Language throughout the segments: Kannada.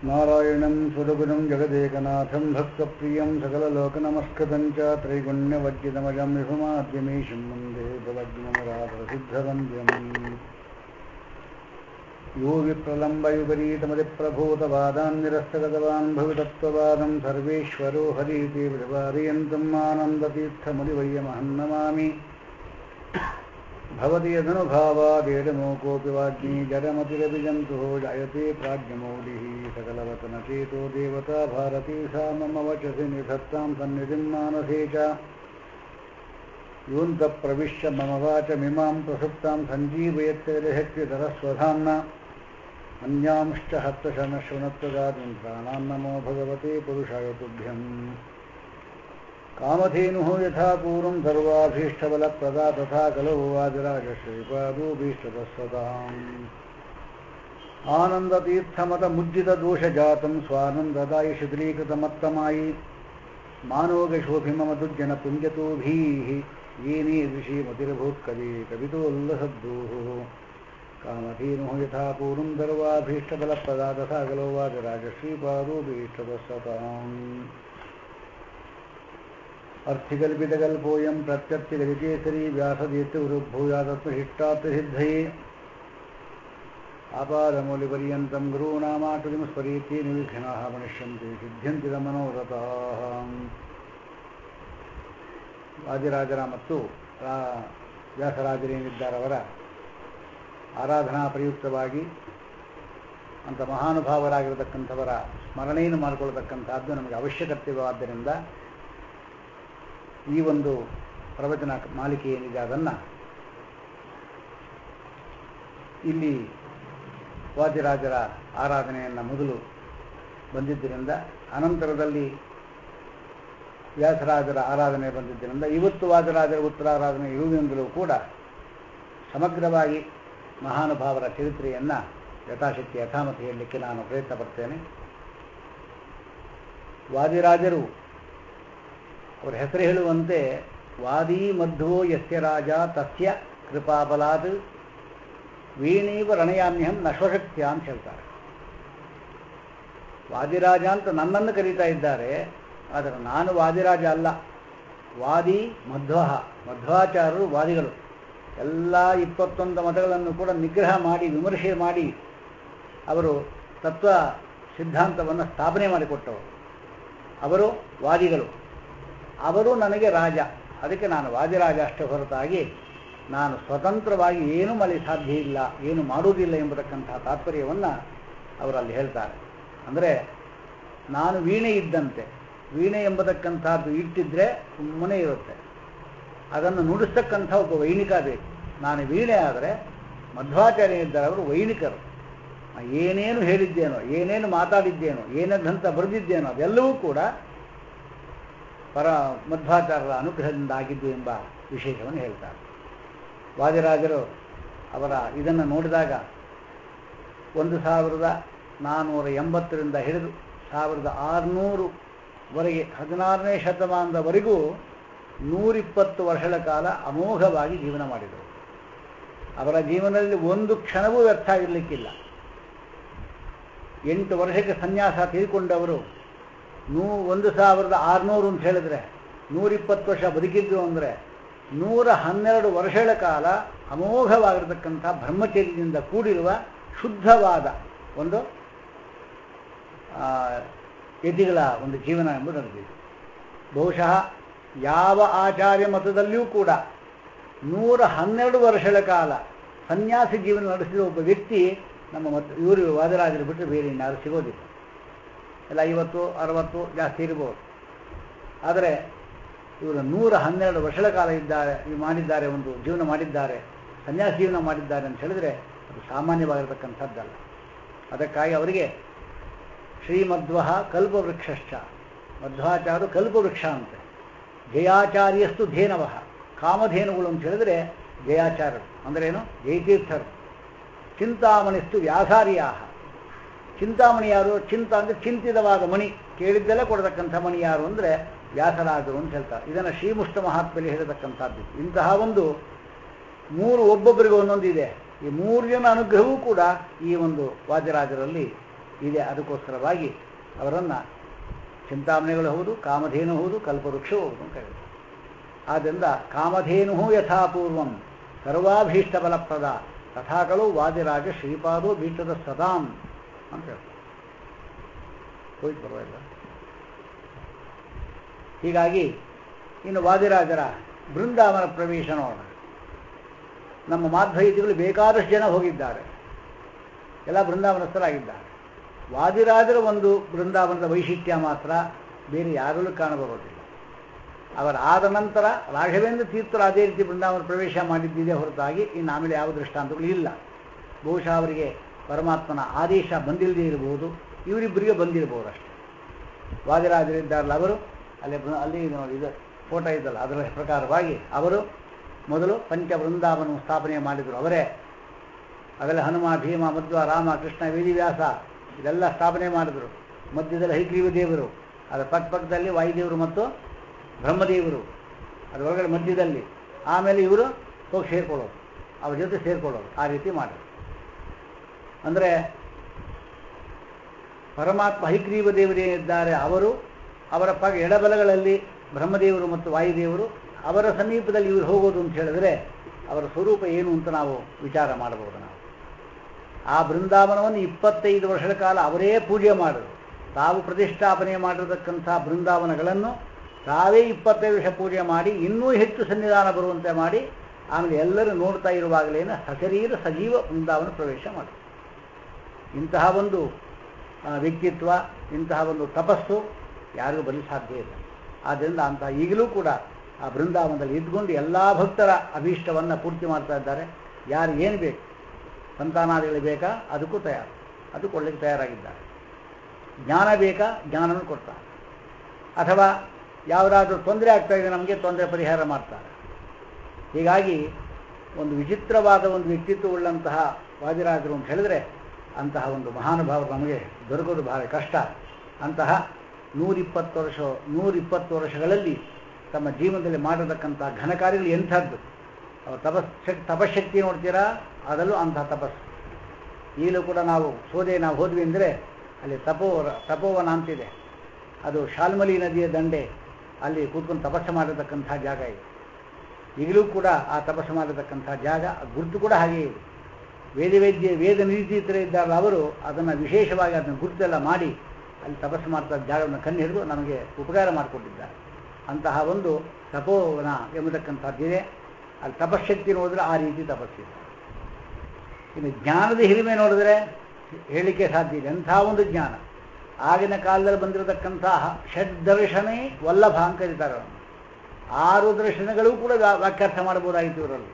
नारायणं सुरगुरुं जगदेकनाथं भक्तप्रियं सकललोकनमस्कृतं च त्रैगुण्यवज्जितमजं विभुमाद्यमीशं वन्दे भवज्ञमराप्रसिद्धवन्द्यम् यो विप्रलम्बयुपरीतमतिप्रभूतवादान् निरस्तगतवान् भवितत्ववादं सर्वेश्वरो हरीति प्रतिपादयन्तम् आनन्दतीर्थमुनिवर्यमहं नमामि भवति यदनुभावादेडमो कोऽपि वाग्मी जडमतिरपि जन्तुः जायते प्राज्ञमौलिः सकलवतनचेतो देवता भारती सा मम वचसि निधत्तां सन्निधिं मानसे च योऽन्तप्रविश्य मम वाचमिमां प्रसुप्तां सञ्जीवयत्यशक्तिधरस्वधाम्ना अन्यांश्च हस्तशनशृणत्वदातुं प्राणां नमो भगवते पुरुषाय तुभ्यम् कामधेनुः यथा पूर्वं सर्वाभीष्टबलप्रदा तथा कलौ वादिराजश्रीपादोभीष्टतस्वताम् आनन्दतीर्थमतमुज्जितदोषजातं स्वानन्ददायि शिथिलीकृतमत्तमायि मानोगशोभिममदुर्जनपुञ्जतोभिः येने ऋषिमतिरभूत्कवे कवितोल्लसद्दोः कामधेनुः यथा पूर्वं सर्वाभीष्टबलप्रदा तथा कलौ वादिराजश्रीपादोभीष्टतस्वताम् अर्थिकल्पितकल्पोऽयं प्रत्यर्थिगजकेसरी व्यासदीर्तिवृद्भूयादत्मशिष्टार्थसिद्धये आपादमौलिपर्यन्तं गुरूणामाकृतिं स्मरीति निविघ्नाः मनुष्यन्ते ಸಿದ್ಧ್ಯಂತಿ ಮನೋರಥಾಃ ವಾದಿರಾಜರ ಮತ್ತು ವ್ಯಾಸರಾಜರೇನಿದ್ದಾರವರ ಆರಾಧನಾ ಪ್ರಯುಕ್ತವಾಗಿ ಅಂತ ಮಹಾನುಭಾವರಾಗಿರತಕ್ಕಂಥವರ ಸ್ಮರಣೆಯನ್ನು ಮಾಡಿಕೊಳ್ಳತಕ್ಕಂಥದ್ದು ನಮಗೆ ಅವಶ್ಯಕತೆವಾದ್ದರಿಂದ ಈ ಒಂದು ಪ್ರವಚನ ಮಾಲಿಕೆ ಏನಿದೆ ಅದನ್ನು ಇಲ್ಲಿ ವಾದಿರಾಜರ ಆರಾಧನೆಯನ್ನು ಮೊದಲು ಬಂದಿದ್ದರಿಂದ ಅನಂತರದಲ್ಲಿ ವ್ಯಾಸರಾಜರ ಆರಾಧನೆ ಬಂದಿದ್ದರಿಂದ ಇವತ್ತು ವಾದಿರಾಜರ ಉತ್ತರಾರಾಧನೆ ಇರುವುದೆಂದಲೂ ಕೂಡ ಸಮಗ್ರವಾಗಿ ಮಹಾನುಭಾವರ ಚರಿತ್ರೆಯನ್ನು ಯಥಾಶಕ್ತಿ ಯಥಾಮತಿ ಹೇಳಲಿಕ್ಕೆ ನಾನು ಪ್ರಯತ್ನ ಪಡ್ತೇನೆ ವಾದಿರಾಜರು ಅವರ ಹೆಸರು ಹೇಳುವಂತೆ ವಾದಿ ಮಧ್ವೋ ಯಸ್ಯ ರಾಜ ತಸ್ಯ ಕೃಪಾಬಲಾತ್ ವೀಣೀವ ರಣಯಾಮ್ಯಹಂ ನಶ್ವಶಕ್ತಿಯ ಅಂತ ಹೇಳ್ತಾರೆ ವಾದಿರಾಜ ಅಂತ ನನ್ನನ್ನು ಕರೀತಾ ಇದ್ದಾರೆ ಆದರೆ ನಾನು ವಾದಿರಾಜ ಅಲ್ಲ ವಾದಿ ಮಧ್ವ ಮಧ್ವಾಚಾರ್ಯರು ವಾದಿಗಳು ಎಲ್ಲ ಇಪ್ಪತ್ತೊಂದು ಮತಗಳನ್ನು ಕೂಡ ನಿಗ್ರಹ ಮಾಡಿ ವಿಮರ್ಶೆ ಮಾಡಿ ಅವರು ತತ್ವ ಸಿದ್ಧಾಂತವನ್ನು ಸ್ಥಾಪನೆ ಮಾಡಿಕೊಟ್ಟವರು ಅವರು ವಾದಿಗಳು ಅವರು ನನಗೆ ರಾಜ ಅದಕ್ಕೆ ನಾನು ವಾದಿರಾಜ ಅಷ್ಟೇ ಹೊರತಾಗಿ ನಾನು ಸ್ವತಂತ್ರವಾಗಿ ಏನು ಮಳೆ ಸಾಧ್ಯ ಇಲ್ಲ ಏನು ಮಾಡುವುದಿಲ್ಲ ಎಂಬತಕ್ಕಂಥ ತಾತ್ಪರ್ಯವನ್ನು ಅವರಲ್ಲಿ ಹೇಳ್ತಾರೆ ಅಂದರೆ ನಾನು ವೀಣೆ ಇದ್ದಂತೆ ವೀಣೆ ಎಂಬತಕ್ಕಂಥದ್ದು ಇಟ್ಟಿದ್ರೆ ಸುಮ್ಮನೆ ಇರುತ್ತೆ ಅದನ್ನು ನುಡಿಸ್ತಕ್ಕಂಥ ಒಬ್ಬ ವೈಣಿಕ ಬೇಕು ನಾನು ವೀಣೆ ಆದರೆ ಮಧ್ವಾಚಾರ್ಯ ಇದ್ದಾರೆ ಅವರು ವೈಣಿಕರು ಏನೇನು ಹೇಳಿದ್ದೇನೋ ಏನೇನು ಮಾತಾಡಿದ್ದೇನೋ ಏನೇನಂತ ಬರೆದಿದ್ದೇನೋ ಅದೆಲ್ಲವೂ ಕೂಡ ಪರ ಮಧ್ವಾಚಾರ್ಯರ ಅನುಗ್ರಹದಿಂದ ಆಗಿದ್ದು ಎಂಬ ವಿಶೇಷವನ್ನು ಹೇಳ್ತಾರೆ ವಾದಿರಾಜರು ಅವರ ಇದನ್ನು ನೋಡಿದಾಗ ಒಂದು ಸಾವಿರದ ನಾನ್ನೂರ ಎಂಬತ್ತರಿಂದ ಹಿಡಿದು ಸಾವಿರದ ಆರುನೂರುವರೆಗೆ ಹದಿನಾರನೇ ಶತಮಾನದವರೆಗೂ ನೂರಿಪ್ಪತ್ತು ವರ್ಷಗಳ ಕಾಲ ಅಮೋಘವಾಗಿ ಜೀವನ ಮಾಡಿದರು ಅವರ ಜೀವನದಲ್ಲಿ ಒಂದು ಕ್ಷಣವೂ ವ್ಯರ್ಥ ಆಗಿರಲಿಕ್ಕಿಲ್ಲ ಎಂಟು ವರ್ಷಕ್ಕೆ ಸನ್ಯಾಸ ತೆಗೆದುಕೊಂಡವರು ನೂ ಒಂದು ಸಾವಿರದ ಆರುನೂರು ಅಂತ ಹೇಳಿದ್ರೆ ನೂರಿಪ್ಪತ್ತು ವರ್ಷ ಬದುಕಿದ್ದು ಅಂದರೆ ನೂರ ಹನ್ನೆರಡು ವರ್ಷಗಳ ಕಾಲ ಅಮೋಘವಾಗಿರತಕ್ಕಂಥ ಬ್ರಹ್ಮಚರ್ಯದಿಂದ ಕೂಡಿರುವ ಶುದ್ಧವಾದ ಒಂದು ಯತಿಗಳ ಒಂದು ಜೀವನ ಎಂಬುದು ನಡೆದಿದೆ ಬಹುಶಃ ಯಾವ ಆಚಾರ್ಯ ಮತದಲ್ಲಿಯೂ ಕೂಡ ನೂರ ಹನ್ನೆರಡು ವರ್ಷಗಳ ಕಾಲ ಸನ್ಯಾಸಿ ಜೀವನ ನಡೆಸಿದ ಒಬ್ಬ ವ್ಯಕ್ತಿ ನಮ್ಮ ಮತ ಇವರು ವಾದರಾಜರು ಬಿಟ್ಟರೆ ಬೇರೆ ಇನ್ಯಾರು ಸಿಗೋದಿಲ್ಲ ಎಲ್ಲ ಐವತ್ತು ಅರವತ್ತು ಜಾಸ್ತಿ ಇರ್ಬೋದು ಆದರೆ ಇವರು ನೂರ ಹನ್ನೆರಡು ವರ್ಷಗಳ ಕಾಲ ಇದ್ದಾರೆ ಮಾಡಿದ್ದಾರೆ ಒಂದು ಜೀವನ ಮಾಡಿದ್ದಾರೆ ಸನ್ಯಾಸ ಜೀವನ ಮಾಡಿದ್ದಾರೆ ಅಂತ ಹೇಳಿದ್ರೆ ಅದು ಸಾಮಾನ್ಯವಾಗಿರತಕ್ಕಂಥದ್ದಲ್ಲ ಅದಕ್ಕಾಗಿ ಅವರಿಗೆ ಶ್ರೀಮಧ್ವ ಕಲ್ಪವೃಕ್ಷಶ್ಚ ಮಧ್ವಾಚಾರ್ಯರು ಕಲ್ಪವೃಕ್ಷ ಅಂತೆ ಜಯಾಚಾರ್ಯಸ್ತು ಧೇನವ ಕಾಮಧೇನುಗಳು ಅಂತ ಹೇಳಿದ್ರೆ ಜಯಾಚಾರ್ಯರು ಅಂದ್ರೇನು ಜಯತೀರ್ಥರು ಚಿಂತಾಮಣಿಸ್ತು ವ್ಯಾಸಾರ್ಯಾಹ ಚಿಂತಾಮಣಿ ಯಾರು ಚಿಂತ ಅಂದರೆ ಚಿಂತಿತವಾದ ಮಣಿ ಕೇಳಿದ್ದೆಲ್ಲ ಕೊಡತಕ್ಕಂಥ ಮಣಿ ಯಾರು ಅಂದರೆ ವ್ಯಾಸರಾಜರು ಅಂತ ಹೇಳ್ತಾರೆ ಇದನ್ನು ಶ್ರೀಮುಷ್ಟ ಮಹಾತ್ಮೆಯಲ್ಲಿ ಹೇಳತಕ್ಕಂಥದ್ದು ಇಂತಹ ಒಂದು ಮೂರು ಒಬ್ಬೊಬ್ಬರಿಗೆ ಒಂದೊಂದು ಇದೆ ಈ ಮೂರು ಜನ ಅನುಗ್ರಹವೂ ಕೂಡ ಈ ಒಂದು ವಾದ್ಯರಾಜರಲ್ಲಿ ಇದೆ ಅದಕ್ಕೋಸ್ಕರವಾಗಿ ಅವರನ್ನು ಚಿಂತಾಮಣಿಗಳು ಹೌದು ಕಾಮಧೇನು ಹೌದು ಕಲ್ಪವೃಕ್ಷವೂ ಹೌದು ಅಂತ ಹೇಳಿದ್ರು ಆದ್ದರಿಂದ ಕಾಮಧೇನು ಯಥಾಪೂರ್ವಂ ಸರ್ವಾಭೀಷ್ಟ ಫಲಪ್ರದ ತಥಾಕಲು ವಾದಿರಾಜ ಶ್ರೀಪಾದೋ ಭೀಷ್ಟದ ಸದಾಂ ಅಂತ ಹೇಳ್ತಾರೆ ಹೋಯ್ತು ಪರವಾಗಿಲ್ಲ ಹೀಗಾಗಿ ಇನ್ನು ವಾದಿರಾಜರ ಬೃಂದಾವನ ಪ್ರವೇಶ ನೋಡೋಣ ನಮ್ಮ ಮಾಧ್ವೈತಿಗಳು ಬೇಕಾದಷ್ಟು ಜನ ಹೋಗಿದ್ದಾರೆ ಎಲ್ಲ ಬೃಂದಾವನಸ್ಥರಾಗಿದ್ದಾರೆ ವಾದಿರಾಜರ ಒಂದು ಬೃಂದಾವನದ ವೈಶಿಷ್ಟ್ಯ ಮಾತ್ರ ಬೇರೆ ಯಾರಲ್ಲೂ ಕಾಣಬರೋದಿಲ್ಲ ಅವರ ಆದ ನಂತರ ರಾಘವೇಂದ್ರ ತೀರ್ಥರು ಅದೇ ರೀತಿ ಬೃಂದಾವನ ಪ್ರವೇಶ ಮಾಡಿದ್ದಿದೆ ಹೊರತಾಗಿ ಇನ್ನು ಆಮೇಲೆ ಯಾವ ದೃಷ್ಟಾಂತಗಳು ಇಲ್ಲ ಬಹುಶಃ ಅವರಿಗೆ ಪರಮಾತ್ಮನ ಆದೇಶ ಬಂದಿಲ್ಲದೆ ಇರಬಹುದು ಇವರಿಬ್ಬರಿಗೆ ಬಂದಿರಬಹುದು ಅಷ್ಟೇ ವಾದಿರಾಜರಿದ್ದಾರಲ್ಲ ಅವರು ಅಲ್ಲಿ ಬೃ- ಅಲ್ಲಿ ಇದು ನೋಡಿ ಇದು ಫೋಟೋ ಇದ್ದಲ್ಲ ಅದರ ಪ್ರಕಾರವಾಗಿ ಅವರು ಮೊದಲು ಪಂಚ ಬೃಂದಾವನ ಸ್ಥಾಪನೆ ಮಾಡಿದರು ಅವರೇ ಅವೆಲ್ಲ ಹನುಮ ಭೀಮ ಮಧ್ವ ರಾಮ ಕೃಷ್ಣ ವೇದಿವ್ಯಾಸ ಇದೆಲ್ಲ ಸ್ಥಾಪನೆ ಮಾಡಿದರು ಮಧ್ಯದಲ್ಲಿ ಹೈಗ್ರೀವ ದೇವರು ಅದರ ಪಕ್ಕ ಪಕ್ಕದಲ್ಲಿ ವಾಯುದೇವರು ಮತ್ತು ಬ್ರಹ್ಮದೇವರು ಅದರೊಳಗಡೆ ಮಧ್ಯದಲ್ಲಿ ಆಮೇಲೆ ಇವರು ಹೋಗಿ ಸೇರ್ಕೊಳ್ಳೋದು ಅವ್ರ ಜೊತೆ ಸೇರ್ಕೊಳ್ಳೋದು ಆ ರೀತಿ ಮಾಡಿದ್ರು ಅಂದರೆ ಪರಮಾತ್ಮ ಹೈಗ್ರೀವ ದೇವರೇ ಇದ್ದಾರೆ ಅವರು ಅವರ ಪಗ ಎಡಬಲಗಳಲ್ಲಿ ಬ್ರಹ್ಮದೇವರು ಮತ್ತು ವಾಯುದೇವರು ಅವರ ಸಮೀಪದಲ್ಲಿ ಇವರು ಹೋಗೋದು ಅಂತ ಹೇಳಿದ್ರೆ ಅವರ ಸ್ವರೂಪ ಏನು ಅಂತ ನಾವು ವಿಚಾರ ಮಾಡಬಹುದು ನಾವು ಆ ಬೃಂದಾವನವನ್ನು ಇಪ್ಪತ್ತೈದು ವರ್ಷಗಳ ಕಾಲ ಅವರೇ ಪೂಜೆ ಮಾಡಿದರು ತಾವು ಪ್ರತಿಷ್ಠಾಪನೆ ಮಾಡಿರತಕ್ಕಂಥ ಬೃಂದಾವನಗಳನ್ನು ತಾವೇ ಇಪ್ಪತ್ತೈದು ವರ್ಷ ಪೂಜೆ ಮಾಡಿ ಇನ್ನೂ ಹೆಚ್ಚು ಸನ್ನಿಧಾನ ಬರುವಂತೆ ಮಾಡಿ ಆಮೇಲೆ ಎಲ್ಲರೂ ನೋಡ್ತಾ ಇರುವಾಗಲೇನ ಸಶರೀರ ಸಜೀವ ಬೃಂದಾವನ ಪ್ರವೇಶ ಮಾಡಿದರು ಇಂತಹ ಒಂದು ಆ, ವ್ಯಕ್ತಿತ್ವ ಇಂತಹ ಒಂದು ತಪಸ್ಸು ಯಾರಿಗೂ ಬರಲಿಕ್ಕೆ ಸಾಧ್ಯ ಇಲ್ಲ ಆದ್ದರಿಂದ ಅಂತಹ ಈಗಲೂ ಕೂಡ ಆ ಬೃಂದಾವನದಲ್ಲಿ ಇದ್ಕೊಂಡು ಎಲ್ಲ ಭಕ್ತರ ಅಭೀಷ್ಟವನ್ನು ಪೂರ್ತಿ ಮಾಡ್ತಾ ಇದ್ದಾರೆ ಯಾರು ಏನು ಬೇಕು ಸಂತಾನಾದಿಗಳು ಬೇಕಾ ಅದಕ್ಕೂ ತಯಾರು ಅದು ಕೊಡ್ಲಿಕ್ಕೆ ತಯಾರಾಗಿದ್ದಾರೆ ಜ್ಞಾನ ಬೇಕಾ ಜ್ಞಾನವನ್ನು ಕೊಡ್ತಾರೆ ಅಥವಾ ಯಾವುದಾದ್ರೂ ತೊಂದರೆ ಆಗ್ತಾ ಇದೆ ನಮಗೆ ತೊಂದರೆ ಪರಿಹಾರ ಮಾಡ್ತಾರೆ ಹೀಗಾಗಿ ಒಂದು ವಿಚಿತ್ರವಾದ ಒಂದು ವ್ಯಕ್ತಿತ್ವವುಳ್ಳಂತಹ ವಾದಿರಾಜರು ಅಂತ ಹೇಳಿದ್ರೆ ಅಂತಹ ಒಂದು ಮಹಾನುಭಾವರು ನಮಗೆ ದೊರಕೋದು ಬಹಳ ಕಷ್ಟ ಅಂತಹ ನೂರಿಪ್ಪತ್ತು ವರ್ಷ ನೂರಿಪ್ಪತ್ತು ವರ್ಷಗಳಲ್ಲಿ ತಮ್ಮ ಜೀವನದಲ್ಲಿ ಮಾಡಿರತಕ್ಕಂಥ ಘನ ಕಾರ್ಯಗಳು ಎಂಥದ್ದು ಅವ್ರ ತಪಸ್ ತಪಶಕ್ತಿ ನೋಡ್ತೀರಾ ಅದರಲ್ಲೂ ಅಂತಹ ತಪಸ್ಸು ಈಗಲೂ ಕೂಡ ನಾವು ಸೋದೆ ನಾವು ಹೋದ್ವಿ ಅಂದರೆ ಅಲ್ಲಿ ತಪೋ ತಪೋವನ ಅಂತಿದೆ ಅದು ಶಾಲ್ಮಲಿ ನದಿಯ ದಂಡೆ ಅಲ್ಲಿ ಕೂತ್ಕೊಂಡು ತಪಸ್ಸು ಮಾಡಿರತಕ್ಕಂಥ ಜಾಗ ಇದೆ ಈಗಲೂ ಕೂಡ ಆ ತಪಸ್ಸು ಮಾಡಿರತಕ್ಕಂಥ ಜಾಗ ಆ ಗುರುತು ಕೂಡ ಹಾಗೆ ಇದೆ ವೇದ ವೇದ್ಯ ವೇದ ನಿರೀತಿತರ ಇದ್ದಾರಲ್ಲ ಅವರು ಅದನ್ನು ವಿಶೇಷವಾಗಿ ಅದನ್ನು ಗುರುತೆಲ್ಲ ಮಾಡಿ ಅಲ್ಲಿ ತಪಸ್ಸು ಮಾಡ್ತಾ ಜಾಗವನ್ನು ಕಣ್ಣು ಹಿಡಿದು ನಮಗೆ ಉಪಕಾರ ಮಾಡಿಕೊಟ್ಟಿದ್ದಾರೆ ಅಂತಹ ಒಂದು ತಪೋವನ ಎಂಬತಕ್ಕಂಥದ್ದಿದೆ ಅಲ್ಲಿ ತಪಶಕ್ತಿ ನೋಡಿದ್ರೆ ಆ ರೀತಿ ತಪಸ್ಸಿದೆ ಇನ್ನು ಜ್ಞಾನದ ಹಿರಿಮೆ ನೋಡಿದ್ರೆ ಹೇಳಲಿಕ್ಕೆ ಸಾಧ್ಯ ಇಲ್ಲ ಎಂಥ ಒಂದು ಜ್ಞಾನ ಆಗಿನ ಕಾಲದಲ್ಲಿ ಬಂದಿರತಕ್ಕಂತಹ ಷಡ್ದರ್ಶನೇ ವಲ್ಲಭ ಅಂತ ಕರೀತಾರೆ ಅವನು ಆರು ದರ್ಶನಗಳು ಕೂಡ ವ್ಯಾ- ವಾಕ್ಯಾರ್ಥ ಮಾಡಬಹುದಾಗಿತ್ತು ಇವರಲ್ಲಿ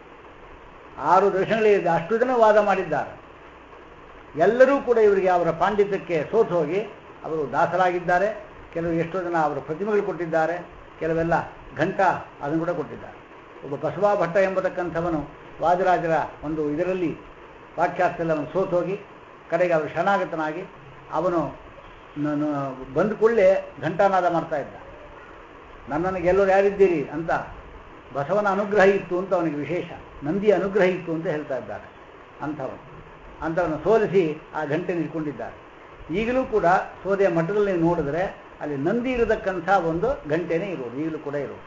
ಆರು ದರ್ಶನಗಳಿದೆ ಅಷ್ಟು ಜನ ವಾದ ಮಾಡಿದ್ದಾರೆ ಎಲ್ಲರೂ ಕೂಡ ಇವರಿಗೆ ಅವರ ಪಾಂಡಿತ್ಯಕ್ಕೆ ಸೋತು ಹೋಗಿ ಅವರು ದಾಸರಾಗಿದ್ದಾರೆ ಕೆಲವು ಎಷ್ಟೋ ಜನ ಅವರ ಪ್ರತಿಮೆಗಳು ಕೊಟ್ಟಿದ್ದಾರೆ ಕೆಲವೆಲ್ಲ ಘಂಟ ಅದನ್ನು ಕೂಡ ಕೊಟ್ಟಿದ್ದಾರೆ ಒಬ್ಬ ಬಸವ ಭಟ್ಟ ಎಂಬತಕ್ಕಂಥವನು ವಾದಿರಾಜರ ಒಂದು ಇದರಲ್ಲಿ ವಾಕ್ಯಾರ್ಥದಲ್ಲಿ ಅವನು ಸೋತು ಹೋಗಿ ಕಡೆಗೆ ಅವರು ಶರಣಾಗತನಾಗಿ ಅವನು ನ- ನ- ಬಂದ ಕೂಡಲೇ ಘಂಟಾನಾದ ಮಾಡ್ತಾ ಇದ್ದ ನನ್ನನ್ನು ಗೆಲ್ಲೋರು ಯಾರಿದ್ದೀರಿ ಅಂತ ಬಸವನ ಅನುಗ್ರಹ ಇತ್ತು ಅಂತ ಅವನಿಗೆ ವಿಶೇಷ ನಂದಿ ಅನುಗ್ರಹ ಇತ್ತು ಅಂತ ಹೇಳ್ತಾ ಇದ್ದಾರೆ ಅಂಥವನು ಅಂಥವನು ಸೋಲಿಸಿ ಆ ಗಂಟೆ ನಿಂತ್ಕೊಂಡಿದ್ದಾರೆ ಈಗಲೂ ಕೂಡ ಸೋದೆಯ ಮಠದಲ್ಲಿ ನೀವು ನೋಡಿದ್ರೆ ಅಲ್ಲಿ ನಂದಿ ಇರತಕ್ಕಂಥ ಒಂದು ಗಂಟೆನೇ ಇರೋದು ಈಗಲೂ ಕೂಡ ಇರೋದು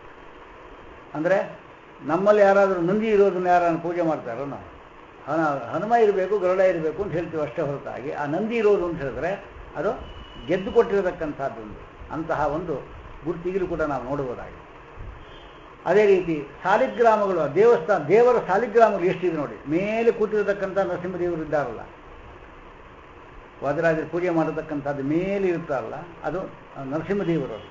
ಅಂದರೆ ನಮ್ಮಲ್ಲಿ ಯಾರಾದರೂ ನಂದಿ ಇರೋದನ್ನ ಯಾರನ್ನು ಪೂಜೆ ಮಾಡ್ತಾರೋ ನಾವು ಹನ ಹನುಮ ಇರಬೇಕು ಗರುಡ ಇರಬೇಕು ಅಂತ ಹೇಳ್ತೀವಿ ಅಷ್ಟೇ ಹೊರತಾಗಿ ಆ ನಂದಿ ಇರೋದು ಅಂತ ಹೇಳಿದ್ರೆ ಅದು ಗೆದ್ದು ಕೊಟ್ಟಿರತಕ್ಕಂಥದ್ದೊಂದು ಅಂತಹ ಒಂದು ಗುರುತಿಗಲು ಕೂಡ ನಾವು ನೋಡಬಹುದಾಗಿದೆ ಅದೇ ರೀತಿ ಸಾಲಿಗ್ರಾಮಗಳು ಆ ದೇವಸ್ಥಾನ ದೇವರ ಸಾಲಿಗ್ರಾಮಗಳು ಎಷ್ಟಿದೆ ನೋಡಿ ಮೇಲೆ ಕೂತಿರತಕ್ಕಂಥ ನರಸಿಂಹದೇವರು ಇದ್ದಾರಲ್ಲ ವಾದರಾಜರು ಪೂಜೆ ಮಾಡತಕ್ಕಂಥದ್ದು ಮೇಲೆ ಇರ್ತಾರಲ್ಲ ಅದು ನರಸಿಂಹದೇವರು ಅದು.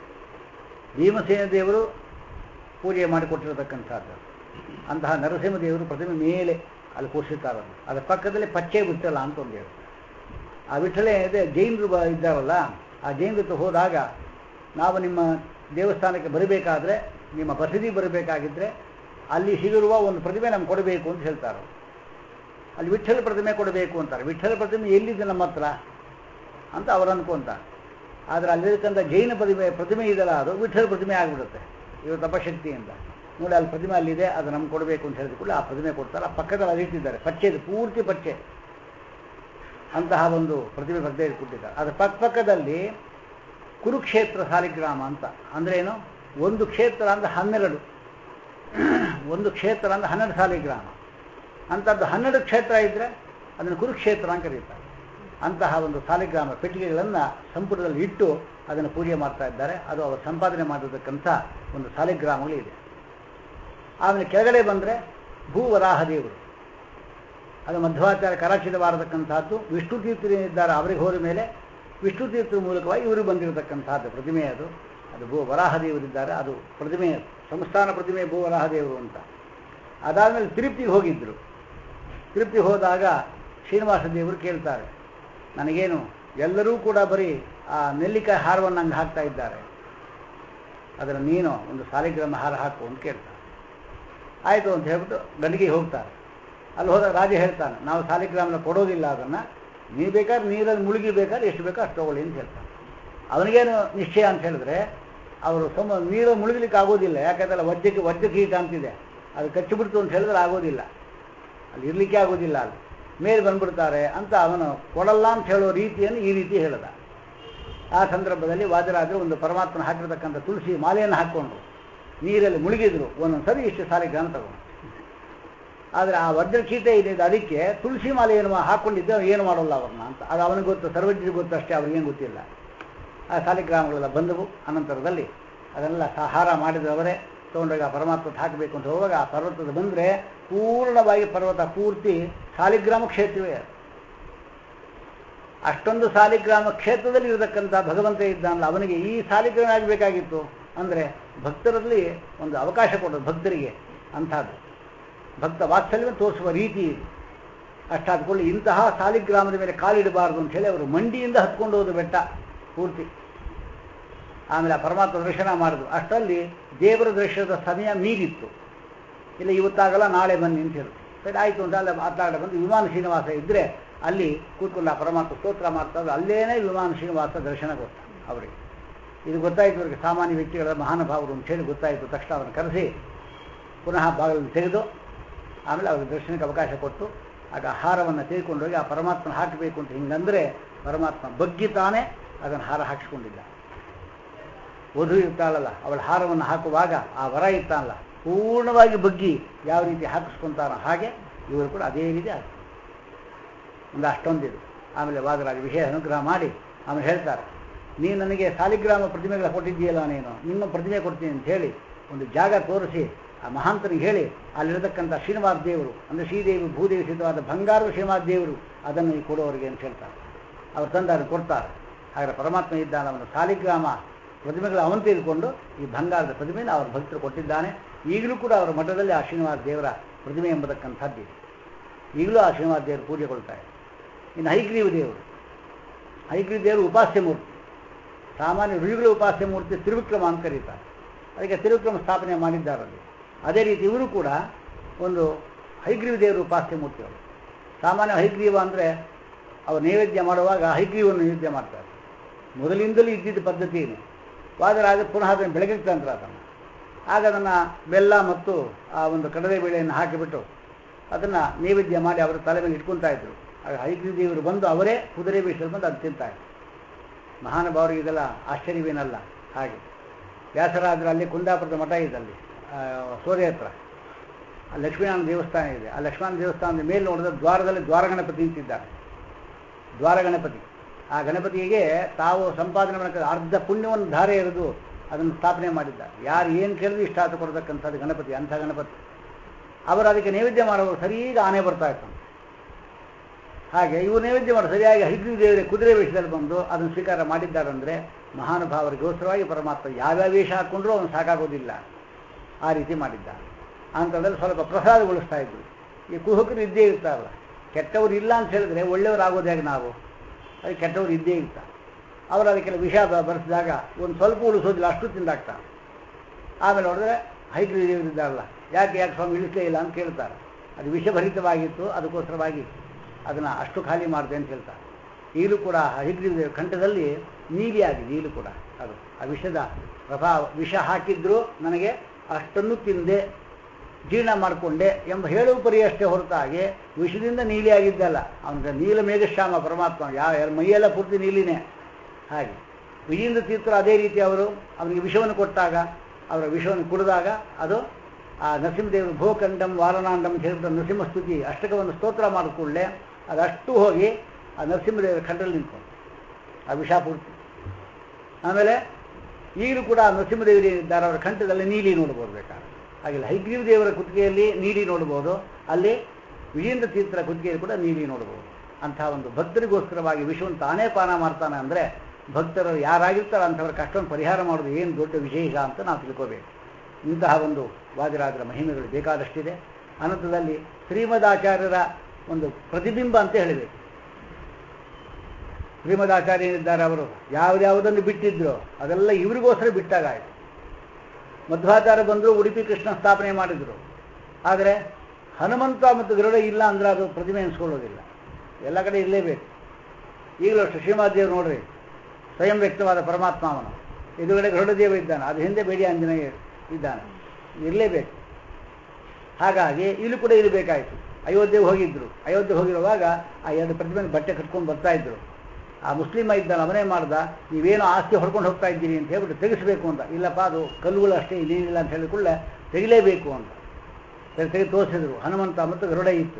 ಭೀಮಸೇನ ದೇವರು ಪೂಜೆ ಮಾಡಿಕೊಟ್ಟಿರತಕ್ಕಂಥದ್ದು ಅಂತಹ ನರಸಿಂಹದೇವರು ಪ್ರತಿಮೆ ಮೇಲೆ ಅಲ್ಲಿ ಕೂರಿಸಿರ್ತಾರಲ್ಲ ಅದರ ಪಕ್ಕದಲ್ಲಿ ಪಚ್ಚೆ ಬಿಟ್ಟಲ್ಲ ಅಂತ ಒಂದು ಹೇಳ್ತಾರೆ ಆ ವಿಠಲೆ ಇದೆ ಜೈನರು ಬ ಇದ್ದಾರಲ್ಲ ಆ ಜೈನರ ಹತ್ರ ಹೋದಾಗ ನಾವು ನಿಮ್ಮ ದೇವಸ್ಥಾನಕ್ಕೆ ಬರಬೇಕಾದ್ರೆ ನಿಮ್ಮ ಬಸದಿ ಬರಬೇಕಾಗಿದ್ದರೆ ಅಲ್ಲಿ ಸಿಗಿರುವ ಒಂದು ಪ್ರತಿಮೆ ನಮ್ಗೆ ಕೊಡಬೇಕು ಅಂತ ಹೇಳ್ತಾರೆ ಅವ್ರು. ಅಲ್ಲಿ ವಿಠ್ಠಲ ಪ್ರತಿಮೆ ಕೊಡಬೇಕು ಅಂತಾರೆ ವಿಠ್ಠಲ ಪ್ರತಿಮೆ ಎಲ್ಲಿದೆ ನಮ್ಮ ಹತ್ರ ಅಂತ ಅವ್ರು ಅನ್ಕೊಂತಾರೆ ಆದರೆ ಅಲ್ಲಿರ್ತಕ್ಕಂಥ ಜೈನ ಪ್ರತಿಮೆ ಪ್ರತಿಮೆ ಇದೆಲ್ಲ ಅದು ವಿಠ್ಠಲ ಪ್ರತಿಮೆ ಆಗಿಬಿಡುತ್ತೆ ಇವರು ತಪಶಕ್ತಿಯಿಂದ ನೋಡಿ ಅಲ್ಲಿ ಪ್ರತಿಮೆ ಅಲ್ಲಿದೆ ಅದು ನಮ್ಗೆ ಕೊಡಬೇಕು ಅಂತ ಹೇಳಿದ ಕೂಡಲೇ ಆ ಪ್ರತಿಮೆ ಕೊಡ್ತಾರೆ ಆ ಪಕ್ಕದಲ್ಲಿ ಅದಿಟ್ಟಿದ್ದಾರೆ ಪಚ್ಚೆ ಇದು ಪೂರ್ತಿ ಪಚ್ಚೆ ಅಂತಹ ಒಂದು ಪ್ರತಿಮೆ ಬರ್ದೇ ಕೊಟ್ಟಿದ್ದಾರೆ ಅದರ ಪಕ್ಕಪಕ್ಕದಲ್ಲಿ ಕುರುಕ್ಷೇತ್ರ ಸಾಲಿಗ್ರಾಮ ಅಂತ ಅಂದ್ರೆ ಏನು ಒಂದು ಕ್ಷೇತ್ರ ಅಂದ್ರೆ ಹನ್ನೆರಡು ಒಂದು ಕ್ಷೇತ್ರ ಅಂದ್ರೆ ಹನ್ನೆರಡು ಸಾಲಿಗ್ರಾಮ ಅಂಥದ್ದು ಹನ್ನೆರಡು ಕ್ಷೇತ್ರ ಇದ್ದರೆ ಅದನ್ನು ಕುರುಕ್ಷೇತ್ರ ಅಂತ ಕರೀತಾರೆ ಅಂತಹ ಒಂದು ಸಾಲಿಗ್ರಾಮ ಪೆಟ್ಟಿಗೆಗಳನ್ನು ಸಂಪುಟದಲ್ಲಿ ಇಟ್ಟು ಅದನ್ನು ಪೂಜೆ ಮಾಡ್ತಾ ಇದ್ದಾರೆ ಅದು ಅವರು ಸಂಪಾದನೆ ಮಾಡಿರತಕ್ಕಂಥ ಒಂದು ಸಾಲಿಗ್ರಾಮಗಳು ಇದೆ ಆಮೇಲೆ ಕೆಳಗಡೆ ಬಂದರೆ ಭೂವರಾಹ ದೇವರು ಅದು ಮಧ್ವಾಚಾರ್ಯ ಕರಾಚಿತವಾರತಕ್ಕಂಥದ್ದು ವಿಷ್ಣು ತೀರ್ಥರಿದ್ದಾರೆ ಅವರಿಗೆ ಹೋದ ಮೇಲೆ ವಿಷ್ಣು ತೀರ್ಥರ ಮೂಲಕವಾಗಿ ಇವರು ಬಂದಿರತಕ್ಕಂಥದ್ದು ಪ್ರತಿಮೆ ಅದು ಅದು ಭೂ ವರಾಹ ದೇವರಿದ್ದಾರೆ ಅದು ಪ್ರತಿಮೆ ಸಂಸ್ಥಾನ ಪ್ರತಿಮೆ ಭೂ ವರಾಹ ದೇವರು ಅಂತ ಅದಾದಮೇಲೆ ತಿರುಪ್ತಿಗೆ ಹೋಗಿದ್ದರು ತಿರುಪ್ತಿಗೆ ಹೋದಾಗ ಶ್ರೀನಿವಾಸ ದೇವರು ಕೇಳ್ತಾರೆ ನನಗೇನು ಎಲ್ಲರೂ ಕೂಡ ಬರೀ ಆ ನೆಲ್ಲಿಕಾಯಿ ಹಾರವನ್ನು ಹಂಗೆ ಹಾಕ್ತಾ ಇದ್ದಾರೆ ಅದರ ನೀನು ಒಂದು ಸಾಲಿಗ್ರಾಮ ಹಾರ ಹಾಕು ಅಂತ ಕೇಳ್ತಾರೆ ಆಯಿತು ಅಂತ ಹೇಳ್ಬಿಟ್ಟು ಗಂಡಿಗೆ ಹೋಗ್ತಾರೆ ಅಲ್ಲಿ ಹೋದಾಗ ರಾಜ ಹೇಳ್ತಾನೆ ನಾವು ಸಾಲಿಗ್ರಾಮನ ಕೊಡೋದಿಲ್ಲ ಅದನ್ನು ನೀವು ಬೇಕಾದ್ರೆ ನೀರಲ್ಲಿ ಮುಳುಗಿ ಬೇಕಾದ್ರೆ ಎಷ್ಟು ಬೇಕೋ ಅಷ್ಟು ತಗೊಳ್ಳಿ ಅಂತ ಹೇಳ್ತಾನೆ ಅವನಿಗೇನು ನಿಶ್ಚಯ ಅಂತ ಹೇಳಿದ್ರೆ ಅವರು ಸಮ ನೀರು ಮುಳುಗಲಿಕ್ಕೆ ಆಗೋದಿಲ್ಲ ಯಾಕಂದ್ರೆ ವಜ್ರಕ್ಕೆ ವಜ್ರ ಕೀಟ ಅಂತಿದೆ ಅದು ಕಚ್ಚಿಬಿಡ್ತು ಅಂತ ಹೇಳಿದ್ರೆ ಆಗೋದಿಲ್ಲ ಅಲ್ಲಿ ಇರಲಿಕ್ಕೆ ಆಗೋದಿಲ್ಲ ಅಲ್ಲಿ ಮೇಲೆ ಬಂದ್ಬಿಡ್ತಾರೆ ಅಂತ ಅವನು ಕೊಡಲ್ಲ ಅಂತ ಹೇಳೋ ರೀತಿಯನ್ನು ಈ ರೀತಿ ಹೇಳಿದ ಆ ಸಂದರ್ಭದಲ್ಲಿ ವಾದರಾಜರು ಒಂದು ಪರಮಾತ್ಮನ ಹಾಕಿರ್ತಕ್ಕಂಥ ತುಳಸಿ ಮಾಲೆಯನ್ನು ಹಾಕ್ಕೊಂಡ್ರು ನೀರಲ್ಲಿ ಮುಳುಗಿದ್ರು ಒಂದೊಂದು ಸರಿ ಇಷ್ಟು ಸಾಲಿಗ್ರಾಮ ತಗೊಂಡು ಆದರೆ ಆ ವಜ್ರಕೀಟ ಏನಿದೆ ಅದಕ್ಕೆ ತುಳಸಿ ಮಾಲೆ ಏನು ಹಾಕ್ಕೊಂಡಿದ್ದೆ ಏನು ಮಾಡೋಲ್ಲ ಅವ್ರನ್ನ ಅಂತ ಅದು ಅವನಿಗೆ ಗೊತ್ತು ಸರ್ವಜ್ಞರಿಗೆ ಗೊತ್ತು ಅಷ್ಟೇ ಅವ್ರಿಗೇನು ಗೊತ್ತಿಲ್ಲ ಆ ಸಾಲಿಗ್ರಾಮಗಳೆಲ್ಲ ಬಂದವು ಅನಂತರದಲ್ಲಿ ಅದನ್ನೆಲ್ಲ ಸಹಾರ ಮಾಡಿದವರೇ ತೊಗೊಂಡೋಗಿ ಆ ಪರಮಾತ್ಮ ಹಾಕಬೇಕು ಅಂತ ಹೋಗುವಾಗ ಆ ಪರ್ವತದ ಬಂದರೆ ಪೂರ್ಣವಾಗಿ ಪರ್ವತ ಪೂರ್ತಿ ಸಾಲಿಗ್ರಾಮ ಕ್ಷೇತ್ರವೇ ಅಷ್ಟೊಂದು ಸಾಲಿಗ್ರಾಮ ಕ್ಷೇತ್ರದಲ್ಲಿ ಇರತಕ್ಕಂಥ ಭಗವಂತ ಇದ್ದಾನಲ್ಲ ಅವನಿಗೆ ಈ ಸಾಲಿಗ್ರಾಮ ಆಗಬೇಕಾಗಿತ್ತು ಅಂದರೆ ಭಕ್ತರಲ್ಲಿ ಒಂದು ಅವಕಾಶ ಕೊಡೋದು ಭಕ್ತರಿಗೆ ಅಂಥದ್ದು ಭಕ್ತ ವಾತ್ಸಲ್ಯವನ್ನು ತೋರಿಸುವ ರೀತಿ ಇದು ಅಷ್ಟಾದ್ಕೊಳ್ಳಿ ಇಂತಹ ಸಾಲಿಗ್ರಾಮದ ಮೇಲೆ ಕಾಲಿಡಬಾರದು ಅಂತ ಹೇಳಿ ಅವರು ಮಂಡಿಯಿಂದ ಹತ್ಕೊಂಡು ಹೋದ ಬೆಟ್ಟ ಪೂರ್ತಿ ಆಮೇಲೆ ಆ ಪರಮಾತ್ಮ ದರ್ಶನ ಮಾಡಿದ್ರು ಅಷ್ಟರಲ್ಲಿ ದೇವರ ದರ್ಶನದ ಸಮಯ ಮೀರಿತ್ತು ಇಲ್ಲ ಇವತ್ತಾಗಲ್ಲ ನಾಳೆ ಬನ್ನಿ ಅಂತ ಹೇಳಿದ್ರು ಸರಿ ಆಯಿತು ಅಂತ ಅಲ್ಲ ಮಾತಾಡ ಬಂದು ವಿಮಾನ ಶ್ರೀನಿವಾಸ ಇದ್ದರೆ ಅಲ್ಲಿ ಕೂತ್ಕೊಂಡು ಆ ಪರಮಾತ್ಮ ಸ್ತೋತ್ರ ಮಾಡ್ತಾರೆ ಅಲ್ಲೇನೇ ವಿಮಾನ ಶ್ರೀನಿವಾಸ ದರ್ಶನ ಕೊಟ್ಟ ಅವರಿಗೆ ಇದು ಗೊತ್ತಾಯಿತು ಅವರಿಗೆ ಸಾಮಾನ್ಯ ವ್ಯಕ್ತಿಗಳ ಮಹಾನುಭಾವರು ಅಂತ ಹೇಳಿ ಗೊತ್ತಾಯಿತು ತಕ್ಷಣ ಅವರನ್ನು ಕರೆಸಿ ಪುನಃ ಬಾಗಿಲನ್ನು ತೆಗೆದು ಆಮೇಲೆ ಅವ್ರಿಗೆ ದರ್ಶನಕ್ಕೆ ಅವಕಾಶ ಕೊಟ್ಟು ಆಗ ಹಾರವನ್ನು ತೆಗೆದುಕೊಂಡೋಗಿ ಆ ಪರಮಾತ್ಮನ ಹಾಕಬೇಕು ಅಂತ ಹಿಂಗಂದರೆ ಪರಮಾತ್ಮ ಬಗ್ಗಿ ತಾನೇ ಅದನ್ನು ಹಾರ ಹಾಕಿಸ್ಕೊಂಡಿಲ್ಲ ವಧು ಇರ್ತಾಳಲ್ಲ ಅವಳ ಹಾರವನ್ನು ಹಾಕುವಾಗ ಆ ವರ ಇರ್ತಾನಲ್ಲ ಪೂರ್ಣವಾಗಿ ಬಗ್ಗಿ ಯಾವ ರೀತಿ ಹಾಕಿಸ್ಕೊಂತಾನೋ ಹಾಗೆ ಇವರು ಕೂಡ ಅದೇ ರೀತಿ ಆಗ್ತದೆ ಒಂದು ಅಷ್ಟೊಂದಿದು ಆಮೇಲೆ ವಾದರಾಜ ವಿಷಯ ಅನುಗ್ರಹ ಮಾಡಿ ಆಮೇಲೆ ಹೇಳ್ತಾರೆ ನೀನು ನನಗೆ ಸಾಲಿಗ್ರಾಮ ಪ್ರತಿಮೆಗಳ ಕೊಟ್ಟಿದ್ದೀಯಲ್ಲ ನೀನು ನಿಮ್ಮ ಪ್ರತಿಮೆ ಕೊಡ್ತೀನಿ ಅಂತ ಹೇಳಿ ಒಂದು ಜಾಗ ತೋರಿಸಿ ಆ ಮಹಾಂತನಿಗೆ ಹೇಳಿ ಅಲ್ಲಿರತಕ್ಕಂಥ ಶ್ರೀನಿವಾಸ ದೇವರು ಅಂದರೆ ಶ್ರೀದೇವಿ ಭೂದೇವಿ ಸಿದ್ಧವಾದ ಬಂಗಾರದ ಶ್ರೀನಿವಾಸ ದೇವರು ಅದನ್ನು ನೀವು ಕೊಡೋರಿಗೆ ಅಂತ ಹೇಳ್ತಾರೆ ಅವ್ರು ತಂದು ಅದನ್ನು ಕೊಡ್ತಾರೆ ಹಾಗಾದ್ರೆ ಪರಮಾತ್ಮ ಇದ್ದಾನೆ ಅವನು ಸಾಲಿಗ್ರಾಮ ಪ್ರತಿಮೆಗಳು ಅವನು ತೆಗೆದುಕೊಂಡು ಈ ಬಂಗಾರದ ಪ್ರತಿಮೆಯನ್ನು ಅವರ ಭಕ್ತರು ಕೊಟ್ಟಿದ್ದಾನೆ ಈಗಲೂ ಕೂಡ ಅವರ ಮಠದಲ್ಲಿ ಆ ಶ್ರೀನಿವಾಸ ದೇವರ ಪ್ರತಿಮೆ ಎಂಬತಕ್ಕಂಥದ್ದು ಇದೆ ಈಗಲೂ ಆ ಶ್ರೀನಿವಾಸ ದೇವರು ಪೂಜೆ ಕೊಡ್ತಾರೆ ಇನ್ನು ಹೈಗ್ರೀವ ದೇವರು ಹೈಗ್ರೀವ ದೇವರು ಉಪಾಸ್ಯ ಮೂರ್ತಿ ಸಾಮಾನ್ಯ ಋಷಿಗಳ ಉಪಾಸ್ಯ ಮೂರ್ತಿ ತ್ರಿವಿಕ್ರಮ ಅಂತ ಕರೀತಾರೆ ಅದಕ್ಕೆ ತ್ರಿವಿಕ್ರಮ ಸ್ಥಾಪನೆ ಮಾಡಿದ್ದಾರಲ್ಲಿ ಅದೇ ರೀತಿ ಇವರು ಕೂಡ ಒಂದು ಹೈಗ್ರೀವ ದೇವರು ಉಪಾಸ್ಯ ಮೂರ್ತಿಗಳು ಸಾಮಾನ್ಯ ಹೈಗ್ರೀವ ಅಂದರೆ ಅವರು ನೈವೇದ್ಯ ಮಾಡುವಾಗ ಹೈಗ್ರೀವನ್ನು ನೈವೇದ್ಯ ಮಾಡ್ತಾರೆ ಮೊದಲಿಂದಲೂ ಇದ್ದಿದ್ದ ಪದ್ಧತಿ ಇದೆ ವಾದರಾಜ ಪುನಃ ಅದನ್ನು ಬೆಳಗ್ಗೆ ತಂತ್ರ ಅದನ್ನು ಆಗ ಅದನ್ನು ಬೆಲ್ಲ ಮತ್ತು ಆ ಒಂದು ಕಡಲೆ ಬೇಳೆಯನ್ನು ಹಾಕಿಬಿಟ್ಟು ಅದನ್ನು ನೈವೇದ್ಯ ಮಾಡಿ ಅವರ ತಲೆ ಮೇಲೆ ಇಟ್ಕೊತಾ ಇದ್ರು ಆಗ ಹೈಗ್ರೀವ ದೇವರು ಬಂದು ಅವರೇ ಕುದುರೆ ಬೇಷಲ್ಲಿ ಬಂದು ಅದು ತಿಂತಾ ಇದ್ರು ಮಹಾನುಭಾವರಿಗೆ ಇದೆಲ್ಲ ಆಶ್ಚರ್ಯವೇನಲ್ಲ ಹಾಗೆ ವ್ಯಾಸರಾಜರು ಅಲ್ಲಿ ಕುಂದಾಪುರದ ಮಠ ಇದೆ ಅಲ್ಲಿ ಸೂರ್ಯ ಹತ್ರ ಆ ಲಕ್ಷ್ಮೀನಾರಾಯಣ ದೇವಸ್ಥಾನ ಇದೆ ಆ ಲಕ್ಷ್ಮೀನಾರಾಯಣ ದೇವಸ್ಥಾನದ ಮೇಲೆ ನೋಡಿದ್ರೆ ದ್ವಾರದಲ್ಲಿ ದ್ವಾರ ಗಣಪತಿ ನಿಂತಿದ್ದಾರೆ ದ್ವಾರ ಗಣಪತಿ ಆ ಗಣಪತಿಗೆ ತಾವು ಸಂಪಾದನೆ ಮಾಡಕ್ಕೆ ಅರ್ಧ ಪುಣ್ಯವನ್ನು ಧಾರೆ ಎರೆದು ಅದನ್ನು ಸ್ಥಾಪನೆ ಮಾಡಿದ್ದಾರೆ ಯಾರು ಏನು ಕೇಳಿದ್ರು ಇಷ್ಟ ಆತ ಕೊಡತಕ್ಕಂಥದ್ದು ಗಣಪತಿ ಅಂಥ ಗಣಪತಿ ಅವರು ಅದಕ್ಕೆ ನೈವೇದ್ಯ ಮಾಡುವಾಗ ಸರಿಯಾಗಿ ಆನೆ ಬರ್ತಾ ಇತ್ತು ಹಾಗೆ ಇವರು ನೈವೇದ್ಯ ಮಾಡಿ ಸರಿಯಾಗಿ ಹೈಗ್ರೀವ ದೇವರೇ ಕುದುರೆ ವೇಷದಲ್ಲಿ ಬಂದು ಅದನ್ನು ಸ್ವೀಕಾರ ಮಾಡಿದ್ದಾರಂದರೆ ಮಹಾನುಭಾವರಿಗೋಸ್ಕರವಾಗಿ ಪರಮಾತ್ಮ ಯಾವ್ಯಾವ ವೇಷ ಹಾಕ್ಕೊಂಡ್ರೂ ಅವನು ಸಾಕಾಗೋದಿಲ್ಲ ಆ ರೀತಿ ಮಾಡಿದ್ದಾರೆ ಅಂಥದ್ರಲ್ಲಿ ಸ್ವಲ್ಪ ಪ್ರಸಾದಗೊಳಿಸ್ತಾ ಇದ್ರು ಈ ಕುಹುಕರು ಇದ್ದೇ ಇರ್ತಾರಲ್ಲ ಕೆಟ್ಟವರು ಇಲ್ಲ ಅಂತ ಹೇಳಿದ್ರೆ ಒಳ್ಳೆಯವರಾಗೋದು ಹೇಗೆ ನಾವು ಅದಕ್ಕೆ ಕೆಟ್ಟವರು ಇದ್ದೇ ಇರ್ತಾರೆ ಅವರು ಅದಕ್ಕೆಲ್ಲ ವಿಷ ಬರೆಸಿದಾಗ ಒಂದು ಸ್ವಲ್ಪ ಉಳಿಸೋದಿಲ್ಲ ಅಷ್ಟು ತಿಂದಾಗ್ತಾರೆ ಆಮೇಲೆ ನೋಡಿದ್ರೆ ಹೈಗ್ರೀವ ದೇವರಿದ್ದಾರಲ್ಲ ಯಾಕೆ ಯಾಕೆ ಸ್ವಾಮಿ ಇಳಿಸಲೇ ಇಲ್ಲ ಅಂತ ಕೇಳ್ತಾರೆ ಅದು ವಿಷಭರಿತವಾಗಿತ್ತು ಅದಕ್ಕೋಸ್ಕರವಾಗಿ ಅದನ್ನು ಅಷ್ಟು ಖಾಲಿ ಮಾಡಿದೆ ಅಂತ ಹೇಳ್ತಾರೆ ಈಗಲೂ ಕೂಡ ಹೈಗ್ರೀವ ದೇವರ ಕಂಠದಲ್ಲಿ ನೀಲಿ ಆಗಿದೆ ಈಗಲೂ ಕೂಡ ಅದು ಆ ವಿಷದ ಪ್ರಭಾವ ವಿಷ ಹಾಕಿದ್ರು ನನಗೆ ಅಷ್ಟನ್ನು ತಿಂದೆ ಜೀರ್ಣ ಮಾಡಿಕೊಂಡೆ ಎಂಬ ಹೇಳುವ ಪರಿಯಷ್ಟೇ ಹೊರತಾಗಿ ವಿಷದಿಂದ ನೀಲಿಯಾಗಿದ್ದಲ್ಲ ಅವನಿಗೆ ನೀಲ ಮೇಘಶ್ಯಾಮ ಪರಮಾತ್ಮ ಯಾವ ಮೈಯೆಲ್ಲ ಪೂರ್ತಿ ನೀಲಿನೇ ಹಾಗೆ ವಿಜೇಂದ್ರ ತೀರ್ಥರು ಅದೇ ರೀತಿ ಅವರು ಅವನಿಗೆ ವಿಷವನ್ನು ಕೊಟ್ಟಾಗ ಅವರ ವಿಷವನ್ನು ಕುಡಿದಾಗ ಅದು ಆ ನರಸಿಂಹದೇವರು ಭೋಖಂಡಂ ವಾರಣಾಂಡಂ ಅಂತ ಹೇಳಿದ ನರಸಿಂಹ ಸ್ತುತಿ ಅಷ್ಟಕವನ್ನು ಸ್ತೋತ್ರ ಮಾಡಿಕೊಳ್ಳೆ ಅದಷ್ಟು ಹೋಗಿ ಆ ನರಸಿಂಹದೇವರ ಖಂಡಲ್ಲಿ ನಿಂತ್ಕೊಂಡು ಆ ವಿಷ ಪೂರ್ತಿ ಆಮೇಲೆ ಈಗಲೂ ಕೂಡ ಆ ನರಸಿಂಹದೇವರು ಏನಿದ್ದಾರೆ ಅವರ ಕಂಠದಲ್ಲಿ ನೀಲಿ ನೋಡ್ಬೋದು ಬೇಕಾದ್ರೆ ಹಾಗಿಲ್ಲ ಹೈಗ್ರೀವ ದೇವರ ಕುತ್ತಿಗೆಯಲ್ಲಿ ನೀಲಿ ನೋಡ್ಬೋದು ಅಲ್ಲಿ ವಿಜೇಂದ್ರ ತೀರ್ಥರ ಕುತ್ತಿಗೆಯಲ್ಲಿ ಕೂಡ ನೀಲಿ ನೋಡ್ಬೋದು ಅಂತಹ ಒಂದು ಭಕ್ತರಿಗೋಸ್ಕರವಾಗಿ ವಿಶ್ವವನ್ನು ತಾನೇ ಪಾನ ಮಾಡ್ತಾನೆ ಅಂದರೆ ಭಕ್ತರು ಯಾರಾಗಿರ್ತಾರೋ ಅಂಥವ್ರ ಕಷ್ಟವನ್ನು ಪರಿಹಾರ ಮಾಡೋದು ಏನು ದೊಡ್ಡ ವಿಶೇಷ ಅಂತ ನಾವು ತಿಳ್ಕೋಬೇಕು ಇಂತಹ ಒಂದು ವಾದಿರಾಜರ ಮಹಿಮೆಗಳು ಬೇಕಾದಷ್ಟಿದೆ ಅನಂತದಲ್ಲಿ ಶ್ರೀಮದಾಚಾರ್ಯರ ಒಂದು ಪ್ರತಿಬಿಂಬ ಅಂತ ಹೇಳಬೇಕು ಶ್ರೀಮದಾಚಾರ್ಯ ಏನಿದ್ದಾರೆ ಅವರು ಯಾವ್ಯಾವುದನ್ನು ಬಿಟ್ಟಿದ್ರು ಅದೆಲ್ಲ ಇವರಿಗೋಸ್ಕರ ಬಿಟ್ಟಾಗ ಆಯಿತು ಮಧ್ವಾಚಾರ್ಯ ಬಂದರು ಉಡುಪಿ ಕೃಷ್ಣ ಸ್ಥಾಪನೆ ಮಾಡಿದರು ಆದರೆ ಹನುಮಂತ ಮತ್ತು ಗರುಡ ಇಲ್ಲ ಅಂದ್ರೆ ಅದು ಪ್ರತಿಮೆ ಅನಿಸ್ಕೊಳ್ಳೋದಿಲ್ಲ ಎಲ್ಲ ಕಡೆ ಇರಲೇಬೇಕು ಈಗಲೂ ಅಷ್ಟು ಶ್ರೀಮಾದೇವರು ನೋಡ್ರಿ ಸ್ವಯಂ ವ್ಯಕ್ತವಾದ ಪರಮಾತ್ಮ ಅವನು ಎದುರುಗಡೆ ಗರುಡದೇವ ಇದ್ದಾನೆ ಅದು ಹಿಂದೆ ಬೇಡಿ ಆಂಜನೇಯ ಇದ್ದಾನೆ ಇರಲೇಬೇಕು ಹಾಗಾಗಿ ಇಲ್ಲೂ ಕೂಡ ಇರಬೇಕಾಯಿತು ಅಯೋಧ್ಯೆಗೆ ಹೋಗಿದ್ರು ಅಯೋಧ್ಯೆ ಹೋಗಿರುವಾಗ ಆ ಎರಡು ಪ್ರತಿಮೆ ಬಟ್ಟೆ ಕಟ್ಕೊಂಡು ಬರ್ತಾ ಇದ್ರು ಆ ಮುಸ್ಲಿಮ ಇದ್ದಾನೆ ಅವನೇ ಮಾಡ್ದ ನೀವೇನೋ ಆಸ್ತಿ ಹೊಡ್ಕೊಂಡು ಹೋಗ್ತಾ ಇದ್ದೀರಿ ಅಂತ ಹೇಳ್ಬಿಟ್ಟು ತೆಗಿಸ್ಬೇಕು ಅಂತ ಇಲ್ಲಪ್ಪ ಅದು ಕಲ್ಲುಗಳು ಅಷ್ಟೇ ಇದೇನಿಲ್ಲ ಅಂತ ಹೇಳಿಕೊಳ್ಳೆ ತೆಗಿಲೇಬೇಕು ಅಂತ ತೆಗೆ ತೆಗೆದು ತೋರಿಸಿದ್ರು ಹನುಮಂತ ಮತ್ತು ಗರುಡ ಇತ್ತು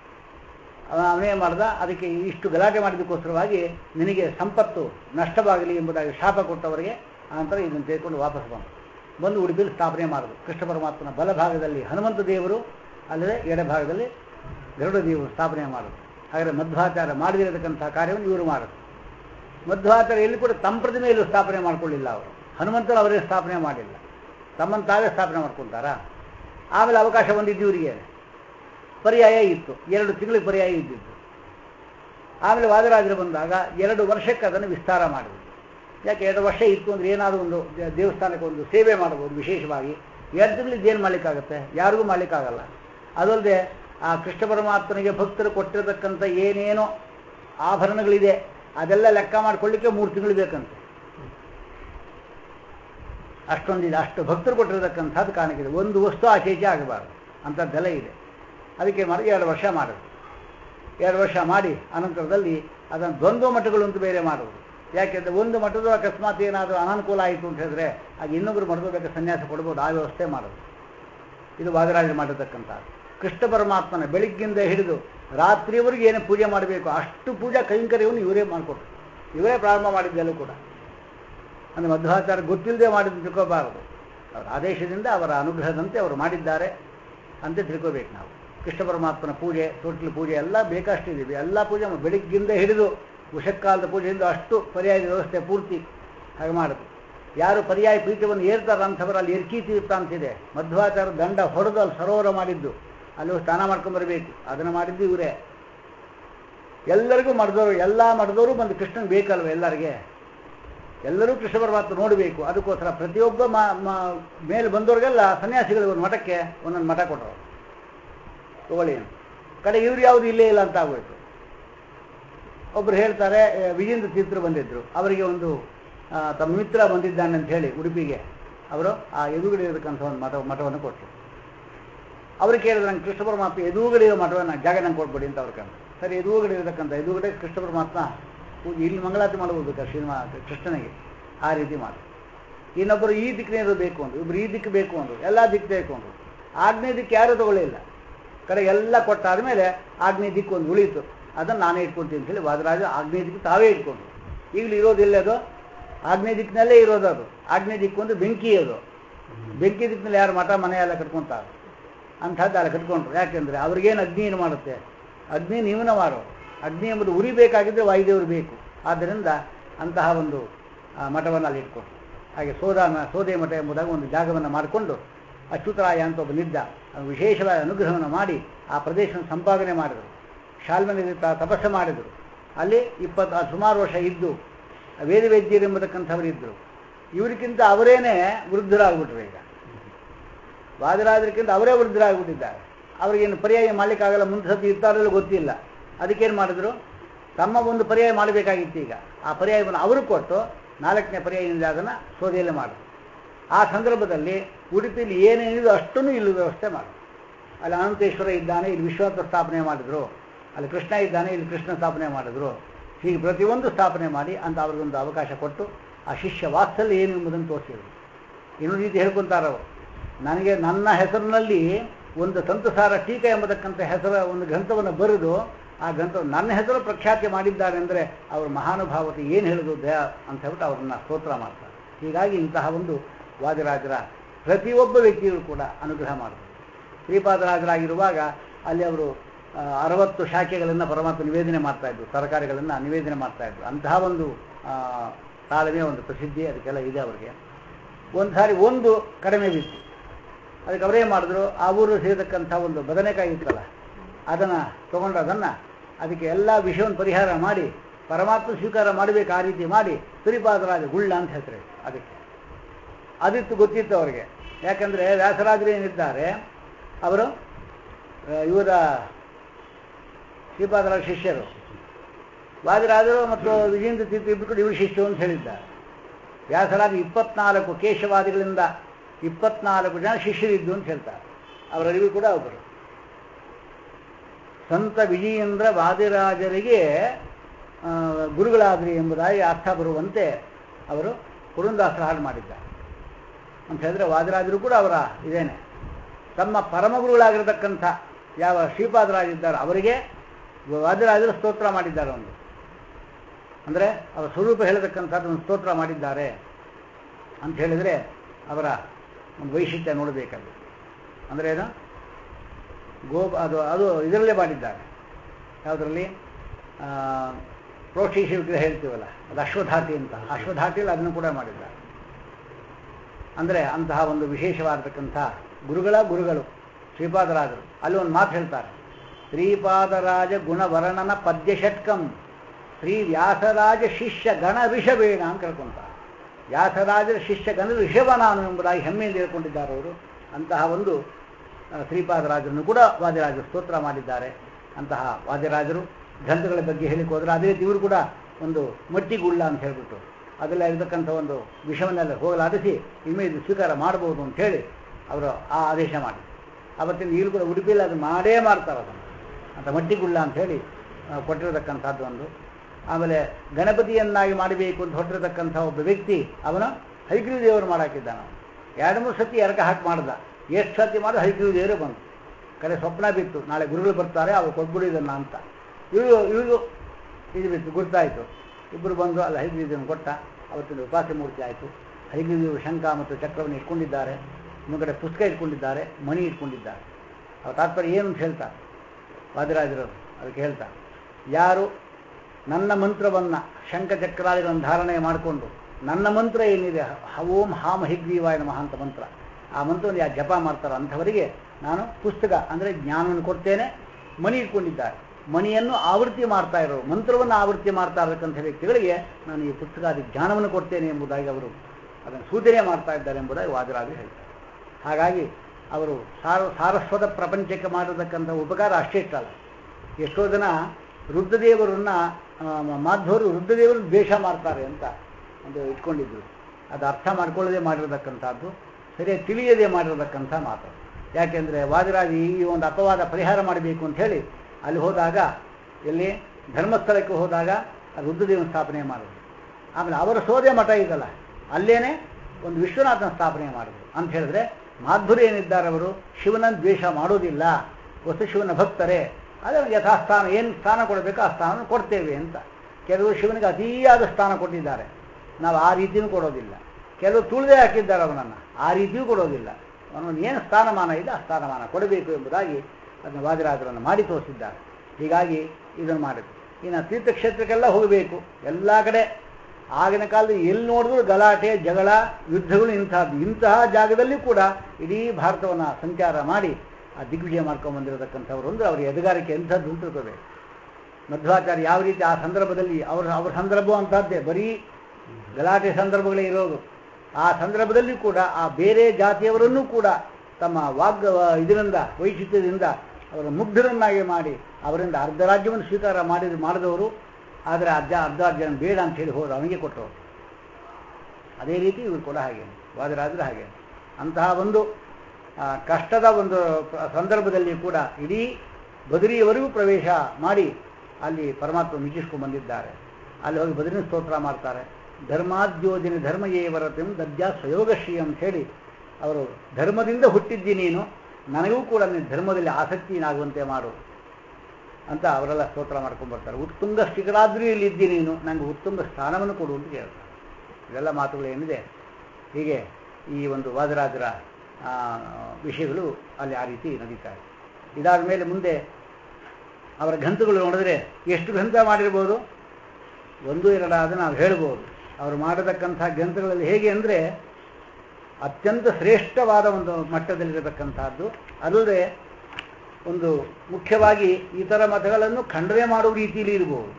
ಅವ ಅವನೇ ಮಾಡ್ದ ಅದಕ್ಕೆ ಇಷ್ಟು ಗಲಾಟೆ ಮಾಡಿದಕ್ಕೋಸ್ಕರವಾಗಿ ನಿನಗೆ ಸಂಪತ್ತು ನಷ್ಟವಾಗಲಿ ಎಂಬುದಾಗಿ ಶಾಪ ಕೊಟ್ಟವರಿಗೆ ಆನಂತರ ಇದನ್ನು ತೆಗೆದುಕೊಂಡು ವಾಪಸ್ ಬಂದು ಬಂದು ಉಡುಪಿಯಲ್ಲಿ ಸ್ಥಾಪನೆ ಮಾಡಿದ್ರು ಕೃಷ್ಣ ಪರಮಾತ್ಮನ ಬಲಭಾಗದಲ್ಲಿ ಹನುಮಂತ ದೇವರು ಅಲ್ಲದೆ ಎಡಭಾಗದಲ್ಲಿ ಗರುಡ ದೇವರು ಸ್ಥಾಪನೆ ಮಾಡಿದ್ರು ಹಾಗಾದರೆ ಮಧ್ವಾಚಾರ ಮಾಡದಿರತಕ್ಕಂಥ ಕಾರ್ಯವನ್ನು ಇವರು ಮಾಡಿದ್ರು ಮಧ್ವಾಚಾರ ಎಲ್ಲಿ ಕೂಡ ತಮ್ಮ ಪ್ರತಿಮೆಯಲ್ಲೂ ಸ್ಥಾಪನೆ ಮಾಡ್ಕೊಳ್ಳಿಲ್ಲ ಅವರು ಹನುಮಂತರು ಅವರೇ ಸ್ಥಾಪನೆ ಮಾಡಿಲ್ಲ ತಮ್ಮನ್ನು ತಾವೇ ಸ್ಥಾಪನೆ ಮಾಡ್ಕೊಳ್ತಾರಾ ಆಮೇಲೆ ಅವಕಾಶ ಬಂದಿದ್ದು ಇವರಿಗೆ ಪರ್ಯಾಯ ಇತ್ತು ಎರಡು ತಿಂಗಳಿಗೆ ಪರ್ಯಾಯ ಇದ್ದಿದ್ದು ಆಮೇಲೆ ವಾದರಾಜರು ಬಂದಾಗ ಎರಡು ವರ್ಷಕ್ಕೆ ಅದನ್ನು ವಿಸ್ತಾರ ಮಾಡಿದ್ರು ಯಾಕೆ ಎರಡು ವರ್ಷ ಇತ್ತು ಅಂದರೆ ಏನಾದರೂ ಒಂದು ದೇ- ದೇವಸ್ಥಾನಕ್ಕೆ ಒಂದು ಸೇವೆ ಮಾಡಬಹುದು ವಿಶೇಷವಾಗಿ ಎರಡು ತಿಂಗಳಿಗೆ ಏನು ಮಾಡಲಿಕ್ಕಾಗತ್ತೆ ಯಾರಿಗೂ ಮಾಡಲಿಕ್ಕಾಗಲ್ಲ ಅದಲ್ಲದೆ ಆ ಕೃಷ್ಣ ಪರಮಾತ್ಮನಿಗೆ ಭಕ್ತರು ಕೊಟ್ಟಿರತಕ್ಕಂಥ ಏನೇನೋ ಆಭರಣಗಳಿದೆ ಅದೆಲ್ಲ ಲೆಕ್ಕ ಮಾಡಿಕೊಳ್ಳಿಕ್ಕೆ ಮೂರು ತಿಂಗಳು ಬೇಕಂತೆ ಅಷ್ಟೊಂದಿದೆ ಅಷ್ಟು ಭಕ್ತರು ಕೊಟ್ಟಿರತಕ್ಕಂಥದ್ದು ಕಾರಣಕ್ಕಿದೆ ಒಂದು ವಸ್ತು ಆಚೆ ಈಚೆ ಆಗಬಾರ್ದು ಅಂಥದ್ದೆಲ್ಲ ಇದೆ ಅದಕ್ಕೆ ಮಾಡಿ ಎರಡು ವರ್ಷ ಮಾಡೋದು ಎರಡು ವರ್ಷ ಮಾಡಿ ಅನಂತರದಲ್ಲಿ ಅದನ್ನು ದ್ವಂದ್ವ ಮಠಗಳು ಅಂತ ಬೇರೆ ಮಾಡೋದು ಯಾಕೆಂದರೆ ಒಂದು ಮಠದ ಅಕಸ್ಮಾತ್ ಏನಾದರೂ ಅನಾನುಕೂಲ ಆಯಿತು ಅಂತ ಹೇಳಿದ್ರೆ ಆಗ ಇನ್ನೊಬ್ಬರು ಮಠದ ಬೇಕಾದ್ರೆ ಸನ್ಯಾಸ ಕೊಡ್ಬೋದು ಆ ವ್ಯವಸ್ಥೆ ಮಾಡೋದು ಇದು ವಾದರಾಜರು ಮಾಡಿರ್ತಕ್ಕಂಥದ್ದು ಕೃಷ್ಣ ಪರಮಾತ್ಮನ ಬೆಳಿಗ್ಗಿಂದ ಹಿಡಿದು ರಾತ್ರಿಯವರೆಗೆ ಏನು ಪೂಜೆ ಮಾಡಬೇಕು ಅಷ್ಟು ಪೂಜಾ ಕೈಂಕರ್ಯವನ್ನು ಇವರೇ ಮಾಡಿಕೊಟ್ರು ಇವರೇ ಪ್ರಾರಂಭ ಮಾಡಿದ್ದೆಲ್ಲೂ ಕೂಡ ಅಂದರೆ ಮಧ್ವಾಚಾರ ಗೊತ್ತಿಲ್ಲದೆ ಮಾಡಿದ್ದು ತಿಳ್ಕೋಬಾರದು ಅವರ ಆದೇಶದಿಂದ ಅವರ ಅನುಗ್ರಹದಂತೆ ಅವರು ಮಾಡಿದ್ದಾರೆ ಅಂತ ತಿಳ್ಕೋಬೇಕು ನಾವು ಕೃಷ್ಣ ಪರಮಾತ್ಮನ ಪೂಜೆ ತೊಟ್ಟಿಲು ಪೂಜೆ ಎಲ್ಲ ಬೇಕಷ್ಟಿದೆ ಎಲ್ಲ ಪೂಜೆ ಮಾಡಿ- ಬೆಳಿಗ್ಗಿಂದ ಹಿಡಿದು ಉಷಕ್ಕಾಲದ ಪೂಜೆಯಿಂದ ಅಷ್ಟು ಪರ್ಯಾಯ ವ್ಯವಸ್ಥೆ ಪೂರ್ತಿ ಹಾಗೆ ಮಾಡುದು ಯಾರು ಪರ್ಯಾಯ ಪೀಠವನ್ನು ಏರ್ತಾರ ಅಂಥವರು ಅಲ್ಲಿ ಎರ್ಕಿ ತೀರ್ಥ ಅಂತಿದೆ ಮಧ್ವಾಚಾರ ದಂಡ ಹೊಡೆದು ಅಲ್ಲಿ ಸರೋವರ ಮಾಡಿದ್ದು ಅಲ್ಲಿ ಹೋಗಿ ಸ್ನಾನ ಮಾಡ್ಕೊಂಡ್ಬರ್ಬೇಕು ಅದನ್ನು ಮಾಡಿದ್ದು ಇವರೇ ಎಲ್ಲರಿಗೂ ಮಾಡಿದವರು ಎಲ್ಲ ಮಾಡಿದವರು ಬಂದು ಕೃಷ್ಣನ್ ಬೇಕಲ್ವ ಎಲ್ಲರಿಗೆ ಎಲ್ಲರೂ ಕೃಷ್ಣ ಪರಮಾತ್ಮ ನೋಡಬೇಕು ಅದಕ್ಕೋಸ್ಕರ ಪ್ರತಿಯೊಬ್ಬ ಮ ಮ- ಮೇಲೆ ಬಂದವ್ರಿಗೆಲ್ಲ ಸನ್ಯಾಸಿಗಳಿಗೆ ಒಂದು ಮಠಕ್ಕೆ ಒಂದೊಂದು ಮಠ ಕೊಟ್ಟರು ತಗೊಳ್ಳಿ ಅಂತ. ಕಡೆ ಇವ್ರು ಯಾವುದು ಇಲ್ಲೇ ಇಲ್ಲ ಅಂತ ಆಗೋಯ್ತು ಒಬ್ರು ಹೇಳ್ತಾರೆ "ಏ, ವಿಜೇಂದ್ರ ತೀರ್ಥರು ಬಂದಿದ್ರು ಅವರಿಗೆ ಒಂದು ಆ, ತಮ್ಮ ಮಿತ್ರ ಬಂದಿದ್ದಾನೆ ಅಂತ ಹೇಳಿ ಉಡುಪಿಗೆ ಅವರು ಆ ಎದುರುಗಡೆ ಇರತಕ್ಕಂಥ ಒಂದು ಮಠ ಮಠವನ್ನು ಕೊಟ್ಟರು ಅವ್ರು ಕೇಳಿದ್ರೆ ನಂಗೆ ಕೃಷ್ಣ ಪರಮಾತ್ಮ ಎದುರುಗಡೆ ಇರೋ ಮಠವನ್ನು ಜಾಗ ನಂಗೆ ಕೊಟ್ಬಿಡಿ ಅಂತ ಅವ್ರು ಕಂಡು ಸರಿ ಎದುರುಗಡೆ ಇರತಕ್ಕಂಥ ಎದುರುಗಡೆ ಕೃಷ್ಣ ಪರಮಾತ್ಮ ಪೂಜೆ ಇಲ್ಲಿ ಮಂಗಳಾರತಿ ಮಾಡಬಹುದು ಶ್ರೀನಿಮ ಕೃಷ್ಣನಿಗೆ ಆ ರೀತಿ ಮಾಡಿ ಇನ್ನೊಬ್ಬರು ಈ ದಿಕ್ಕಿನ ಬೇಕು ಅಂದ್ರು ಇಬ್ಬರು ಈ ದಿಕ್ಕು ಬೇಕು ಅಂದ್ರು ಎಲ್ಲ ದಿಕ್ಕು ಬೇಕು ಅಂದ್ರು ಆಗ್ನೇಯ ದಿಕ್ಕು ಯಾರೂ ತಗೊಳ್ಳಿಲ್ಲ ಕಡೆ ಎಲ್ಲ ಕೊಟ್ಟಾದ್ಮೇಲೆ ಆಗ್ನೇಯ ದಿಕ್ಕು ಒಂದು ಉಳಿಯಿತು ಅದನ್ನು ನಾನೇ ಇಟ್ಕೊಳ್ತೀನಿ ಅಂತ ಹೇಳಿ ವಾದರಾಜ ಆಗ್ನೇಯ ದಿಕ್ಕು ತಾವೇ ಇಟ್ಕೊಂಡ್ರು ಈಗಲೂ ಇರೋದಿಲ್ಲ ಅದು ಆಗ್ನೇಯ ದಿಕ್ಕಿನಲ್ಲೇ ಇರೋದು ಅದು ಆಗ್ನೇಯ ದಿಕ್ಕು ಒಂದು ಬೆಂಕಿ ಅದು ಬೆಂಕಿ ದಿಕ್ಕಿನಲ್ಲಿ ಯಾರು ಮಠ ಮನೆ ಎಲ್ಲ ಕಟ್ಕೊಂತಾರೆ ಅಂಥದ್ದು ಅಲ್ಲಿ ಕಟ್ಕೊಂಡ್ರು ಯಾಕೆಂದರೆ ಅವ್ರಿಗೇನು ಅಗ್ನಿ ಏನು ಮಾಡುತ್ತೆ ಅಗ್ನಿ ನೀವನ ಮಾರೋ ಅಗ್ನಿ ಎಂಬುದು ಉರಿಬೇಕಾಗಿದ್ದರೆ ವಾಯುದೇವರು ಬೇಕು ಆದ್ದರಿಂದ ಅಂತಹ ಒಂದು ಆ, ಮಠವನ್ನು ಅಲ್ಲಿ ಇಟ್ಕೊಂಡ್ರು ಹಾಗೆ ಸೋದಾನ ಸೋದೆ ಮಠ ಎಂಬುದಾಗಿ ಒಂದು ಜಾಗವನ್ನು ಮಾಡಿಕೊಂಡು ಅಚ್ಯುತರಾಯ ಅಂತ ಒಬ್ಬ ನಿದ್ದ ಅವನು ವಿಶೇಷವಾದ ಅನುಗ್ರಹವನ್ನು ಮಾಡಿ ಆ ಪ್ರದೇಶವನ್ನು ಸಂಪಾದನೆ ಮಾಡಿದರು ಶಾಲ್ಮನಿ ತಪಸ್ಸು ಮಾಡಿದರು ಅಲ್ಲಿ ಇಪ್ಪತ್ತು ಸುಮಾರು ವರ್ಷ ಇದ್ದು ವೇದವೇದ್ಯರು ಎಂಬತಕ್ಕಂಥವರು ಇದ್ದರು ಇವರಿಗಿಂತ ಅವರೇನೆ ವೃದ್ಧರಾಗ್ಬಿಟ್ರು ಈಗ ವಾದರಾದ್ರಕ್ಕಿಂತ ಅವರೇ ವೃದ್ಧರಾಗ್ಬಿಟ್ಟಿದ್ದಾರೆ ಅವರಿಗೇನು ಪರ್ಯಾಯ ಮಾಡಲಿಕ್ಕಾಗಲ್ಲ ಮುಂದೆ ಸತಿ ಇರ್ತಾರಲ್ಲ ಗೊತ್ತಿಲ್ಲ ಅದಕ್ಕೇನು ಮಾಡಿದ್ರು ತಮ್ಮ ಒಂದು ಪರ್ಯಾಯ ಮಾಡಬೇಕಾಗಿತ್ತು ಈಗ ಆ ಪರ್ಯಾಯವನ್ನು ಅವರು ಕೊಟ್ಟು ನಾಲ್ಕನೇ ಪರ್ಯಾಯದಿಂದ ಅದನ್ನು ಸೋದೆಯಲ್ಲೇ ಮಾಡಿದ್ರು ಆ ಸಂದರ್ಭದಲ್ಲಿ ಉಡುಪಿಯಲ್ಲಿ ಏನೇನಿದೆ ಅಷ್ಟನ್ನು ಇಲ್ಲಿ ವ್ಯವಸ್ಥೆ ಮಾಡಿದ್ರು ಅಲ್ಲಿ ಅನಂತೇಶ್ವರ ಇದ್ದಾನೆ ಇಲ್ಲಿ ವಿಶ್ವತ್ವ ಸ್ಥಾಪನೆ ಮಾಡಿದ್ರು ಅಲ್ಲಿ ಕೃಷ್ಣ ಇದ್ದಾನೆ ಇಲ್ಲಿ ಕೃಷ್ಣ ಸ್ಥಾಪನೆ ಮಾಡಿದ್ರು ಹೀಗೆ ಪ್ರತಿಯೊಂದು ಸ್ಥಾಪನೆ ಮಾಡಿ ಅಂತ ಅವ್ರಿಗೊಂದು ಅವಕಾಶ ಕೊಟ್ಟು ಆ ಶಿಷ್ಯ ವಾತ್ಸಲ್ಯ ಏನು ಎಂಬುದನ್ನು ತೋರಿಸಿದರು ಇನ್ನೊಂದು ರೀತಿ ಹೇಳ್ಕೊಂತಾರವರು ನನಗೆ ನನ್ನ ಹೆಸರಿನಲ್ಲಿ ಒಂದು ಸಂತಸಾರ ಟೀಕೆ ಎಂಬತಕ್ಕಂಥ ಹೆಸರ ಒಂದು ಗ್ರಂಥವನ್ನು ಬರೆದು ಆ ಗ್ರಂಥ ನನ್ನ ಹೆಸರು ಪ್ರಖ್ಯಾತಿ ಮಾಡಿದ್ದಾರೆ ಅಂದರೆ ಅವರ ಮಹಾನುಭಾವತೆ ಏನು ಹೇಳೋದು ದಯ ಅಂತ ಹೇಳ್ಬಿಟ್ಟು ಅವರನ್ನ ಸ್ತೋತ್ರ ಮಾಡ್ತಾರೆ ಹೀಗಾಗಿ ಇಂತಹ ಒಂದು ವಾದಿರಾಜರ ಪ್ರತಿಯೊಬ್ಬ ವ್ಯಕ್ತಿಗಳು ಕೂಡ ಅನುಗ್ರಹ ಮಾಡ್ತಾರೆ ಶ್ರೀಪಾದರಾಜರಾಗಿರುವಾಗ ಅಲ್ಲಿ ಅವರು ಆ, ಅರವತ್ತು ಶಾಖೆಗಳನ್ನು ಪರಮಾತ್ಮ ನಿವೇದನೆ ಮಾಡ್ತಾ ಇದ್ರು ತರಕಾರಿಗಳನ್ನು ನಿವೇದನೆ ಮಾಡ್ತಾ ಇದ್ರು ಅಂತಹ ಒಂದು ಆ, ತಾಳ್ಮೆ ಒಂದು ಪ್ರಸಿದ್ಧಿ ಅದಕ್ಕೆಲ್ಲ ಇದೆ ಅವರಿಗೆ ಒಂದು ಸಾರಿ ಒಂದು ಕಡಿಮೆ ಬಿತ್ತು ಅದಕ್ಕೆ ಅವರೇನು ಮಾಡಿದ್ರು ಆ ಊರು ಸೇರತಕ್ಕಂಥ ಒಂದು ಬದನೆಕಾಯಿ ಇತ್ತಲ್ಲ ಅದನ್ನು ತಗೊಂಡು ಅದನ್ನು ಅದಕ್ಕೆ ಎಲ್ಲ ವಿಷಯವನ್ನು ಪರಿಹಾರ ಮಾಡಿ ಪರಮಾತ್ಮ ಸ್ವೀಕಾರ ಮಾಡಬೇಕು ಆ ರೀತಿ ಮಾಡಿ ಶ್ರೀಪಾದರಾಜ ಗುಳ್ಳ ಅಂತ ಹೆಸರು ಅದಕ್ಕೆ ಅದಿತ್ತು ಗೊತ್ತಿತ್ತು ಅವರಿಗೆ ಯಾಕಂದರೆ ವ್ಯಾಸರಾಜರು ಏನಿದ್ದಾರೆ ಅವರು ಆ, ಇವರ ಶ್ರೀಪಾದರಾಜ ಶಿಷ್ಯರು ವಾದಿರಾಜರು ಮತ್ತು ವಿಜೇಂದ್ರ ತೀರ್ಥ ಇಬ್ಬರು ಕೂಡ ಇವರು ಶಿಷ್ಯರು ಅಂತ ಹೇಳಿದ್ದಾರೆ ವ್ಯಾಸರಾಜ ಇಪ್ಪತ್ನಾಲ್ಕು ಕೇಶವಾದಿಗಳಿಂದ ಇಪ್ಪತ್ನಾಲ್ಕು ಜನ ಶಿಷ್ಯರಿದ್ದು ಅಂತ ಹೇಳ್ತಾರೆ ಅವರಲ್ಲಿಗೂ ಕೂಡ ಒಬ್ಬರು ಸಂತ ವಿಜಯೇಂದ್ರ ವಾದಿರಾಜರಿಗೆ ಆ, ಗುರುಗಳಾದ್ರಿ ಎಂಬುದಾಗಿ ಅರ್ಥ ಬರುವಂತೆ ಅವರು ಪುರಂದಾಸರ ಹಾಡು ಮಾಡಿದ್ದಾರೆ ಅಂತ ಹೇಳಿದ್ರೆ ವಾದಿರಾಜರು ಕೂಡ ಅವರ ಇದೇನೆ ತಮ್ಮ ಪರಮಗುರುಗಳಾಗಿರತಕ್ಕಂಥ ಯಾವ ಶ್ರೀಪಾದರಾಜಿದ್ದಾರೆ ಅವರಿಗೆ ವಾದಿರಾಜರು ಸ್ತೋತ್ರ ಮಾಡಿದ್ದಾರೆ ಒಂದು ಅಂದರೆ ಅವರ ಸ್ವರೂಪ ಹೇಳತಕ್ಕಂಥದ್ದು ಒಂದು ಸ್ತೋತ್ರ ಮಾಡಿದ್ದಾರೆ ಅಂತ ಹೇಳಿದರೆ ಅವರ ಒಂದು ವೈಶಿಷ್ಟ್ಯ ನೋಡಬೇಕಲ್ಲಿ ಅಂದರೆ ಏನು ಗೋ ಅದು ಅದು ಇದರಲ್ಲೇ ಮಾಡಿದ್ದಾರೆ ಯಾವುದರಲ್ಲಿ ಪ್ರೋಕ್ಷೀಶ ವಿಗ್ರಹ ಹೇಳ್ತೀವಲ್ಲ ಅದು ಅಶ್ವಧಾಟಿ ಅಂತ ಅಶ್ವಧಾಟಿಯಲ್ಲಿ ಅದನ್ನು ಕೂಡ ಮಾಡಿದ್ದಾರೆ ಅಂದರೆ ಅಂತಹ ಒಂದು ವಿಶೇಷವಾದತಕ್ಕಂಥ ಗುರುಗಳ ಗುರುಗಳು ಶ್ರೀಪಾದರಾಜರು ಅಲ್ಲಿ ಒಂದು ಮಾತು ಹೇಳ್ತಾರೆ ಶ್ರೀಪಾದರಾಜ ಗುಣವರ್ಣನ ಪದ್ಯ ಷಟ್ಕಂ ಶ್ರೀ ವ್ಯಾಸರಾಜ ಶಿಷ್ಯ ಗಣ ಋಷಭೇಣ ಅಂತ ಕೇಳ್ಕೊಂತಾರೆ ವ್ಯಾಸರಾಜರ ಶಿಷ್ಯ ಗಣ ಋಷಭ ನಾನು ಎಂಬುದಾಗಿ ಹೆಮ್ಮೆಯಿಂದ ಹೇಳ್ಕೊಂಡಿದ್ದಾರೆ ಅವರು ಅಂತಹ ಒಂದು ಆ, ಶ್ರೀಪಾದರಾಜರನ್ನು ಕೂಡ ವಾದಿರಾಜರು ಸ್ತೋತ್ರ ಮಾಡಿದ್ದಾರೆ ಅಂತಹ ವಾದಿರಾಜರು ಗ್ರಂಥಗಳ ಬಗ್ಗೆ ಹೇಳಿಕ್ ಹೋದ್ರೆ ಅದೇ ರೀತಿ ಇವರು ಕೂಡ ಒಂದು ಮಟ್ಟಿಗುಳ್ಳ ಅಂತ ಹೇಳ್ಬಿಟ್ಟು ಅದೆಲ್ಲ ಇರತಕ್ಕಂಥ ಒಂದು ವಿಷವನ್ನೆಲ್ಲ ಹೋಗಲಾಡಿಸಿ ಇನ್ಮೇಲೆ ಇದು ಸ್ವೀಕಾರ ಮಾಡ್ಬೋದು ಅಂತ ಹೇಳಿ ಅವರು ಆ ಆದೇಶ ಮಾಡಿ ಅವತ್ತಿನ ಈಗಲೂ ಕೂಡ ಉಡುಪಿಯಲ್ಲಿ ಅದು ಮಾಡೇ ಮಾಡ್ತಾರೆ ಅದನ್ನು ಅಂತ ಮಟ್ಟಿಗುಳ್ಳ ಅಂತ ಹೇಳಿ ಆ, ಕೊಟ್ಟಿರತಕ್ಕಂಥದ್ದು ಒಂದು ಆಮೇಲೆ ಗಣಪತಿಯನ್ನಾಗಿ ಮಾಡಬೇಕು ಅಂತ ಹೊರಟಿರತಕ್ಕಂಥ ಒಬ್ಬ ವ್ಯಕ್ತಿ ಅವನು ಹೈಗ್ರೀವ ದೇವರು ಮಾಡಾಕಿದ್ದಾನ ಎರಡು ಮೂರು ಸತಿ ಎರಕ ಹಾಕಿ ಮಾಡ್ದ ಎಷ್ಟು ಸತಿ ಮಾಡಿ ಹೈಗ್ರೀವ ದೇವರು ಬಂತು ಕರೆ ಸ್ವಪ್ನ ಬಿತ್ತು ನಾಳೆ ಗುರುಗಳು ಬರ್ತಾರೆ ಅವ್ರು ಕೊಟ್ಬಿಡು ಇದನ್ನ ಅಂತ ಇವರು ಇವರು ಇದು ಬಿತ್ತು ಗುರ್ತಾಯಿತು ಇಬ್ಬರು ಬಂದು ಅಲ್ಲಿ ಹೈಗ್ರೀವ ದೇವನ ಕೊಟ್ಟ ಅವತ್ತಿನ ಉಪಾಸ ಮೂರ್ತಿ ಆಯಿತು ಹೈಗ್ರೀವ ದೇವರು ಶಂಖ ಮತ್ತು ಚಕ್ರವನ್ನು ಇಟ್ಕೊಂಡಿದ್ದಾರೆ ಇನ್ನೊಂದು ಕಡೆ ಪುಸ್ತಕ ಇಟ್ಕೊಂಡಿದ್ದಾರೆ ಮಣಿ ಇಟ್ಕೊಂಡಿದ್ದಾರೆ ಅವ್ರ ತಾತ್ಪರ್ಯ ಏನು ಅಂತ ಹೇಳ್ತಾರೆ ವಾದಿರಾಜರವರು ಅದಕ್ಕೆ ಹೇಳ್ತಾರೆ ಯಾರು ನನ್ನ ಮಂತ್ರವನ್ನು ಶಂಖಚಕ್ರಾದಿಗಳನ್ನು ಧಾರಣೆ ಮಾಡಿಕೊಂಡು ನನ್ನ ಮಂತ್ರ ಏನಿದೆ ಹ- ಓಂ ಹಾಮ ಹಿಗ್ರೀವಾಯ ನಮಃ ಅಂತ ಮಂತ್ರ ಆ ಮಂತ್ರವನ್ನು ಯಾರು ಜಪ ಮಾಡ್ತಾರೋ ಅಂಥವರಿಗೆ ನಾನು ಪುಸ್ತಕ ಅಂದರೆ ಜ್ಞಾನವನ್ನು ಕೊಡ್ತೇನೆ ಮಣಿ ಇಟ್ಕೊಂಡಿದ್ದಾರೆ ಮಣಿಯನ್ನು ಆವೃತ್ತಿ ಮಾಡ್ತಾ ಇರೋ ಮಂತ್ರವನ್ನು ಆವೃತ್ತಿ ಮಾಡ್ತಾ ಇರತಕ್ಕಂಥ ವ್ಯಕ್ತಿಗಳಿಗೆ ನಾನು ಈ ಪುಸ್ತಕಾದಿ ಜ್ಞಾನವನ್ನು ಕೊಡ್ತೇನೆ ಎಂಬುದಾಗಿ ಅವರು ಅದನ್ನು ಸೂಚನೆ ಮಾಡ್ತಾ ಇದ್ದಾರೆ ಎಂಬುದಾಗಿ ವಾದಿರಾಜರು ಹೇಳ್ತಾರೆ ಹಾಗಾಗಿ ಅವರು ಸಾರ ಸಾರಸ್ವತ ಪ್ರಪಂಚಕ್ಕೆ ಮಾಡಿರತಕ್ಕಂಥ ಉಪಕಾರ ಅಷ್ಟೇ ಇಷ್ಟಲ್ಲ ಎಷ್ಟೋ ಜನ ರುದ್ರದೇವರನ್ನ ಆ, ಮಾಧ್ವರು ರುದ್ರದೇವರನ್ನು ದ್ವೇಷ ಮಾಡ್ತಾರೆ ಅಂತ ಒಂದು ಇಟ್ಕೊಂಡಿದ್ರು ಅದು ಅರ್ಥ ಮಾಡ್ಕೊಳ್ಳದೆ ಮಾಡಿರತಕ್ಕಂಥದ್ದು ಸರಿಯಾಗಿ ತಿಳಿಯದೆ ಮಾಡಿರತಕ್ಕಂಥ ಮಾತು ಯಾಕೆಂದರೆ ವಾದಿರಾಜ ಈ ಒಂದು ಅಪವಾದ ಪರಿಹಾರ ಮಾಡಬೇಕು ಅಂತ ಹೇಳಿ ಅಲ್ಲಿ ಹೋದಾಗ ಎಲ್ಲಿ ಧರ್ಮಸ್ಥಳಕ್ಕೆ ಹೋದಾಗ ಆ ರುದ್ರದೇವನ ಸ್ಥಾಪನೆ ಮಾಡಿದ್ರು ಆಮೇಲೆ ಅವರ ಸೋದೆ ಮಠ ಇದಲ್ಲ ಅಲ್ಲೇನೆ ಒಂದು ವಿಶ್ವನಾಥನ ಸ್ಥಾಪನೆ ಮಾಡಿದ್ರು ಅಂತ ಹೇಳಿದ್ರೆ ಮಾಧ್ವರು ಏನಿದ್ದಾರೆ ಅವರು ಶಿವನನ್ನು ದ್ವೇಷ ಮಾಡೋದಿಲ್ಲ ವಸ್ತು ಶಿವನ ಭಕ್ತರೇ ಅದರ ಯಥಾಸ್ಥಾನ ಏನು ಸ್ಥಾನ ಕೊಡಬೇಕು ಆ ಸ್ಥಾನ ಕೊಡ್ತೇವೆ ಅಂತ ಕೆಲವರು ಶಿವನಿಗೆ ಅತಿಯಾದ ಸ್ಥಾನ ಕೊಟ್ಟಿದ್ದಾರೆ ನಾವು ಆ ರೀತಿಯೂ ಕೊಡೋದಿಲ್ಲ ಕೆಲವರು ತುಳಿದೇ ಹಾಕಿದ್ದಾರೆ ಅವನನ್ನು ಆ ರೀತಿಯೂ ಕೊಡೋದಿಲ್ಲ ಅವನನ್ನು ಏನು ಸ್ಥಾನಮಾನ ಇದೆ ಆ ಸ್ಥಾನಮಾನ ಕೊಡಬೇಕು ಎಂಬುದಾಗಿ ಅದನ್ನು ವಾದಿರಾಜರನ್ನು ಮಾಡಿ ತೋರಿಸಿದ್ದಾರೆ ಹೀಗಾಗಿ ಇದನ್ನು ಮಾಡಿದ್ರು ಇನ್ನು ತೀರ್ಥಕ್ಷೇತ್ರಕ್ಕೆಲ್ಲ ಹೋಗಬೇಕು ಎಲ್ಲ ಕಡೆ ಆಗಿನ ಕಾಲದಲ್ಲಿ ಎಲ್ಲಿ ನೋಡಿದ್ರು ಗಲಾಟೆ ಜಗಳ ಯುದ್ಧಗಳು ಇಂತಹದ್ದು ಇಂತಹ ಜಾಗದಲ್ಲಿ ಕೂಡ ಇಡೀ ಭಾರತವನ್ನು ಸಂಚಾರ ಮಾಡಿ ಆ ದಿಗ್ವಿಜಯ ಮಾಡ್ಕೊಂಡು ಬಂದಿರತಕ್ಕಂಥವ್ರು ಅಂದ್ರೆ ಅವ್ರ ಎದುಗಾರಿಕೆ ಎಂಥದ್ದು ಅಂತ ತಿಳ್ಕೋಬೇಕು ಮಧ್ವಾಚಾರ್ಯ ಯಾವ ರೀತಿ ಆ ಸಂದರ್ಭದಲ್ಲಿ ಅವ್ರ ಅವ್ರ ಸಂದರ್ಭ ಅಂತಹದ್ದೇ ಬರೀ ಗಲಾಟೆ ಸಂದರ್ಭಗಳೇ ಇರೋದು ಆ ಸಂದರ್ಭದಲ್ಲಿ ಕೂಡ ಆ ಬೇರೆ ಜಾತಿಯವರನ್ನೂ ಕೂಡ ತಮ್ಮ ವಾಗ್ ಇದರಿಂದ ವೈಚಿತ್ರ್ಯದಿಂದ ಅವರ ಮುಗ್ಧರನ್ನಾಗಿ ಮಾಡಿ ಅವರಿಂದ ಅರ್ಧ ರಾಜ್ಯವನ್ನು ಸ್ವೀಕಾರ ಮಾಡಿದ ಮಾಡಿದವರು ಆದರೆ ಅರ್ಧ ಅರ್ಧ ರಾಜ್ಯ ಬೇಡ ಅಂತ ಹೇಳಿ ಹೋದ್ರು ಅವನಿಗೆ ಕೊಟ್ಟರು ಅದೇ ರೀತಿ ಇವರು ಕೂಡ ಹಾಗೆ ವಾದರಾಜರು ಹಾಗೆ ಅಂತಹ ಒಂದು ಆ, ಕಷ್ಟದ ಒಂದು ಪ್ರ- ಸಂದರ್ಭದಲ್ಲಿ ಕೂಡ ಇಡೀ ಬದರಿಯವರೆಗೂ ಪ್ರವೇಶ ಮಾಡಿ ಅಲ್ಲಿ ಪರಮಾತ್ಮ ಮಿಚಿಸ್ಕೊಂಡು ಬಂದಿದ್ದಾರೆ ಅಲ್ಲಿ ಹೋಗಿ ಬದರಿನ ಸ್ತೋತ್ರ ಮಾಡ್ತಾರೆ ಧರ್ಮಾದ್ಯೋಜನೆ ಧರ್ಮ ಏವರತಿಂ ದದ್ಯಾ ಸ್ವಯೋಗಶ್ರೀ ಅಂತ ಹೇಳಿ ಅವರು ಧರ್ಮದಿಂದ ಹುಟ್ಟಿದ್ದಿ ನೀನು ನನಗೂ ಕೂಡ ನೀನು ಧರ್ಮದಲ್ಲಿ ಆಸಕ್ತಿನಾಗುವಂತೆ ಮಾಡು ಅಂತ ಅವರೆಲ್ಲ ಸ್ತೋತ್ರ ಮಾಡ್ಕೊಂಡು ಬರ್ತಾರೆ ಉತ್ತುಂಗ ಶಿಖರಾದ್ರಿಯಲ್ಲಿ ಇದ್ದಿ ನೀನು ನನಗೆ ಉತ್ತುಂಗ ಸ್ಥಾನವನ್ನು ಕೊಡು ಅಂತ ಕೇಳ್ತಾರೆ ಇದೆಲ್ಲ ಮಾತುಗಳು ಏನಿದೆ ಹೀಗೆ ಈ ಒಂದು ವಾದರಾಜರ ಆ, ವಿಷಯಗಳು ಅಲ್ಲಿ ಆ ರೀತಿ ನಡೀತಾರೆ ಇದಾದ ಮೇಲೆ ಮುಂದೆ ಅವರ ಗ್ರಂಥಗಳು ನೋಡಿದ್ರೆ ಎಷ್ಟು ಗ್ರಂಥ ಮಾಡಿರ್ಬೋದು ಒಂದು ಎರಡಾದ ನಾವು ಹೇಳ್ಬೋದು ಅವರು ಮಾಡತಕ್ಕಂಥ ಗ್ರಂಥಗಳಲ್ಲಿ ಹೇಗೆ ಅಂದರೆ ಅತ್ಯಂತ ಶ್ರೇಷ್ಠವಾದ ಒಂದು ಮಟ್ಟದಲ್ಲಿರತಕ್ಕಂಥದ್ದು ಅಲ್ಲದೆ ಒಂದು ಮುಖ್ಯವಾಗಿ ಇತರ ಮತಗಳನ್ನು ಖಂಡನೆ ಮಾಡುವ ರೀತಿಯಲ್ಲಿ ಇರಬಹುದು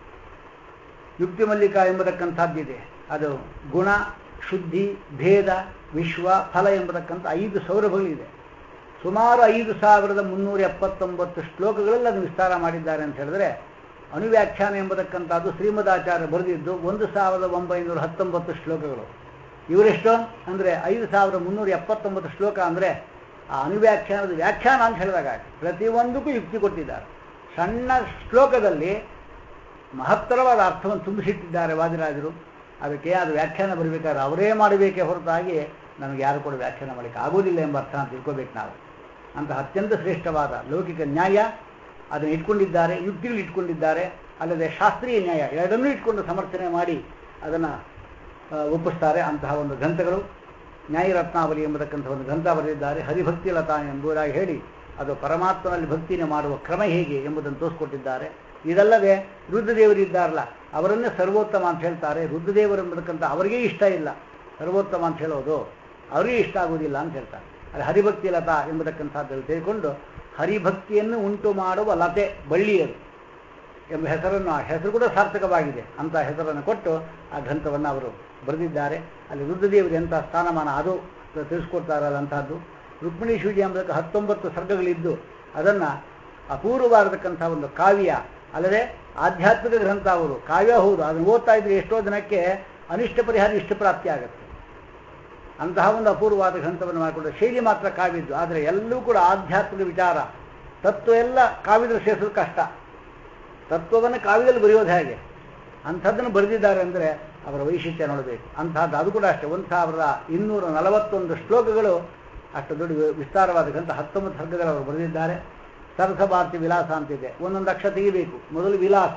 ಯುಕ್ತಿ ಮಲ್ಲಿಕ ಎಂಬತಕ್ಕಂಥದ್ದಿದೆ ಅದು ಗುಣ ಶುದ್ಧಿ ಭೇದ ವಿಶ್ವ ಫಲ ಎಂಬತಕ್ಕಂಥ ಐದು ಸೌರಭಗಳಿದೆ ಸುಮಾರು ಐದು ಸಾವಿರದ ಮುನ್ನೂರ ಎಪ್ಪತ್ತೊಂಬತ್ತು ಶ್ಲೋಕಗಳಲ್ಲಿ ಅದನ್ನು ವಿಸ್ತಾರ ಮಾಡಿದ್ದಾರೆ ಅಂತ ಹೇಳಿದ್ರೆ ಅನುವ್ಯಾಖ್ಯಾನ ಎಂಬತಕ್ಕಂಥದ್ದು ಶ್ರೀಮದಾಚಾರ್ಯ ಬರೆದಿದ್ದು ಒಂದು ಸಾವಿರದ ಒಂಬೈನೂರ ಹತ್ತೊಂಬತ್ತು ಶ್ಲೋಕಗಳು ಇವರೆಷ್ಟು ಅಂದರೆ ಐದು ಸಾವಿರದ ಮುನ್ನೂರ ಎಪ್ಪತ್ತೊಂಬತ್ತು ಶ್ಲೋಕ ಅಂದರೆ ಆ ಅನುವ್ಯಾಖ್ಯಾನದ ವ್ಯಾಖ್ಯಾನ ಅಂತ ಹೇಳಿದಾಗ ಆಯ್ತು. ಪ್ರತಿಯೊಂದಕ್ಕೂ ಯುಕ್ತಿ ಕೊಟ್ಟಿದ್ದಾರೆ ಸಣ್ಣ ಶ್ಲೋಕದಲ್ಲಿ ಮಹತ್ತರವಾದ ಅರ್ಥವನ್ನು ತುಂಬಿಸಿಟ್ಟಿದ್ದಾರೆ ವಾದಿರಾಜರು ಅದಕ್ಕೆ ಅದು ವ್ಯಾಖ್ಯಾನ ಬರಬೇಕಾದ್ರೆ ಅವರೇ ಮಾಡಬೇಕೇ ಹೊರತಾಗಿ ನಮಗೆ ಯಾರು ಕೂಡ ವ್ಯಾಖ್ಯಾನ ಮಾಡಲಿಕ್ಕೆ ಆಗೋದಿಲ್ಲ ಎಂಬ ಅರ್ಥ ಅಂತ ತಿಳ್ಕೋಬೇಕು ನಾವು ಅಂತ ಅತ್ಯಂತ ಶ್ರೇಷ್ಠವಾದ ಲೌಕಿಕ ನ್ಯಾಯ ಅದನ್ನು ಇಟ್ಕೊಂಡಿದ್ದಾರೆ ಯುಕ್ತಿಗಳು ಇಟ್ಕೊಂಡಿದ್ದಾರೆ ಅಲ್ಲದೆ ಶಾಸ್ತ್ರೀಯ ನ್ಯಾಯ ಎರಡನ್ನೂ ಇಟ್ಕೊಂಡು ಸಮರ್ಥನೆ ಮಾಡಿ ಅದನ್ನು ಒಪ್ಪಿಸ್ತಾರೆ ಅಂತಹ ಒಂದು ಗ್ರಂಥಗಳು ನ್ಯಾಯರತ್ನಾವಲಿ ಎಂಬತಕ್ಕಂಥ ಒಂದು ಗ್ರಂಥ ಬರೆದಿದ್ದಾರೆ ಹರಿಭಕ್ತಿ ಲತಾ ಎಂಬುದಾಗಿ ಹೇಳಿ ಅದು ಪರಮಾತ್ಮನಲ್ಲಿ ಭಕ್ತಿನ ಮಾಡುವ ಕ್ರಮ ಹೇಗೆ ಎಂಬುದನ್ನು ತೋರಿಸ್ಕೊಟ್ಟಿದ್ದಾರೆ ಇದಲ್ಲದೆ ರುದ್ರದೇವರು ಇದ್ದಾರಲ್ಲ ಅವರನ್ನೇ ಸರ್ವೋತ್ತಮ ಅಂತ ಹೇಳ್ತಾರೆ ರುದ್ರದೇವರು ಎಂಬತಕ್ಕಂಥ ಅವರಿಗೇ ಇಷ್ಟ ಇಲ್ಲ ಸರ್ವೋತ್ತಮ ಅಂತ ಹೇಳೋದು ಅವರಿಗೆ ಇಷ್ಟ ಆಗುವುದಿಲ್ಲ ಅಂತ ಹೇಳ್ತಾರೆ ಅದು ಹರಿಭಕ್ತಿ ಲತಾ ಎಂಬತಕ್ಕಂಥದ್ದನ್ನು ತಿಳ್ಕೊಂಡು ಹರಿಭಕ್ತಿಯನ್ನು ಉಂಟು ಮಾಡುವ ಲತೆ ಬಳ್ಳಿಯದು ಎಂಬ ಹೆಸರನ್ನು ಆ ಹೆಸರು ಕೂಡ ಸಾರ್ಥಕವಾಗಿದೆ ಅಂತ ಹೆಸರನ್ನು ಕೊಟ್ಟು ಆ ಗ್ರಂಥವನ್ನು ಅವರು ಬರೆದಿದ್ದಾರೆ ಅಲ್ಲಿ ರುದ್ರದೇವರಿಗೆ ಎಂಥ ಸ್ಥಾನಮಾನ ಅದು ತಿಳಿಸ್ಕೊಡ್ತಾರಲ್ಲ ಅಂಥದ್ದು ರುಕ್ಮಿಣಿ ಶಿವಜಿ ಎಂಬುದಕ್ಕೆ ಹತ್ತೊಂಬತ್ತು ಸರ್ಗಗಳಿದ್ದು ಅದನ್ನು ಅಪೂರ್ವವಾಗಿರತಕ್ಕಂಥ ಒಂದು ಕಾವ್ಯ ಅಲ್ಲದೆ ಆಧ್ಯಾತ್ಮಿಕ ಗ್ರಂಥ ಅವರು ಕಾವ್ಯ ಹೌದು ಅದನ್ನು ಓದ್ತಾ ಇದ್ರೆ ಎಷ್ಟೋ ಜನಕ್ಕೆ ಅನಿಷ್ಟ ಪರಿಹಾರ ಇಷ್ಟ ಪ್ರಾಪ್ತಿ ಆಗುತ್ತೆ ಅಂತಹ ಒಂದು ಅಪೂರ್ವವಾದ ಗ್ರಂಥವನ್ನು ಮಾಡಿಕೊಂಡು ಶೈಲಿ ಮಾತ್ರ ಕಾವ್ಯದ್ದು ಆದರೆ ಎಲ್ಲೂ ಕೂಡ ಆಧ್ಯಾತ್ಮಿಕ ವಿಚಾರ ತತ್ವ ಎಲ್ಲ ಕಾವ್ಯದಲ್ಲಿ ಸೇರಿಸೋದು ಕಷ್ಟ ತತ್ವವನ್ನು ಕಾವ್ಯದಲ್ಲಿ ಬರೆಯೋದು ಹೇಗೆ ಅಂಥದ್ದನ್ನು ಬರೆದಿದ್ದಾರೆ ಅಂದರೆ ಅವರ ವೈಶಿಷ್ಟ್ಯ ನೋಡಬೇಕು ಅಂಥದ್ದು ಅದು ಕೂಡ ಅಷ್ಟೇ ಒಂದು ಸಾವಿರದ ಇನ್ನೂರ ನಲವತ್ತೊಂದು ಶ್ಲೋಕಗಳು ಅಷ್ಟು ದೊಡ್ಡ ವಿ- ವಿಸ್ತಾರವಾದ ಗ್ರಂಥ ಹತ್ತೊಂಬತ್ತು ಸರ್ಗಗಳು ಅವರು ಬರೆದಿದ್ದಾರೆ ಸರಸಭಾರತಿ ವಿಲಾಸ ಅಂತಿದೆ ಒಂದೊಂದು ಅಕ್ಷರ ತೆಗಿಬೇಕು ಮೊದಲು ವಿಲಾಸ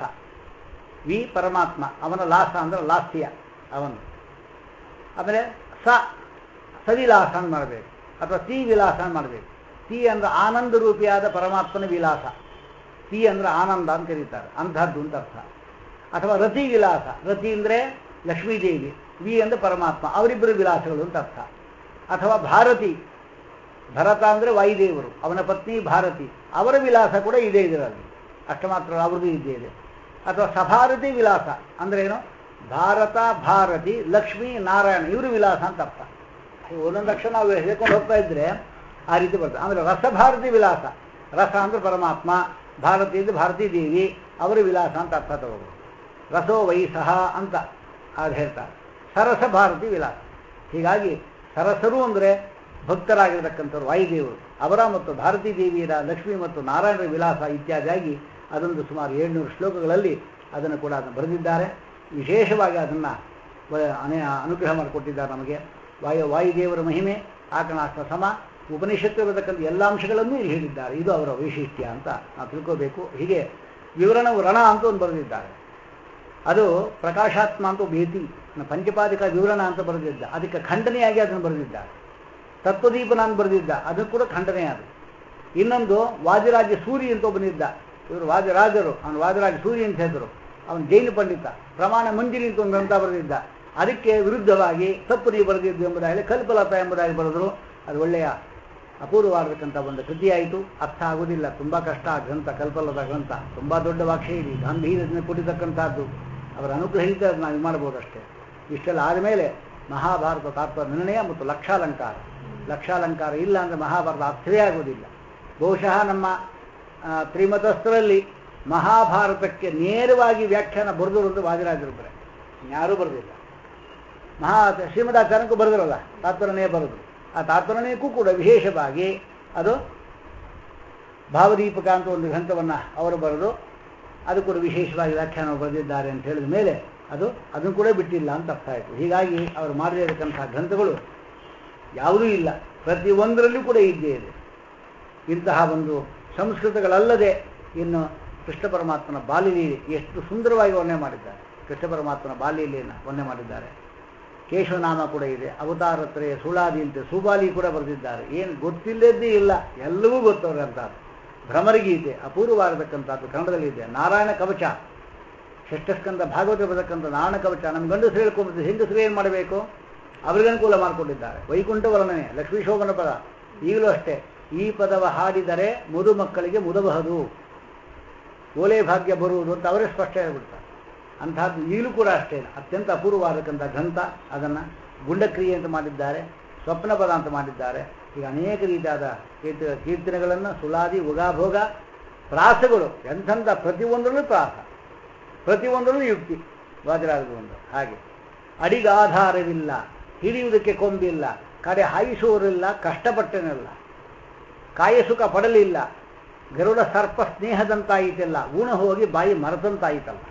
ವಿ ಪರಮಾತ್ಮ ಅವನ ಲಾಸ ಅಂದ್ರೆ ಲಾಸ್ಯ ಅವನು ಆಮೇಲೆ ಸ ಸವಿಲಾಸ ಅಂತ ಮಾಡಬೇಕು ಅಥವಾ ತಿ ವಿಲಾಸ ಅಂತ ಮಾಡಬೇಕು ತಿ ಅಂದ್ರೆ ಆನಂದ ರೂಪಿಯಾದ ಪರಮಾತ್ಮನ ವಿಲಾಸ ತಿ ಅಂದ್ರೆ ಆನಂದ ಅಂತ ಕರೀತಾರೆ ಅಂಥದ್ದು ಅಂತ ಅರ್ಥ ಅಥವಾ ರತಿ ವಿಲಾಸ ರತಿ ಅಂದರೆ ಲಕ್ಷ್ಮೀದೇವಿ ವಿ ಅಂದ್ರೆ ಪರಮಾತ್ಮ ಅವರಿಬ್ಬರು ವಿಲಾಸಗಳು ಅಂತ ಅರ್ಥ ಅಥವಾ ಭಾರತಿ ಭರತ ಅಂದರೆ ವಾಯುದೇವರು ಅವನ ಪತ್ನಿ ಭಾರತಿ ಅವರ ವಿಲಾಸ ಕೂಡ ಇದೆ ಇದರಲ್ಲಿ ಅಷ್ಟು ಮಾತ್ರ ಅವ್ರದ್ದು ಇದ್ದೇ ಇದೆ ಅಥವಾ ಸಭಾರತಿ ವಿಲಾಸ ಅಂದ್ರೆ ಏನು ಭಾರತ ಭಾರತಿ ಲಕ್ಷ್ಮೀ ನಾರಾಯಣ ಇವರು ವಿಲಾಸ ಅಂತ ಅರ್ಥ ಒಂದೊಂದು ಅಕ್ಷರ ನಾವು ಹೇಳ್ಕೊಂಡು ಹೋಗ್ತಾ ಇದ್ರೆ ಆ ರೀತಿ ಬರ್ತದೆ ಆಮೇಲೆ ರಸಭಾರತಿ ವಿಲಾಸ ರಸ ಅಂದ್ರೆ ಪರಮಾತ್ಮ ಭಾರತಿ ಅಂದ್ರೆ ಭಾರತೀ ದೇವಿ ಅವರ ವಿಲಾಸ ಅಂತ ಅರ್ಥ ತಗೋಬೋದು ರಸೋ ವೈಸಹ ಅಂತ ಅದು ಹೇಳ್ತಾರೆ ಸರಸ ಭಾರತಿ ವಿಲಾಸ ಹೀಗಾಗಿ ಸರಸರು ಅಂದರೆ ಭಕ್ತರಾಗಿರ್ತಕ್ಕಂಥವ್ರು ವಾಯುದೇವರು ಅವರ ಮತ್ತು ಭಾರತೀ ದೇವಿಯರ ಲಕ್ಷ್ಮಿ ಮತ್ತು ನಾರಾಯಣರ ವಿಲಾಸ ಇತ್ಯಾದಿಯಾಗಿ ಅದೊಂದು ಸುಮಾರು ಏಳ್ನೂರು ಶ್ಲೋಕಗಳಲ್ಲಿ ಅದನ್ನು ಕೂಡ ಅದನ್ನು ಬರೆದಿದ್ದಾರೆ ವಿಶೇಷವಾಗಿ ಅದನ್ನು ಅನೇ ಅನುಗ್ರಹ ಮಾಡಿಕೊಟ್ಟಿದ್ದಾರೆ ನಮಗೆ ವಾಯು ವಾಯುದೇವರ ಮಹಿಮೆ ಆಕಣಾಸ್ತ ಸಮ ಉಪನಿಷತ್ತು ಇರತಕ್ಕಂಥ ಎಲ್ಲ ಅಂಶಗಳನ್ನೂ ಇಲ್ಲಿ ಹೇಳಿದ್ದಾರೆ ಇದು ಅವರ ವೈಶಿಷ್ಟ್ಯ ಅಂತ ನಾವು ತಿಳ್ಕೋಬೇಕು ಹೀಗೆ ವಿವರಣವು ರಣ ಅಂತ ಒಂದು ಬರೆದಿದ್ದಾರೆ ಅದು ಪ್ರಕಾಶಾತ್ಮ ಅಂತ ಭೇತಿ ಪಂಚಪಾದಿಕ ವಿವರಣ ಅಂತ ಬರೆದಿದ್ದ ಅದಕ್ಕೆ ಖಂಡನೆಯಾಗಿ ಅದನ್ನು ಬರೆದಿದ್ದಾರೆ ತತ್ವದೀಪನ ಅಂತ ಬರೆದಿದ್ದ ಅದು ಕೂಡ ಖಂಡನೆ ಅದು ಇನ್ನೊಂದು ವಾದಿರಾಜ ಸೂರಿ ಅಂತ ಒಬ್ಬನಿದ್ದ ಇವರು ವಾದಿರಾಜರು ಅವನು ವಾದಿರಾಜ ಸೂರಿ ಅಂತ ಹೇಳಿದ್ರು ಅವನು ಜೈನ ಪಂಡಿತ ಪ್ರಮಾಣ ಮಂಜಿರಿ ಅಂತ ಒಂದು ಗ್ರಂಥ ಬರೆದಿದ್ದ ಅದಕ್ಕೆ ವಿರುದ್ಧವಾಗಿ ತಪ್ಪು ನೀವು ಬರೆದಿದ್ದು ಎಂಬುದಾಗಿ ಕಲ್ಪಲತಾ ಎಂಬುದಾಗಿ ಬರೆದ್ರು ಅದು ಒಳ್ಳೆಯ ಅಪೂರ್ವವಾಗಿರ್ತಕ್ಕಂಥ ಒಂದು ಕೃತಿಯಾಯಿತು ಅರ್ಥ ಆಗುವುದಿಲ್ಲ ತುಂಬ ಕಷ್ಟ ಆ ಗ್ರಂಥ ಕಲ್ಪಲದ ಗ್ರಂಥ ತುಂಬ ದೊಡ್ಡ ವಾಕ್ಷೇರಿ ಗಾಂಭೀರ್ಯದಿಂದ ಕೂಡಿತಕ್ಕಂಥದ್ದು ಅವರ ಅನುಗ್ರಹಿತ ನಾವು ಇದು ಮಾಡ್ಬೋದು ಅಷ್ಟೇ ಇಷ್ಟೆಲ್ಲ ಆದಮೇಲೆ ಮಹಾಭಾರತ ತಾತ್ವ ನಿರ್ಣಯ ಮತ್ತು ಲಕ್ಷಾಲಂಕಾರ ಲಕ್ಷಾಲಂಕಾರ ಇಲ್ಲ ಅಂದರೆ ಮಹಾಭಾರತ ಅರ್ಥವೇ ಆಗುವುದಿಲ್ಲ ಬಹುಶಃ ನಮ್ಮ ಆ, ತ್ರಿಮತಸ್ಥರಲ್ಲಿ ಮಹಾಭಾರತಕ್ಕೆ ನೇರವಾಗಿ ವ್ಯಾಖ್ಯಾನ ಬರೆದವರು ವಾದಿರಾಜರೊಬ್ಬರೇ ಯಾರೂ ಬರೆದಿಲ್ಲ ಮಹಾ ಶ್ರೀಮದಾಚಾರ್ಯಕ್ಕೂ ಬರೆದಿರಲ್ಲ ತಾತ್ಪರ್ಯನೇ ಬರೆದು ಆ ತಾತ್ಪರ್ಯಕ್ಕೂ ಕೂಡ ವಿಶೇಷವಾಗಿ ಅದು ಭಾವದೀಪಕ ಅಂತ ಒಂದು ಗ್ರಂಥವನ್ನು ಅವರು ಬರೆದು ಅದು ಕೂಡ ವಿಶೇಷವಾಗಿ ವ್ಯಾಖ್ಯಾನ ಬರೆದಿದ್ದಾರೆ ಅಂತ ಹೇಳಿದ ಮೇಲೆ ಅದು ಅದನ್ನು ಕೂಡ ಬಿಟ್ಟಿಲ್ಲ ಅಂತ ಅರ್ಥ ಆಯಿತು ಹೀಗಾಗಿ ಅವರು ಮಾಡಲಿರತಕ್ಕಂಥ ಗ್ರಂಥಗಳು ಯಾವುದೂ ಇಲ್ಲ ಪ್ರತಿಯೊಂದರಲ್ಲೂ ಕೂಡ ಇದ್ದೇ ಇದೆ ಇಂತಹ ಒಂದು ಸಂಸ್ಕೃತಗಳಲ್ಲದೆ ಇನ್ನು ಕೃಷ್ಣ ಪರಮಾತ್ಮನ ಬಾಲ್ಯಲೀಲೆ ಎಷ್ಟು ಸುಂದರವಾಗಿ ವರ್ಣನೆ ಮಾಡಿದ್ದಾರೆ ಕೃಷ್ಣ ಪರಮಾತ್ಮನ ಬಾಲ್ಯಲೀಲೆಯನ್ನು ವರ್ಣನೆ ಮಾಡಿದ್ದಾರೆ ಕೇಶವನಾಮ ಕೂಡ ಇದೆ ಅವತಾರತ್ರಯ ಸುಳಾದಿ ಅಂತ ಸುಬಾಲಿ ಕೂಡ ಬರೆದಿದ್ದಾರೆ ಏನು ಗೊತ್ತಿಲ್ಲದೇ ಇಲ್ಲ ಎಲ್ಲವೂ ಗೊತ್ತವ್ರಂಥದ್ದು ಭ್ರಮರಗೀತೆ ಅಪೂರ್ವವಾಗಿರ್ತಕ್ಕಂಥದ್ದು ಕನ್ನಡದಲ್ಲಿ ಇದೆ ನಾರಾಯಣ ಕವಚ ಷಷ್ಠಸ್ಕಂದ ಭಾಗವತ ಬರತಕ್ಕಂಥ ನಾರಾಯಣ ಕವಚ ನಮ್ಮ ಗಂಡಸರು ಹೇಳ್ಕೊಂಡ್ಬಿಟ್ಟು ಹೆಂಗಸರು ಏನು ಮಾಡಬೇಕು ಅವರಿಗೆ ಅನುಕೂಲ ಮಾಡಿಕೊಂಡಿದ್ದಾರೆ ವೈಕುಂಠ ವರ್ಣನೆ ಲಕ್ಷ್ಮೀ ಶೋಭನ ಪದ ಈಗಲೂ ಅಷ್ಟೇ ಈ ಪದವ ಹಾಡಿದರೆ ಮುದು ಮಕ್ಕಳಿಗೆ ಮುದಬಹುದು ಓಲೆ ಭಾಗ್ಯ ಬರುವುದು ಅಂತ ಅವರೇ ಸ್ಪಷ್ಟ ಹೇಳ್ಬಿಡ್ತಾರೆ ಅಂಥದ್ದು ಈಗಲೂ ಕೂಡ ಅಷ್ಟೇ ಅತ್ಯಂತ ಅಪೂರ್ವವಾದಕ್ಕಂಥ ಗ್ರಂಥ ಅದನ್ನು ಗುಂಡಕ್ರಿಯೆ ಅಂತ ಮಾಡಿದ್ದಾರೆ ಸ್ವಪ್ನ ಪದ ಅಂತ ಮಾಡಿದ್ದಾರೆ ಈಗ ಅನೇಕ ರೀತಿಯಾದ ಕೀರ್ತಿ ಕೀರ್ತನೆಗಳನ್ನು ಸುಲಾದಿ ಉಗಾಭೋಗ ಪ್ರಾಸಗಳು ಎಂಥಂಥ ಪ್ರತಿಯೊಂದರಲ್ಲೂ ಪ್ರಾಸ ಪ್ರತಿಯೊಂದರಲ್ಲೂ ಯುಕ್ತಿ ವಾದಿರಾಜದು ಒಂದು ಹಾಗೆ ಅಡಿಗಾಧಾರವಿಲ್ಲ ಹಿಡಿಯುವುದಕ್ಕೆ ಕೊಂಬಿಲ್ಲ ಕಡೆ ಹಾಯಿಸುವವರಿಲ್ಲ ಕಷ್ಟಪಟ್ಟನಿಲ್ಲ ಕಾಯ ಸುಖ ಪಡಲಿಲ್ಲ ಗರುಡ ಸರ್ಪ ಸ್ನೇಹದಂತಾಯಿತಲ್ಲ ಊಣ ಹೋಗಿ ಬಾಯಿ ಮರೆತಂತಾಯಿತಲ್ಲ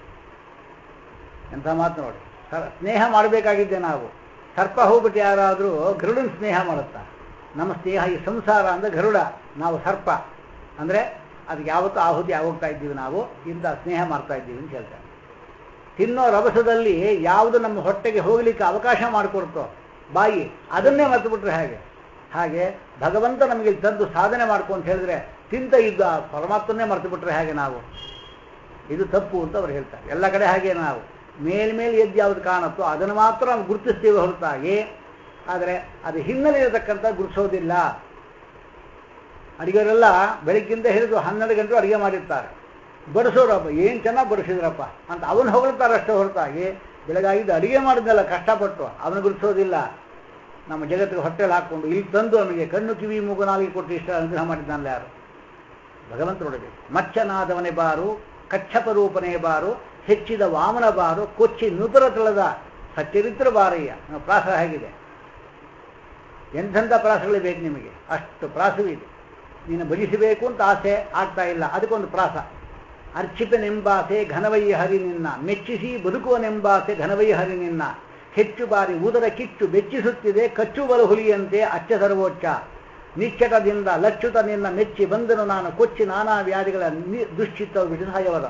ಎಂಥ ಮಾತು ನೋಡಿ ಸರ್ ಸ್ನೇಹ ಮಾಡಬೇಕಾಗಿದ್ದೆ ನಾವು ಸರ್ಪ ಹೋಗ್ಬಿಟ್ಟು ಯಾರಾದರೂ ಗರುಡನ ಸ್ನೇಹ ಮಾಡುತ್ತಾ ನಮ್ಮ ಸ್ನೇಹ ಈ ಸಂಸಾರ ಅಂದರೆ ಗರುಡ ನಾವು ಸರ್ಪ ಅಂದರೆ ಅದಕ್ಕೆ ಯಾವತ್ತೂ ಆಹುತಿ ಆಗೋಗ್ತಾ ಇದ್ದೀವಿ ನಾವು ಇಂಥ ಸ್ನೇಹ ಮಾಡ್ತಾ ಇದ್ದೀವಿ ಅಂತ ಹೇಳ್ತಾರೆ ತಿನ್ನೋ ರಭಸದಲ್ಲಿ ಯಾವುದು ನಮ್ಮ ಹೊಟ್ಟೆಗೆ ಹೋಗಲಿಕ್ಕೆ ಅವಕಾಶ ಮಾಡಿಕೊಡ್ತೋ ಬಾಯಿ ಅದನ್ನೇ ಮರೆತುಬಿಟ್ರೆ ಹಾಗೆ ಹಾಗೆ ಭಗವಂತ ನಮಗೆ ತಂದು ಸಾಧನೆ ಮಾಡ್ಕೊಂತ ಹೇಳಿದ್ರೆ ತಿಂತ ಇದ್ದ ಪರಮಾತ್ಮನ್ನೇ ಮರೆತು ಬಿಟ್ರೆ ಹಾಗೆ ನಾವು ಇದು ತಪ್ಪು ಅಂತ ಅವ್ರು ಹೇಳ್ತಾರೆ ಎಲ್ಲ ಕಡೆ ಹಾಗೆ ನಾವು ಮೇಲ್ಮೇಲೆ ಎದ್ದು ಯಾವುದು ಕಾಣುತ್ತೋ ಅದನ್ನು ಮಾತ್ರ ನಾವು ಗುರುತಿಸ್ತೀವಿ ಹೊರತಾಗಿ ಆದರೆ ಅದು ಹಿನ್ನೆಲೆ ಇರತಕ್ಕಂಥ ಗುರುತಿಸೋದಿಲ್ಲ ಅಡಿಗೆಯವರೆಲ್ಲ ಬೆಳಗ್ಗಿಂದ ಹಿಡಿದು ಹನ್ನೆರಡು ಗಂಟೆ ಅಡುಗೆ ಮಾಡಿರ್ತಾರೆ ಬಡಿಸೋರಪ್ಪ ಏನು ಚೆನ್ನಾಗಿ ಬಡಿಸಿದ್ರಪ್ಪ ಅಂತ ಅವನು ಹೊಗಳ್ತಾರೆ ಅಷ್ಟೇ ಹೊರತಾಗಿ ಬೆಳಗಾಗಿದ್ದು ಅಡುಗೆ ಮಾಡಿದ್ನಲ್ಲ ಕಷ್ಟಪಟ್ಟು ಅವನು ಗುರುತಿಸೋದಿಲ್ಲ ನಮ್ಮ ಜಗತ್ತಿಗೆ ಹೊಟ್ಟೆಲಿ ಹಾಕ್ಕೊಂಡು ಇಲ್ಲಿ ತಂದು ನಮಗೆ ಕಣ್ಣು ಕಿವಿ ಮೂಗು ನಾಲಿಗೆ ಕೊಟ್ಟು ಇಷ್ಟ ಅನುಗ್ರಹ ಮಾಡಿದ್ದಾನಲ್ಲ ಯಾರು ಭಗವಂತನೊಡಬೇಕು ಮಚ್ಚನಾದವನೇ ಬಾರು ಕಚ್ಚಪ ರೂಪನೇ ಬಾರು ಹೆಚ್ಚಿದ ವಾಮನ ಬಾರು ಕೊಚ್ಚಿ ನೂಪುರ ತಳದ ಸಚ್ಚರಿತ್ರ ಬಾರಯ್ಯ ನಮ್ಮ ಪ್ರಾಸ ಹೇಗಿದೆ ಎಂಥೆಂಥ ಪ್ರಾಸಗಳು ಬೇಕು ನಿಮಗೆ ಅಷ್ಟು ಪ್ರಾಸವಿದೆ ನೀನು ಭಜಿಸಬೇಕು ಅಂತ ಆಸೆ ಆಗ್ತಾ ಇಲ್ಲ ಅದಕ್ಕೊಂದು ಪ್ರಾಸ ಅರ್ಚಿಪನೆಂಬಾಸೆ ಘನವಯ್ಯ ಹರಿ ನಿನ್ನ ಮೆಚ್ಚಿಸಿ ಬದುಕುವನೆಂಬಾಸೆ ಘನವಯ್ಯ ಹರಿ ನಿನ್ನ ಹೆಚ್ಚು ಬಾರಿ ಉದರ ಕಿಚ್ಚು ಬೆಚ್ಚಿಸುತ್ತಿದೆ ಕಚ್ಚು ಬಲು ಹುಲಿಯಂತೆ ಅಚ್ಚ ಸರ್ವೋಚ್ಚ ನಿಶ್ಚಟದಿಂದ ಲಚ್ಚುತ ನಿನ್ನ ಮೆಚ್ಚಿ ಬಂದನು ನಾನು ಕೊಚ್ಚಿ ನಾನಾ ವ್ಯಾಧಿಗಳ ದುಶ್ಚಿತ್ತ ಬಿಡಿಸಾಯವರ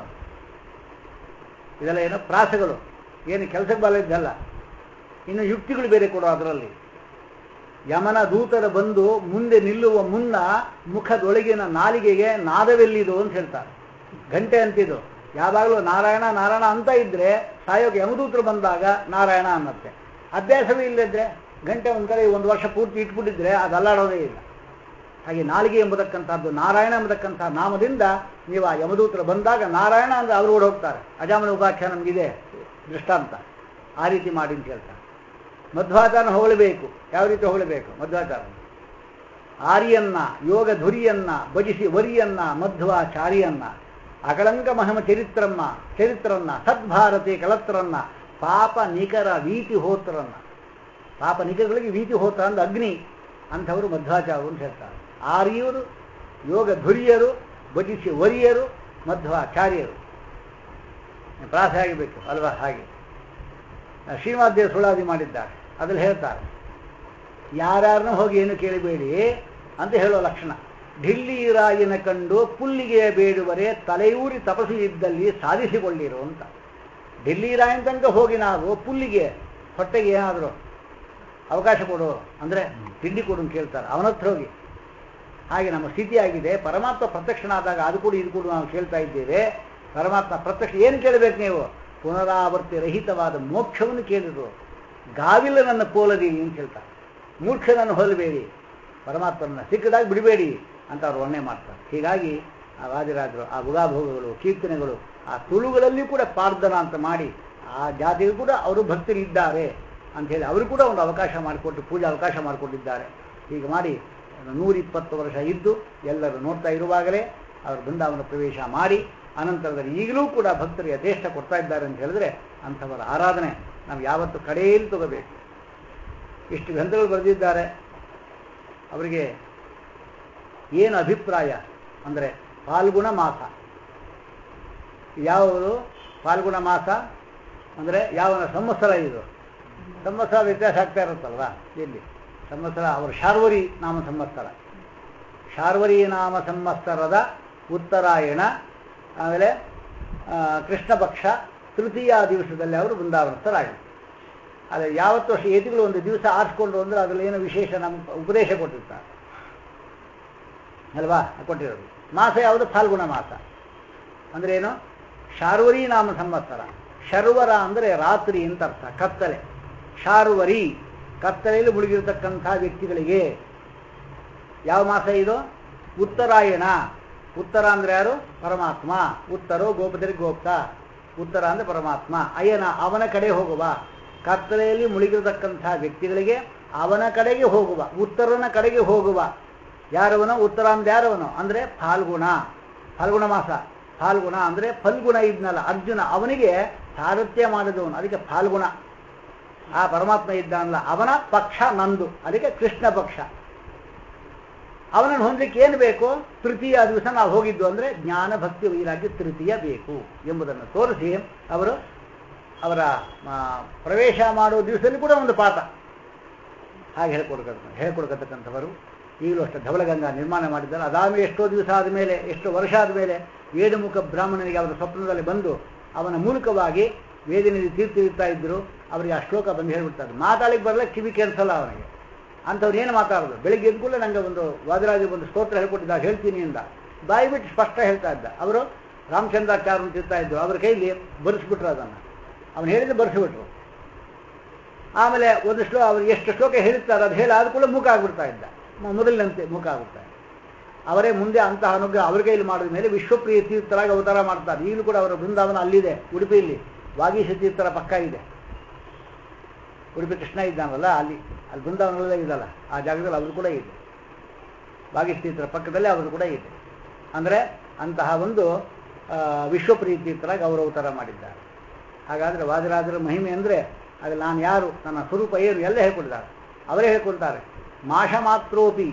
ಇದೆಲ್ಲ ಏನೋ ಪ್ರಾಸಗಳು ಏನು ಕೆಲಸಕ್ಕೆ ಬರಲಿದ್ದಲ್ಲ ಇನ್ನು ಯುಕ್ತಿಗಳು ಬೇರೆ ಕೊಡೋ ಅದರಲ್ಲಿ ಯಮನ ದೂತರ ಬಂದು ಮುಂದೆ ನಿಲ್ಲುವ ಮುನ್ನ ಮುಖದೊಳಗಿನ ನಾಲಿಗೆಗೆ ನಾದವೆಲ್ಲಿದು ಅಂತ ಹೇಳ್ತಾರೆ ಗಂಟೆ ಅಂತಿದ್ದು ಯಾವಾಗಲೂ ನಾರಾಯಣ ನಾರಾಯಣ ಅಂತ ಇದ್ರೆ ಸಾಯೋಗ ಯಮದೂತರು ಬಂದಾಗ ನಾರಾಯಣ ಅನ್ನತ್ತೆ ಅಭ್ಯಾಸವೇ ಇಲ್ಲದ್ರೆ ಗಂಟೆ ಒಂದು ಕಡೆ ಒಂದು ವರ್ಷ ಪೂರ್ತಿ ಇಟ್ಬಿಟ್ಟಿದ್ರೆ ಅದು ಅಲ್ಲಾಡೋದೇ ಇಲ್ಲ ಹಾಗೆ ನಾಲಿಗೆ ಎಂಬುದಕ್ಕಂಥದ್ದು ನಾರಾಯಣ ಎಂಬುದಕ್ಕಂಥ ನಾಮದಿಂದ ನೀವು ಆ ಯಮದೂತರು ಬಂದಾಗ ನಾರಾಯಣ ಅಂದರೆ ಅವರು ಓಡ್ ಹೋಗ್ತಾರೆ ಅಜಾಮನ ಉಪಾಖ್ಯಾನ ನಮಗಿದೆ ದೃಷ್ಟಾಂತ ಆ ರೀತಿ ಮಾಡಿ ಅಂತ ಹೇಳ್ತಾರೆ ಮಧ್ವಾಚಾರ ಹೊಗಳಬೇಕು ಯಾವ ರೀತಿ ಹೊಗಳಬೇಕು ಮಧ್ವಾಚಾರ ಆರ್ಯನ್ನ ಯೋಗ ಧುರಿಯನ್ನ ಭಜಿಸಿ ವರಿಯನ್ನ ಮಧ್ವಾಚಾರ್ಯನ್ನ ಅಕಳಂಕ ಮಹಮ ಚರಿತ್ರಮ್ಮ ಚರಿತ್ರನ್ನ ಸದ್ಭಾರತಿ ಕಳತ್ರನ್ನ ಪಾಪ ನಿಕರ ವೀತಿ ಹೋತ್ರನ್ನ ಪಾಪ ನಿಕರಗಳಿಗೆ ವೀತಿ ಹೋತ್ರ ಅಂದ ಅಗ್ನಿ ಅಂಥವರು ಮಧ್ವಾಚಾರ್ಯರು ಅಂತ ಹೇಳ್ತಾರೆ ಆರ್ಯರು ಯೋಗ ಧುರಿಯರು ಭಜಿಸಿ ವರಿಯರು ಮಧ್ವಾಚಾರ್ಯರು ಪ್ರಾಸ ಆಗಬೇಕು ಅಲ್ವಾ ಹಾಗೆ ಶ್ರೀಮಾಧ್ಯ ಸುಳಾದಿ ಮಾಡಿದ್ದಾರೆ ಅದ್ರಲ್ಲಿ ಹೇಳ್ತಾರೆ ಯಾರ್ಯಾರನ್ನ ಹೋಗಿ ಏನು ಕೇಳಬೇಡಿ ಅಂತ ಹೇಳೋ ಲಕ್ಷಣ ಢಿಲ್ಲಿ ರಾಯನ ಕಂಡು ಪುಲ್ಲಿಗೆ ಬೇಡುವರೆ ತಲೆಯೂರಿ ತಪಸ್ಸು ಇದ್ದಲ್ಲಿ ಸಾಧಿಸಿಕೊಳ್ಳಿರು ಅಂತ ఢిల్లీ ರಾಯನ ತನಕ ಹೋಗಿ ನಾವು ಪುಲ್ಲಿಗೆ ಹೊಟ್ಟೆಗೆ ಏನಾದರೂ ಅವಕಾಶ ಕೊಡು ಅಂದರೆ ತಿಂಡಿ ಕೊಡು ಅಂತ ಕೇಳ್ತಾರೆ ಅವನ ಹತ್ರ ಹೋಗಿ ಹಾಗೆ ನಮ್ಮ ಸ್ಥಿತಿ ಆಗಿದೆ ಪರಮಾತ್ಮ ಪ್ರತ್ಯಕ್ಷನಾದಾಗ ಅದು ಕೂಡ ಇದು ಕೂಡ ನಾವು ಕೇಳ್ತಾ ಇದ್ದೇವೆ ಪರಮಾತ್ಮ ಪ್ರತ್ಯಕ್ಷ ಏನು ಕೇಳಬೇಕು ನೀವು ಪುನರಾವರ್ತಿ ರಹಿತವಾದ ಮೋಕ್ಷವನ್ನು ಕೇಳಿದ್ರು ಗಾವಿಲ್ಲ ನನ್ನ ಪೋಲದಿ ಅಂತ ಹೇಳ್ತಾರೆ ಮೂರ್ಖನನ್ನು ಹೋಲಬೇಡಿ ಪರಮಾತ್ಮನ ಸಿಕ್ಕದಾಗ ಬಿಡಬೇಡಿ ಅಂತ ಅವ್ರು ವರ್ಣನೆ ಮಾಡ್ತಾರೆ ಹೀಗಾಗಿ ಆ ವಾದಿರಾಜರು ಆ ಉಗಾಭೋಗಗಳು ಕೀರ್ತನೆಗಳು ಆ ತುಳುಗಳಲ್ಲಿ ಕೂಡ ಪಾರ್ಧನ ಅಂತ ಮಾಡಿ ಆ ಜಾತಿಗೂ ಕೂಡ ಅವರು ಭಕ್ತರಿದ್ದಾರೆ ಅಂಥೇಳಿ ಅವರು ಕೂಡ ಒಂದು ಅವಕಾಶ ಮಾಡಿಕೊಟ್ಟು ಪೂಜೆ ಅವಕಾಶ ಮಾಡಿಕೊಟ್ಟಿದ್ದಾರೆ ಹೀಗೆ ಮಾಡಿ ನೂರಿಪ್ಪತ್ತು ವರ್ಷ ಇದ್ದು ಎಲ್ಲರೂ ನೋಡ್ತಾ ಇರುವಾಗಲೇ ಅವರು ಬೃಂದಾವನ ಪ್ರವೇಶ ಮಾಡಿ ಅನಂತರದಲ್ಲಿ ಈಗಲೂ ಕೂಡ ಭಕ್ತರಿಗೆ ಯಥೇಷ್ಟ ಕೊಡ್ತಾ ಇದ್ದಾರೆ ಅಂತ ಹೇಳಿದ್ರೆ ಅಂಥವರ ಆರಾಧನೆ ನಾವು ಯಾವತ್ತು ಕಡೆಯಲ್ಲಿ ತಗೋಬೇಕು ಇಷ್ಟು ಗ್ರಂಥಗಳು ಬರೆದಿದ್ದಾರೆ ಅವರಿಗೆ ಏನು ಅಭಿಪ್ರಾಯ ಅಂದರೆ ಫಾಲ್ಗುಣ ಮಾಸ ಯಾವುದು ಫಾಲ್ಗುಣ ಮಾಸ ಅಂದರೆ ಯಾವ ಸಂವತ್ಸರ ಇದು ಸಂವತ್ಸರ ವ್ಯತ್ಯಾಸ ಆಗ್ತಾ ಇರುತ್ತಲ್ವಾ ಇಲ್ಲಿ ಸಂವತ್ಸರ ಅವರು ಶಾರ್ವರಿ ನಾಮ ಸಂವತ್ಸರ ಶಾರ್ವರಿ ನಾಮ ಸಂವತ್ಸರದ ಉತ್ತರಾಯಣ ಆಮೇಲೆ ಆ, ಕೃಷ್ಣ ಪಕ್ಷ ತೃತೀಯ ದಿವಸದಲ್ಲಿ ಅವರು ಬೃಂದಾವನಸ್ಥರಾಗಿದ್ದಾರೆ ಆದರೆ ಯಾವತ್ತು ವರ್ಷ ಯತಿಗಳು ಒಂದು ದಿವಸ ಆರಿಸ್ಕೊಂಡು ಅಂದರೆ ಅದರಲ್ಲಿ ಏನೋ ವಿಶೇಷ ನಮ್ಮ ಉಪದೇಶ ಕೊಟ್ಟಿರ್ತಾರೆ ಅಲ್ವಾ ಕೊಟ್ಟಿರೋದು ಮಾಸ ಯಾವುದು ಫಾಲ್ಗುಣ ಮಾಸ ಅಂದ್ರೆ ಏನು ಶಾರ್ವರಿ ನಾಮ ಸಂವತ್ಸರ ಶರ್ವರ ಅಂದರೆ ರಾತ್ರಿ ಅಂತ ಅರ್ಥ ಕತ್ತಲೆ ಶಾರ್ವರಿ ಕತ್ತಲೆಯಲ್ಲಿ ಮುಳುಗಿರತಕ್ಕಂಥ ವ್ಯಕ್ತಿಗಳಿಗೆ ಯಾವ ಮಾಸ ಇದು ಉತ್ತರಾಯಣ ಉತ್ತರ ಅಂದ್ರೆ ಯಾರು ಪರಮಾತ್ಮ ಉತ್ತರೋ ಗೋಪದರಿ ಗೋಪ್ತ ಉತ್ತರ ಅಂದ್ರೆ ಪರಮಾತ್ಮ ಅಯ್ಯನ ಅವನ ಕಡೆ ಹೋಗುವ ಕತ್ತಲೆಯಲ್ಲಿ ಮುಳುಗಿರತಕ್ಕಂಥ ವ್ಯಕ್ತಿಗಳಿಗೆ ಅವನ ಕಡೆಗೆ ಹೋಗುವ ಉತ್ತರನ ಕಡೆಗೆ ಹೋಗುವ ಯಾರವನು ಉತ್ತರ ಅಂದ್ರೆ ಯಾರವನು ಅಂದ್ರೆ ಫಾಲ್ಗುಣ ಫಾಲ್ಗುಣ ಮಾಸ ಫಾಲ್ಗುಣ ಅಂದ್ರೆ ಫಲ್ಗುಣ ಇದ್ನಲ್ಲ ಅರ್ಜುನ ಅವನಿಗೆ ಸಾರಥ್ಯ ಮಾಡಿದವನು ಅದಕ್ಕೆ ಫಾಲ್ಗುಣ ಆ ಪರಮಾತ್ಮ ಇದ್ದಾನಲ್ಲ ಅವನ ಪಕ್ಷ ನಂದು ಅದಕ್ಕೆ ಕೃಷ್ಣ ಪಕ್ಷ ಅವನನ್ನು ಹೊಂದಲಿಕ್ಕೆ ಏನು ಬೇಕು ತೃತೀಯ ದಿವಸ ನಾವು ಹೋಗಿದ್ದು ಅಂದರೆ ಜ್ಞಾನ ಭಕ್ತಿ ವೈರಾಗ್ಯ ತೃತೀಯ ಬೇಕು ಎಂಬುದನ್ನು ತೋರಿಸಿ ಅವರು ಅವರ ಆ, ಪ್ರವೇಶ ಮಾಡುವ ದಿವಸದಲ್ಲಿ ಕೂಡ ಒಂದು ಪಾಠ ಹಾಗೆ ಹೇಳ್ಕೊಡ್ಕ ಹೇಳ್ಕೊಡ್ಕತಕ್ಕಂಥವರು ಈಗಲೂ ಅಷ್ಟೇ ಧವಳಗಂಗಾ ನಿರ್ಮಾಣ ಮಾಡಿದ್ದಾರೆ ಅದಾದ್ಮೇಲೆ ಎಷ್ಟೋ ದಿವಸ ಆದಮೇಲೆ ಎಷ್ಟೋ ವರ್ಷ ಆದಮೇಲೆ ವೇದಮುಖ ಬ್ರಾಹ್ಮಣನಿಗೆ ಅವರ ಸ್ವಪ್ನದಲ್ಲಿ ಬಂದು ಅವನ ಮೂಲಕವಾಗಿ ವೇದಿನಲ್ಲಿ ತೀರ್ತಿರ್ತಾ ಇದ್ದರು ಅವರಿಗೆ ಆ ಶ್ಲೋಕ ಬಂದು ಹೇಳ್ಬಿಡ್ತಾರೆ ಮಾತಾಡಲಿಕ್ಕೆ ಬರಲ್ಲ ಕಿವಿ ಕೇಳಿಸಲ್ಲ ಅವನಿಗೆ ಅಂಥವ್ರು ಏನು ಮಾತಾಡೋದು ಬೆಳಿಗ್ಗೆ ಎದ್ದ ಕೂಡಲೇ ನನಗೆ ಒಂದು ವಾದರಾಜ ಒಂದು ಸ್ತೋತ್ರ ಹೇಳ್ಕೊಟ್ಟಿದ್ದ ಹೇಳ್ತೀನಿ ಅಂದ ಬಾಯಿ ಬಿಟ್ಟು ಸ್ಪಷ್ಟ ಹೇಳ್ತಾ ಇದ್ದ ಅವರು ರಾಮಚಂದ್ರಾಚಾರ್ಯ ಅಂತ ಇರ್ತಾ ಇದ್ರು ಅವ್ರ ಕೈಲಿ ಬರೆಸ್ಬಿಟ್ರು ಅದನ್ನು ಅವನು ಹೇಳಿದ್ದು ಬರೆಸಿಬಿಟ್ರು ಆಮೇಲೆ ಒಂದು ಶ್ಲೋ ಅವ್ರು ಎಷ್ಟು ಶ್ಲೋಕ ಹೇಳ್ತಾರೆ ಅದು ಹೇಳಿ ಆದ ಕೂಡ ಮುಖ ಆಗ್ಬಿಡ್ತಾ ಇದ್ದ ಮ- ಮೊದಲಿನಂತೆ ಮುಖ ಆಗ್ಬಿಡ್ತಾ ಇದ್ದ ಅವರೇ ಮುಂದೆ ಅಂತಹ ಅನುಗ್ರಹ ಅವ್ರ ಕೈಲಿ ಮಾಡಿದ ಮೇಲೆ ವಿಶ್ವಪ್ರಿಯ ತೀರ್ಥರಾಗಿ ಅವತಾರ ಮಾಡ್ತಾರೆ ಈಗಲೂ ಕೂಡ ಅವರ ಬೃಂದಾವನ ಅಲ್ಲಿದೆ ಉಡುಪಿಯಲ್ಲಿ ವಾಗೀಶ ತೀರ್ಥರ ಪಕ್ಕ ಇದೆ ಉಡುಪಿ ಕೃಷ್ಣ ಇದ್ದಾನಲ್ಲ ಅಲ್ಲಿ ಅಲ್ಲಿ ಬೃಂದಾವನದಲ್ಲೇ ಇದಲ್ಲ ಆ ಜಾಗದಲ್ಲಿ ಅವರು ಕೂಡ ಇದೆ ವಾಗೀಶ ತೀರ್ಥರ ಪಕ್ಕದಲ್ಲೇ ಅವರು ಕೂಡ ಇದೆ ಅಂದರೆ ಅಂತಹ ಒಂದು ಆ, ವಿಶ್ವಪ್ರಿಯ ತೀರ್ಥರಾಗಿ ಅವರು ಅವತಾರ ಮಾಡಿದ್ದಾರೆ ಹಾಗಾದರೆ ವಾದಿರಾಜರ ಮಹಿಮೆ ಅಂದರೆ ಅದು ನಾನು ಯಾರು ನನ್ನ ಸ್ವರೂಪ ಏನು ಎಲ್ಲ ಹೇಳ್ಕೊಟ್ಟಿದ್ದಾರೆ ಅವರೇ ಹೇಳ್ಕೊಳ್ತಾರೆ ಮಾಷ ಮಾತ್ರೋಪಿ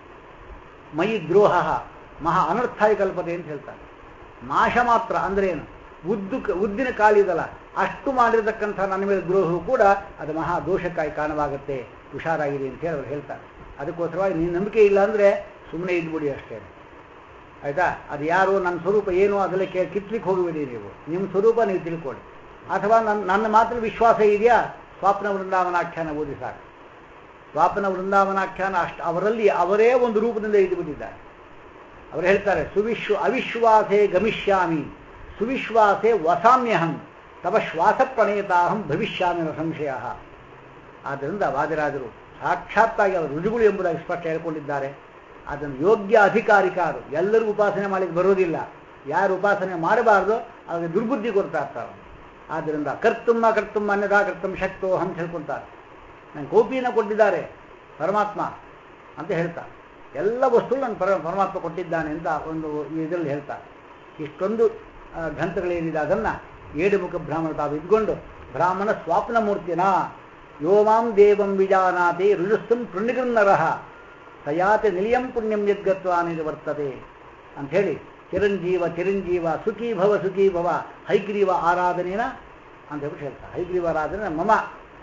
ಮಯಿ ದ್ರೋಹ ಮಹಾ ಅನರ್ಥಾಯ ಕಲ್ಪತೆ ಅಂತ ಹೇಳ್ತಾರೆ ನಾಶ ಮಾತ್ರ ಅಂದ್ರೆ ಏನು ಉದ್ದು ಉದ್ದಿನ ಕಾಲಿದಲ್ಲ ಅಷ್ಟು ಮಾಡಿರತಕ್ಕಂಥ ನನ್ನ ಮೇಲೆ ದ್ರೋಹವು ಕೂಡ ಅದು ಮಹಾ ದೋಷಕ್ಕಾಗಿ ಕಾರಣವಾಗುತ್ತೆ ಹುಷಾರಾಗಿದೆ ಅಂತ ಹೇಳಿ ಅವ್ರು ಹೇಳ್ತಾರೆ ಅದಕ್ಕೋಸ್ಕರವಾಗಿ ನೀನು ನಂಬಿಕೆ ಇಲ್ಲ ಅಂದರೆ ಸುಮ್ಮನೆ ಇದ್ಬಿಡಿ ಅಷ್ಟೇ ಆಯ್ತಾ ಅದು ಯಾರು ನನ್ನ ಸ್ವರೂಪ ಏನು ಅದೆಲ್ಲ ಕೇ ಕಿತ್ಲಿಕ್ಕೆ ಹೋಗಬೇಡಿ ನೀವು ನಿಮ್ಮ ಸ್ವರೂಪ ನೀವು ತಿಳ್ಕೊಳ್ಳಿ ಅಥವಾ ನನ್ನ ನನ್ನ ಮಾತ್ರ ವಿಶ್ವಾಸ ಇದೆಯಾ ಸ್ವಾಪ್ನ ವೃಂದಾವನಾಖ್ಯಾನ ಓದಿ ಸಾಕು ಸ್ವಾಪನ ವೃಂದಾವನಾಖ್ಯಾನ ಅಷ್ಟು ಅವರಲ್ಲಿ ಅವರೇ ಒಂದು ರೂಪದಿಂದ ಇದ್ದುಬಿಟ್ಟಿದ್ದಾರೆ ಅವರು ಹೇಳ್ತಾರೆ ಸುವಿಶ್ವ ಅವಿಶ್ವಾಸೇ ಗಮಿಷ್ಯಾಮಿ ಸುವಿಶ್ವಾಸೇ ವಸಾಮ್ಯಹಂ ತವ ಶ್ವಾಸ ಪ್ರಣೇತಾಹಂ ಭವಿಷ್ಯಾಮಿ ನ ಸಂಶಯ ಆದ್ದರಿಂದ ವಾದಿರಾಜರು ಸಾಕ್ಷಾತ್ತಾಗಿ ಅವರು ರುಜುಗಳು ಎಂಬುದಾಗಿ ಸ್ಪಷ್ಟ ಹೇಳ್ಕೊಂಡಿದ್ದಾರೆ ಅದನ್ನು ಯೋಗ್ಯ ಅಧಿಕಾರಿಕಾರು ಎಲ್ಲರಿಗೂ ಉಪಾಸನೆ ಮಾಡಲಿಕ್ಕೆ ಬರೋದಿಲ್ಲ ಯಾರು ಉಪಾಸನೆ ಮಾಡಬಾರ್ದು ಅವ್ರಿಗೆ ದುರ್ಬುದ್ಧಿ ಕೊಡ್ತಾ ಇರ್ತಾರೆ ಆದ್ದರಿಂದ ಕರ್ತುಮ್ಮ ಕರ್ತುಮ್ಮ ಅನ್ನದಾ ಕರ್ತುಂ ಶಕ್ತೋ ಹಂಸ ಹೇಳ್ಕೊಂತಾರೆ ನಂಗೆ ಗೋಪಿನ ಕೊಟ್ಟಿದ್ದಾರೆ ಪರಮಾತ್ಮ ಅಂತ ಹೇಳ್ತಾರೆ ಎಲ್ಲ ವಸ್ತು ನನ್ನ ಪರ ಪರಮಾತ್ಮ ಕೊಟ್ಟಿದ್ದಾನೆ ಅಂತ ಒಂದು ಇದರಲ್ಲಿ ಹೇಳ್ತಾರೆ ಇಷ್ಟೊಂದು ಆ, ಗ್ರಂಥಗಳೇನಿದೆ ಅದನ್ನು ಏಳು ಮುಖ ಬ್ರಾಹ್ಮಣ ತಾವು ಇದ್ಕೊಂಡು ಬ್ರಾಹ್ಮಣ ಸ್ವಾಪ್ನ ಮೂರ್ತಿನ ಯೋಮಾಂ ದೇವಂ ವಿಜಾನಾತಿ ರುಜುಸ್ತಂ ಪುಣ್ಯಗೃನ್ನರಹ ಸಯಾತಿ ನಿಲಿಯಂ ಪುಣ್ಯಂ ಯದ್ಗತ್ವಾನಿದು ವರ್ತತೆ ಅಂಥೇಳಿ ಚಿರಂಜೀವ ಚಿರಂಜೀವ ಸುಖೀ ಭವ ಸುಖೀ ಭವ ಹೈಗ್ರೀವ ಆರಾಧನೆನ ಅಂತ ಹೇಳ್ಬಿಟ್ಟು ಹೇಳ್ತಾರೆ ಹೈಗ್ರೀವ ಆರಾಧನೆ ಮಮ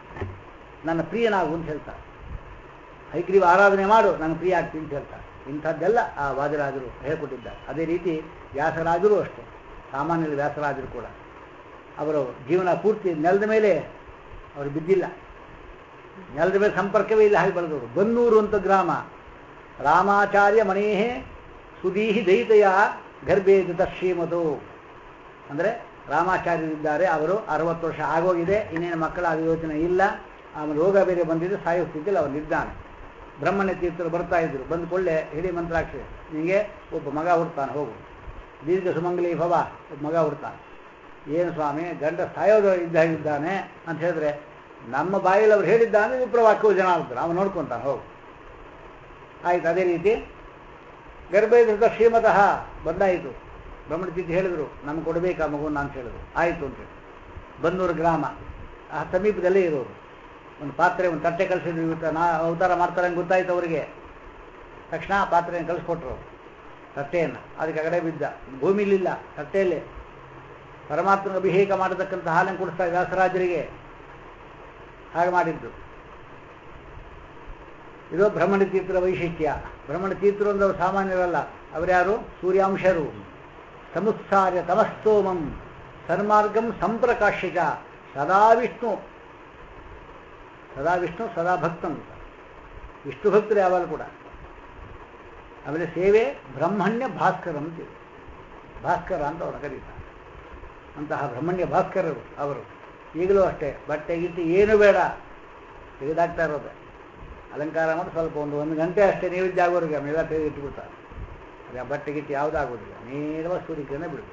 ನನ್ನ ಪ್ರಿಯನಾಗು ಅಂತ ಹೇಳ್ತಾರೆ ಹೈಗ್ರೀವ ಆರಾಧನೆ ಮಾಡು ನಾನು ಪ್ರಿಯ ಆಗ್ತೀನಿ ಅಂತ ಹೇಳ್ತಾರೆ ಇಂಥದ್ದೆಲ್ಲ ಆ ವಾದಿರಾಜರು ಹೇಳ್ಕೊಟ್ಟಿದ್ದಾರೆ ಅದೇ ರೀತಿ ವ್ಯಾಸರಾಜರು ಅಷ್ಟೇ ಸಾಮಾನ್ಯ ವ್ಯಾಸರಾಜರು ಕೂಡ ಅವರು ಜೀವನ ಪೂರ್ತಿ ನೆಲದ ಮೇಲೆ ಅವರು ಬಿದ್ದಿಲ್ಲ ನೆಲದ ಮೇಲೆ ಸಂಪರ್ಕವೇ ಇಲ್ಲ ಹಾಗೆ ಬರೆದವರು ಬನ್ನೂರು ಅಂತ ಗ್ರಾಮ ರಾಮಾಚಾರ್ಯ ಮಣೇಹೇ ಸುದೀಹಿ ದೈತಯ ಗರ್ಭೇದ ಶ್ರೀಮತು ಅಂದರೆ ರಾಮಾಚಾರ್ಯರಿದ್ದಾರೆ ಅವರು ಅರವತ್ತು ವರ್ಷ ಆಗೋಗಿದೆ ಇನ್ನೇನು ಮಕ್ಕಳ ಆದ ಯೋಚನೆ ಇಲ್ಲ ಆಮೇಲೆ ರೋಗ ಬೇರೆ ಬಂದಿದೆ ಸಾಯೋ ಸ್ಥಿತಿಯಲ್ಲಿ ಅವನಿದ್ದಾನೆ ಬ್ರಹ್ಮಣ್ಯ ತೀರ್ಥರು ಬರ್ತಾ ಇದ್ರು ಬಂದ ಕೊಳ್ಳೆ ಹಿಡಿ ಮಂತ್ರಾಕ್ಷಿ ನಿಮಗೆ ಒಬ್ಬ ಮಗ ಹುಡ್ತಾನೆ ಹೋಗು ದೀರ್ಘ ಸುಮಂಗಲಿ ಭವ ಒಬ್ಬ ಮಗ ಹುಡ್ತಾನೆ ಏನು ಸ್ವಾಮಿ ಗಂಡ ಸಾಯೋದು ಇದ್ದಾಗಿದ್ದಾನೆ ಅಂತ ಹೇಳಿದ್ರೆ ನಮ್ಮ ಬಾಯಲ್ಲಿ ಅವ್ರು ಹೇಳಿದ್ದಾನೆ ವಿಪ್ರವಾಕ್ಯವು ಜನ ಆಗ್ತಾರೆ ಅವನು ನೋಡ್ಕೊಂತಾನೆ ಹೋಗು ಆಯ್ತು ಅದೇ ರೀತಿ ಗರ್ಭೇದ ಶ್ರೀಮತಃ ಬಂದಾಯಿತು ಬ್ರಹ್ಮಣತಿಥಿ ಹೇಳಿದ್ರು ನಮ್ಗೆ ಕೊಡಬೇಕಾ ಮಗುನ ಅಂತ ಹೇಳಿದ್ರು ಆಯಿತು ಅಂತೇಳಿ ಬನ್ನೂರು ಗ್ರಾಮ ಆ ಸಮೀಪದಲ್ಲೇ ಇರೋರು ಒಂದು ಪಾತ್ರೆ ಒಂದು ತಟ್ಟೆ ಕಳಿಸಿದ್ರು ಇವತ್ತು ನಾ ಅವತಾರ ಮಾಡ್ತಾರೆ ಅಂತ ಗೊತ್ತಾಯ್ತು ಅವರಿಗೆ ತಕ್ಷಣ ಆ ಪಾತ್ರೆಯನ್ನು ಕಳಿಸ್ಕೊಟ್ರು ತಟ್ಟೆಯನ್ನು ಅದಕ್ಕೆ ಅಗಡೆ ಬಿದ್ದ ಭೂಮಿಲಿಲ್ಲ ತಟ್ಟೆಯಲ್ಲೇ ಪರಮಾತ್ಮನ ಅಭಿಷೇಕ ಮಾಡತಕ್ಕಂಥ ಹಾಲನ್ನು ಕುಡಿಸ್ತಾ ವ್ಯಾಸರಾಜರಿಗೆ ಹಾಗೆ ಮಾಡಿದ್ದು ಇದು ಬ್ರಹ್ಮಣ ತೀರ್ಥರ ವೈಶಿಷ್ಟ್ಯ ಬ್ರಹ್ಮಣ ತೀರ್ಥರು ಅಂದ್ರೆ ಅವರು ಸಾಮಾನ್ಯರಲ್ಲ ಅವರ್ಯಾರು ಸೂರ್ಯಾಂಶರು ಸಮುತ್ಸಾರ್ಯ ತಮಸ್ತೋಮಂ ಸನ್ಮಾರ್ಗಂ ಸಂಪ್ರಕಾಶ್ಯಜ ಸದಾ ವಿಷ್ಣು ಸದಾ ವಿಷ್ಣು ಸದಾ ಭಕ್ತಂ ವಿಷ್ಣು ಭಕ್ತರು ಯಾವಾಗ ಕೂಡ ಆಮೇಲೆ ಸೇವೆ ಬ್ರಹ್ಮಣ್ಯ ಭಾಸ್ಕರ ಅಂತೀವಿ ಭಾಸ್ಕರ ಅಂತ ಅವರ ಕರೀತಾರೆ ಅಂತಹ ಬ್ರಹ್ಮಣ್ಯ ಭಾಸ್ಕರರು ಅವರು ಈಗಲೂ ಅಷ್ಟೇ ಬಟ್ಟೆ ಗಿಟ್ಟು ಏನು ಬೇಡ ತೆಗೆದಾಗ್ತಾ ಇರೋದೆ ಅಲಂಕಾರ ಮಾಡಿ ಸ್ವಲ್ಪ ಒಂದು ಒಂದು ಗಂಟೆ ಅಷ್ಟೇ ನೈವೇದ್ಯ ಆಗೋರಿಗೆ ಆಮೇಲೆ ತೆಗೆದು ಇಟ್ಬಿಡ್ತಾರೆ ಅದೇ ಬಟ್ಟೆ ಗಿಟ್ಟು ಯಾವುದಾಗೋದಿಲ್ಲ ನೇರವಾಗಿ ಸೂರ್ಯಕಿರಣ ಬಿಡಬೇಕು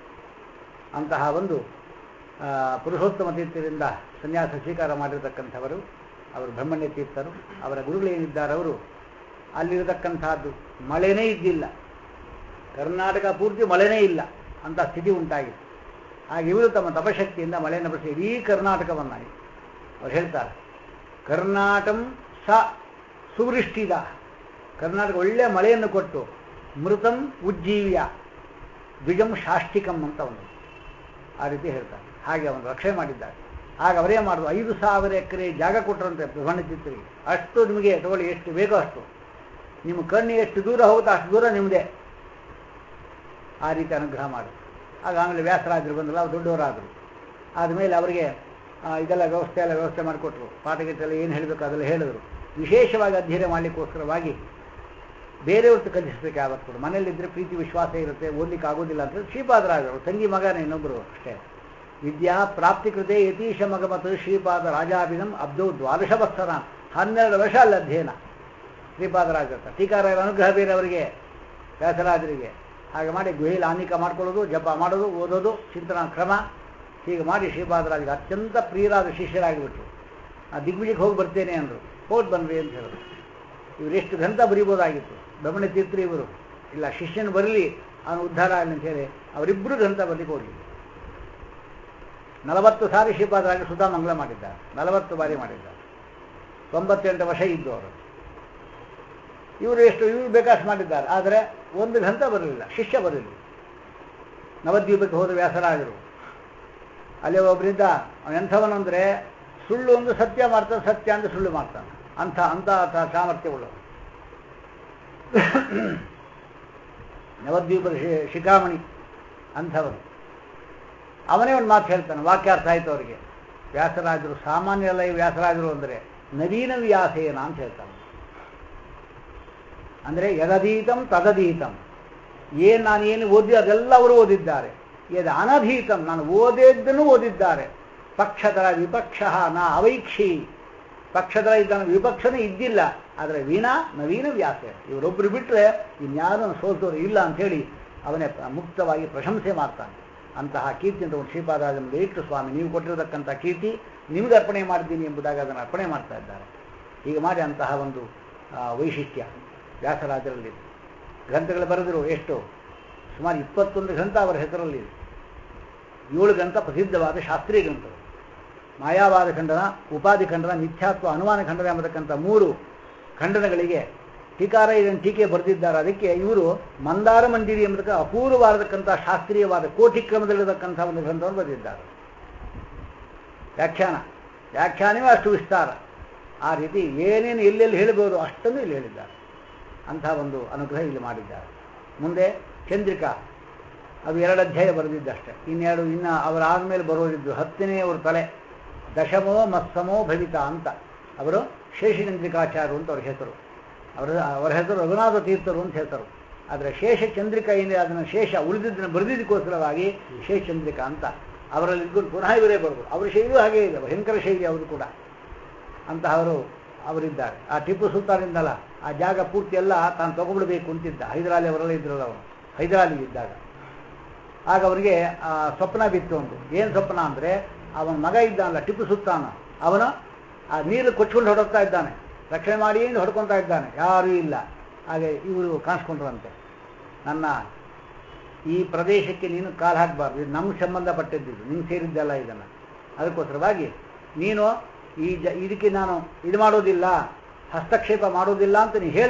ಅಂತಹ ಒಂದು ಪುರುಷೋತ್ತಮ ತೀರ್ಥರಿಂದ ಸನ್ಯಾಸ ಸ್ವೀಕಾರ ಮಾಡಿರತಕ್ಕಂಥವರು ಅವರು ಬ್ರಹ್ಮಣ್ಯ ತೀರ್ಥರು ಅವರ ಗುರುಗಳೇನಿದ್ದಾರೆ ಅವರು ಅಲ್ಲಿರತಕ್ಕಂಥದ್ದು ಮಳೆನೇ ಇದ್ದಿಲ್ಲ ಕರ್ನಾಟಕ ಪೂರ್ತಿ ಮಳೆನೇ ಇಲ್ಲ ಅಂತ ಸ್ಥಿತಿ ಉಂಟಾಗಿತ್ತು ಹಾಗೆ ಇವರು ತಮ್ಮ ತಪಶಕ್ತಿಯಿಂದ ಮಳೆಯನ್ನು ಬರೆಸಿ ಇಡೀ ಕರ್ನಾಟಕವನ್ನಾಗಿ ಅವ್ರು ಹೇಳ್ತಾರೆ ಕರ್ನಾಟಂ ಸ ಸುವೃಷ್ಟಿದ ಕರ್ನಾಟಕ ಒಳ್ಳೆಯ ಮಳೆಯನ್ನು ಕೊಟ್ಟು ಮೃತಂ ಉಜ್ಜೀವ್ಯ ದ್ವಿಜಂ ಶಾಷ್ಟಿಕಂ ಅಂತ ಒಂದು ಆ ರೀತಿ ಹೇಳ್ತಾರೆ ಹಾಗೆ ಅವನು ರಕ್ಷಣೆ ಮಾಡಿದ್ದಾರೆ ಆಗ ಅವರೇ ಮಾಡುದು ಐದು ಸಾವಿರ ಎಕರೆ ಜಾಗ ಕೊಟ್ಟರಂತೆ ಬ್ರಹ್ಮಣ್ಯಚಿತ್ತರಿಗೆ ಅಷ್ಟು ನಿಮಗೆ ತಗೊಳ್ಳಿ ಎಷ್ಟು ಬೇಕೋ ಅಷ್ಟು ನಿಮ್ಮ ಕಣ್ಣಿಗೆ ಎಷ್ಟು ದೂರ ಹೋಗುತ್ತೋ ಅಷ್ಟು ದೂರ ನಿಮ್ಮದೇ ಆ ರೀತಿ ಅನುಗ್ರಹ ಮಾಡಿ ಆಗ ಆಮೇಲೆ ವ್ಯಾಸರಾಜರು ಬಂದಲ್ಲ ಅವ್ರು ದೊಡ್ಡವರಾದರು ಆದಮೇಲೆ ಅವರಿಗೆ ಇದೆಲ್ಲ ವ್ಯವಸ್ಥೆ ಎಲ್ಲ ವ್ಯವಸ್ಥೆ ಮಾಡಿಕೊಟ್ರು ಪಾಠಗೀತೆಲ್ಲ ಏನು ಹೇಳಬೇಕು ಅದೆಲ್ಲ ಹೇಳಿದ್ರು ವಿಶೇಷವಾಗಿ ಅಧ್ಯಯನ ಮಾಡಲಿಕ್ಕೋಸ್ಕರವಾಗಿ ಬೇರೆಯವ್ರದ್ದು ಕಲಿಸ್ಬೇಕು ಯಾವತ್ತು ಕೂಡ ಮನೇಲಿದ್ದರೆ ಪ್ರೀತಿ ವಿಶ್ವಾಸ ಇರುತ್ತೆ ಓದ್ಲಿಕ್ಕೆ ಆಗೋದಿಲ್ಲ ಅಂತ ಶ್ರೀಪಾದರಾಜರು ತಂಗಿ ಮಗನ ಇನ್ನೊಬ್ಬರು ಅಷ್ಟೇ ವಿದ್ಯಾ ಪ್ರಾಪ್ತಿ ಕೃತೆ ಯತೀಶ ಮಗಮತ ಶ್ರೀಪಾದ ರಾಜಾಭಿನಂ ಅಬ್ದೌ ದ್ವಾದಶ ವತ್ಸರ ಹನ್ನೆರಡು ವರ್ಷ ಅಲ್ಲಿ ಅಧ್ಯಯನ ಶ್ರೀಪಾದರಾಜ ಟೀಕಾರಾಯರ ಅನುಗ್ರಹ ಬೇರೆ ಅವರಿಗೆ ವ್ಯಾಸರಾಜರಿಗೆ ಹಾಗೆ ಮಾಡಿ ಗುಹೆಯಲ್ಲಿ ಆನಿಕ ಮಾಡ್ಕೊಳ್ಳೋದು ಜಪ ಮಾಡೋದು ಓದೋದು ಚಿಂತನಾ ಕ್ರಮ ಹೀಗೆ ಮಾಡಿ ಶ್ರೀಪಾದರಾಜರಿಗೆ ಅತ್ಯಂತ ಪ್ರಿಯರಾದ ಶಿಷ್ಯರಾಗಿಬಿಟ್ರು ಆ ದಿಗ್ವಿಜಯಕ್ಕೆ ಹೋಗಿ ಬರ್ತೇನೆ ಅಂದರು ಹೋಗಿ ಬನ್ರಿ ಅಂತ ಹೇಳಿದ್ರು ಇವರು ಎಷ್ಟು ಗ್ರಂಥ ಬರೀಬೋದಾಗಿತ್ತು ಬ್ರಹ್ಮಣ್ಯ ತೀರ್ಥರು ಇವರು ಇಲ್ಲ ಶಿಷ್ಯನು ಬರಲಿ ಅವನು ಉದ್ಧಾರ ಆಗಲಿ ಅಂತ ಹೇಳಿ ಅವರಿಬ್ಬರು ಗ್ರಂಥ ಬರಲಿಕ್ಕೆ ಹೋಗಲಿ ನಲವತ್ತು ಸಾರಿ ಶ್ರೀಪಾದರಾಗಿ ಸುಧಾ ಮಂಗಳ ಮಾಡಿದ್ದಾರೆ ನಲವತ್ತು ಬಾರಿ ಮಾಡಿದ್ದಾರೆ ತೊಂಬತ್ತೆಂಟು ವರ್ಷ ಇದ್ದು ಅವರು ಇವರು ಎಷ್ಟು ಇವರು ಬೇಕಾಷ್ಟು ಮಾಡಿದ್ದಾರೆ ಆದರೆ ಒಂದು ಗ್ರಂಥ ಬರಲಿಲ್ಲ ಶಿಷ್ಯ ಬರಲಿಲ್ಲ ನವದ್ವೀಪಕ್ಕೆ ಹೋದ ವ್ಯಾಸರಾಜರು ಅಲ್ಲಿ ಒಬ್ಬರಿಂದ ಎಂಥವನಂದ್ರೆ ಸುಳ್ಳು ಒಂದು ಸತ್ಯ ಮಾಡ್ತಾನೆ ಸತ್ಯ ಅಂತ ಸುಳ್ಳು ಮಾಡ್ತಾನೆ ಅಂಥ ಅಂಥ ಸಾಮರ್ಥ್ಯವುಳ್ಳವರು ನವದ್ವೀಪದ ಶಿಖಾಮಣಿ ಅಂಥವನು ಅವನೇ ಒಂದು ಮಾತು ಹೇಳ್ತಾನೆ ವಾಕ್ಯಾರ್ಥ ಆಯ್ತು ಅವರಿಗೆ ವ್ಯಾಸರಾಜರು ಸಾಮಾನ್ಯ ಅಲ್ಲ ಈ ವ್ಯಾಸರಾಜರು ಅಂದರೆ ನವೀನ ವ್ಯಾಸೇನ ಅಂತ ಹೇಳ್ತಾನೆ ಅಂದರೆ ಯದಧೀತಂ ತದಧೀತಂ ಏನು ನಾನು ಏನು ಓದಿ ಅದೆಲ್ಲ ಅವರು ಓದಿದ್ದಾರೆ ಯದ ಅನಧೀತಂ ನಾನು ಓದಿದ್ದನ್ನು ಓದಿದ್ದಾರೆ ಪಕ್ಷತರ ವಿಪಕ್ಷ ನಾ ಅವೈಕ್ಷಿ ಪಕ್ಷದರ ಇದ್ದಾನೆ ವಿಪಕ್ಷನೇ ಇದ್ದಿಲ್ಲ ಆದರೆ ವೀಣಾ ನವೀನ ವ್ಯಾಸ ಇವರೊಬ್ಬರು ಬಿಟ್ಟರೆ ಇನ್ಯಾರೂ ಸೋಲ್ತವರು ಇಲ್ಲ ಅಂಥೇಳಿ ಅವನೇ ಮುಕ್ತವಾಗಿ ಪ್ರಶಂಸೆ ಮಾಡ್ತಾನೆ ಅಂತಹ ಕೀರ್ತಿಯಿಂದ ಒಂದು ಶ್ರೀಪಾದರಾಜನ ಇಟ್ಟು ಸ್ವಾಮಿ ನೀವು ಕೊಟ್ಟಿರತಕ್ಕಂಥ ಕೀರ್ತಿ ನಿಮಗೆ ಅರ್ಪಣೆ ಮಾಡಿದ್ದೀನಿ ಎಂಬುದಾಗಿ ಅದನ್ನು ಅರ್ಪಣೆ ಮಾಡ್ತಾ ಇದ್ದಾರೆ ಹೀಗೆ ಮಾಡಿ ಅಂತಹ ಒಂದು ವೈಶಿಷ್ಟ್ಯ ವ್ಯಾಸರಾಜರಲ್ಲಿ ಗ್ರಂಥಗಳು ಬರೆದರು ಎಷ್ಟು ಸುಮಾರು ಇಪ್ಪತ್ತೊಂದು ಗ್ರಂಥ ಅವರ ಹೆಸರಲ್ಲಿ ಏಳು ಗ್ರಂಥ ಪ್ರಸಿದ್ಧವಾದ ಶಾಸ್ತ್ರೀಯ ಗ್ರಂಥಗಳು ಮಾಯಾವಾದ ಖಂಡನ ಉಪಾಧಿ ಖಂಡನ ಮಿಥ್ಯಾತ್ವ ಅನುಮಾನ ಖಂಡನ ಎಂಬತಕ್ಕಂಥ ಮೂರು ಖಂಡನಗಳಿಗೆ ಟೀಕಾರ ಇದನ್ನು ಟೀಕೆ ಬರೆದಿದ್ದಾರೆ ಅದಕ್ಕೆ ಇವರು ಮಂದಾರ ಮಂದಿರಿ ಎಂಬತಕ್ಕ ಅಪೂರ್ವವಾದಕ್ಕಂಥ ಶಾಸ್ತ್ರೀಯವಾದ ಕೋಟಿ ಕ್ರಮದಲ್ಲಿರತಕ್ಕಂಥ ಒಂದು ಗ್ರಂಥವನ್ನು ಬರೆದಿದ್ದಾರೆ ವ್ಯಾಖ್ಯಾನ ವ್ಯಾಖ್ಯಾನವೇ ಅಷ್ಟು ವಿಸ್ತಾರ ಆ ರೀತಿ ಏನೇನು ಎಲ್ಲೆಲ್ಲಿ ಹೇಳಬಹುದು ಅಷ್ಟನ್ನು ಇಲ್ಲಿ ಹೇಳಿದ್ದಾರೆ ಅಂಥ ಒಂದು ಅನುಗ್ರಹ ಇಲ್ಲಿ ಮಾಡಿದ್ದಾರೆ ಮುಂದೆ ಚಂದ್ರಿಕಾ ಅದು ಎರಡು ಅಧ್ಯಾಯ ಬರೆದಿದ್ದಷ್ಟೇ ಇನ್ನೆರಡು ಇನ್ನು ಅವರ ಆದಮೇಲೆ ಬರೋದಿದ್ದು ಹತ್ತನೇ ಅವ್ರ ತಲೆ ದಶಮೋ ಮತ್ಸಮೋ ಭವಿತ ಅಂತ ಅವರು ಶೇಷಚಂದ್ರಿಕಾಚಾರ್ಯರು ಅಂತ ಅವ್ರ ಹೆಸರು ಅವರ ಅವರ ಹೆಸರು ರಘುನಾಥ ತೀರ್ಥರು ಅಂತ ಹೆಸರು ಆದರೆ ಶೇಷ ಚಂದ್ರಿಕಾ ಏನಿದೆ ಅದನ್ನು ಶೇಷ ಉಳಿದಿದ್ದನ್ನು ಬರೆದಿದ್ದಕ್ಕೋಸ್ಕರವಾಗಿ ಶೇಷಚಂದ್ರಿಕಾ ಅಂತ ಅವರಲ್ಲಿ ಇದ್ಕೊಂಡು ಪುನಃ ಇವರೇ ಬರೋದು ಅವರ ಶೈಲಿಯೂ ಹಾಗೇ ಇದೆ ಭಯಂಕರ ಶೈಲಿ ಅವರು ಕೂಡ ಅಂತಹವರು ಅವರಿದ್ದಾರೆ ಆ ಟಿಪ್ಪು ಸುಲ್ತಾನಿಂದಲ್ಲ ಆ ಜಾಗ ಪೂರ್ತಿ ಎಲ್ಲ ತಾನು ತಗೊಬಿಡಬೇಕು ಅಂತಿದ್ದ ಹೈದರಾಲಿ ಅವರೆಲ್ಲ ಇದ್ರಲ್ಲ ಅವನು ಹೈದರಾಲಿ ಇದ್ದಾಗ ಆಗ ಅವರಿಗೆ ಸ್ವಪ್ನ ಬಿತ್ತು ಒಂದು ಏನು ಸ್ವಪ್ನ ಅಂದರೆ ಅವನ ಮಗ ಇದ್ದಾನಲ್ಲ ಟಿಪ್ಪು ಸುಲ್ತಾನ ಅವನು ಆ ನೀರು ಕೊಚ್ಕೊಂಡು ಹೊಡೋಗ್ತಾ ಇದ್ದಾನೆ ರಕ್ಷಣೆ ಮಾಡಿ ಹೊಡ್ಕೊತಾ ಇದ್ದಾನೆ ಯಾರೂ ಇಲ್ಲ ಹಾಗೆ ಇವರು ಕಾಣಿಸ್ಕೊಂಡ್ರಂತೆ ನನ್ನ ಈ ಪ್ರದೇಶಕ್ಕೆ ನೀನು ಕಾಲು ಹಾಕಬಾರ್ದು ಇದು ನಮ್ಗೆ ಸಂಬಂಧಪಟ್ಟಿದ್ದು ನಿಂಗೆ ಸೇರಿದ್ದಲ್ಲ ಇದನ್ನು ಅದಕ್ಕೋಸ್ಕರವಾಗಿ ನೀನು ಈ ಜ ಇದಕ್ಕೆ ನಾನು ಇದು ಮಾಡೋದಿಲ್ಲ ಹಸ್ತಕ್ಷೇಪ ಮಾಡೋದಿಲ್ಲ ಅಂತ ನೀನು ಹೇಳಿದ್ರೆ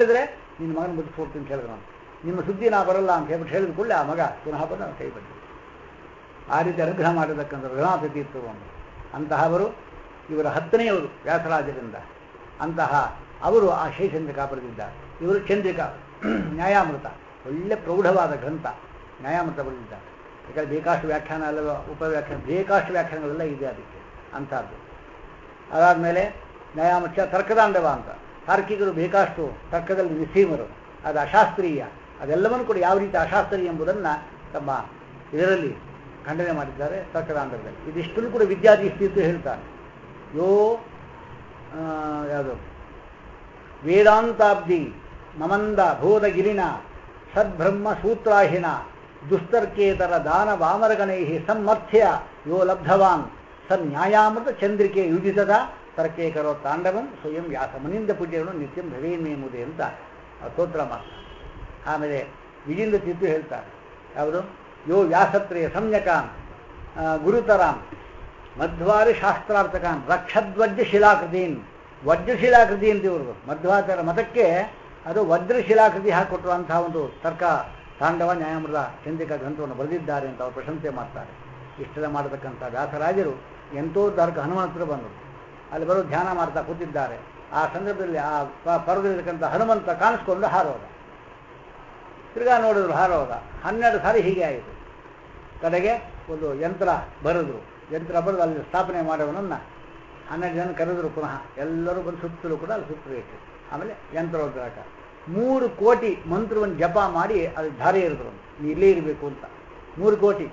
ನಿನ್ನ ಮಗನ ಬದುಕಿಸ್ಕೊಡ್ತೀನಿ ಅಂತ ಹೇಳಿದ್ರು ನಾನು ನಿಮ್ಮ ಸುದ್ದಿ ನಾ ಬರಲ್ಲ ಅಂತ ಹೇಳ್ಬಿಟ್ಟು ಹೇಳಿದ ಕೂಡಲೇ ಆ ಮಗ ಪುನಃ ಬಂದು ಅವನ ಕೈ ಬಂದು ಆ ರೀತಿ ಅನುಗ್ರಹ ಮಾಡಿರ್ತಕ್ಕಂಥ ರಘುನಾಥ ತೀರ್ಥರು ಒಂದು ಅಂತಹವರು ಇವರ ಹತ್ತನೆಯವರು ವ್ಯಾಸರಾಜರಿಂದ ಅಂತಹ ಅವರು ಆ ಶೇಷಚಂದ್ರಿಕಾ ಬರೆದಿದ್ದಾರೆ ಇವರು ಚಂದ್ರಿಕಾ ನ್ಯಾಯಾಮೃತ ಒಳ್ಳೆ ಪ್ರೌಢವಾದ ಗ್ರಂಥ ನ್ಯಾಯಾಮೃತ ಬರೆದಿದ್ದಾರೆ ಯಾಕಂದರೆ ಬೇಕಾಷ್ಟು ವ್ಯಾಖ್ಯಾನ ಎಲ್ಲ ಉಪವ್ಯಾಖ್ಯಾನ ಬೇಕಾಷ್ಟು ವ್ಯಾಖ್ಯಾನಗಳೆಲ್ಲ ಇದೆ ಅದಕ್ಕೆ ಅಂಥದ್ದು ಅದಾದಮೇಲೆ ನ್ಯಾಯಾಮೃತ ತರ್ಕದಾಂಡವ ಅಂತ ತಾರ್ಕಿಕರು ಬೇಕಾಷ್ಟು ತರ್ಕದಲ್ಲಿ ನಿಸೀಮರು ಅದು ಅಶಾಸ್ತ್ರೀಯ ಅದೆಲ್ಲವನ್ನು ಕೂಡ ಯಾವ ರೀತಿ ಅಶಾಸ್ತ್ರೀಯ ಎಂಬುದನ್ನು ತಮ್ಮ ಇದರಲ್ಲಿ ಖಂಡನೆ ಮಾಡಿದ್ದಾರೆ ತರ್ಕದಾಂಡವದಲ್ಲಿ ಇದಿಷ್ಟನ್ನು ಕೂಡ ವಿದ್ಯಾರ್ಥಿ ಸ್ಥಿತಿ ಹೇಳ್ತಾರೆ ಯೋ ಯಾವುದು ವೇದಾಂತಾಬ್ದಿ ಮಮಂದ ಬೋಧಗಿರಿನ ಸದ್ಬ್ರಹ್ಮ ಸೂತ್ರಾಹಿನ ದುಸ್ತರ್ಕೇತರ ದಾನ ವಾಮರಗಣೈ ಸಮ್ಮರ್ಥ್ಯ ಯೋ ಲಬ್ಧವಾನ್ ಸನ್ ನ್ಯಾಯಾಮೃತ ಚಂದ್ರಿಕೆ ಯುಜಿತದ ತರ್ಕೆ ಕರೋ ತಾಂಡವಂ ಸ್ವಯಂ ವ್ಯಾಸ ಮನಿಂದ ಪೂಜೆಯನ್ನು ನಿತ್ಯಂ ಭವೇನ್ಮೇಮುದೆ ಅಂತ ಸ್ತೋತ್ರ ಮಾಡ್ತಾರೆ ಆಮೇಲೆ ವಿಜಿಂದ ತಿದ್ದು ಹೇಳ್ತಾರೆ ಯಾವುದು ಯೋ ವ್ಯಾಸತ್ರಯ ಸಂಜ್ಞಕಾನ್ ಗುರುತರಾನ್ ಮಧ್ವಾರಿ ಶಾಸ್ತ್ರಾರ್ಥಕಾನ್ ರಕ್ಷದ್ವಜ್ರ ಶಿಲಾಕೃತೀನ್ ವಜ್ರಶಿಲಾಕೃತಿ ಅಂತ ಇವ್ರದ್ದು ಮಧ್ವಾಚಾರ ಮತಕ್ಕೆ ಅದು ವಜ್ರಶಿಲಾಕೃತಿ ಹಾಕಿಕೊಟ್ರು ಅಂತಹ ಒಂದು ತರ್ಕ ತಾಂಡವ ನ್ಯಾಯಾಮೃತ ಚಂದ್ರಿಕಾ ಗ್ರಂಥವನ್ನು ಬರೆದಿದ್ದಾರೆ ಅಂತ ಅವರು ಪ್ರಶಂಸೆ ಮಾಡ್ತಾರೆ ಇಷ್ಟೆಲ್ಲ ಮಾಡತಕ್ಕಂಥ ವ್ಯಾಸರಾಜರು ಎಂತೋ ತರ್ಕ ಹನುಮಂತರು ಬಂದರು ಅಲ್ಲಿ ಬರೋ ಧ್ಯಾನ ಮಾಡ್ತಾ ಕೂತಿದ್ದಾರೆ ಆ ಸಂದರ್ಭದಲ್ಲಿ ಆ ಪರ್ವದಲ್ಲಿರ್ತಕ್ಕಂಥ ಹನುಮಂತ ಕಾಣಿಸ್ಕೊಂಡು ಹಾರೋದ ತಿರ್ಗಾ ನೋಡಿದ್ರು ಹಾರೋದ ಹನ್ನೆರಡು ಸಾರಿ ಹೀಗೆ ಆಯಿತು ಕಡೆಗೆ ಒಂದು ಯಂತ್ರ ಬರೆದ್ರು ಯಂತ್ರ ಬರೆದು ಅಲ್ಲಿ ಸ್ಥಾಪನೆ ಮಾಡೋವನನ್ನು ಹನ್ನೆರಡು ಜನ ಕರೆದ್ರು ಪುನಃ ಎಲ್ಲರೂ ಬಂದು ಸುತ್ತಲೂ ಕೂಡ ಅಲ್ಲಿ ಸುತ್ತಲೂ ಇಟ್ಟು ಆಮೇಲೆ ಯಂತ್ರೋದ್ರಾಕ ಮೂರು ಕೋಟಿ ಮಂತ್ರವನ್ನು ಜಪ ಮಾಡಿ ಅದು ಧಾರೆ ಇರಿದ್ರು ನೀ ಇಲ್ಲೇ ಇರಬೇಕು ಅಂತ ಮೂರು ಕೋಟಿ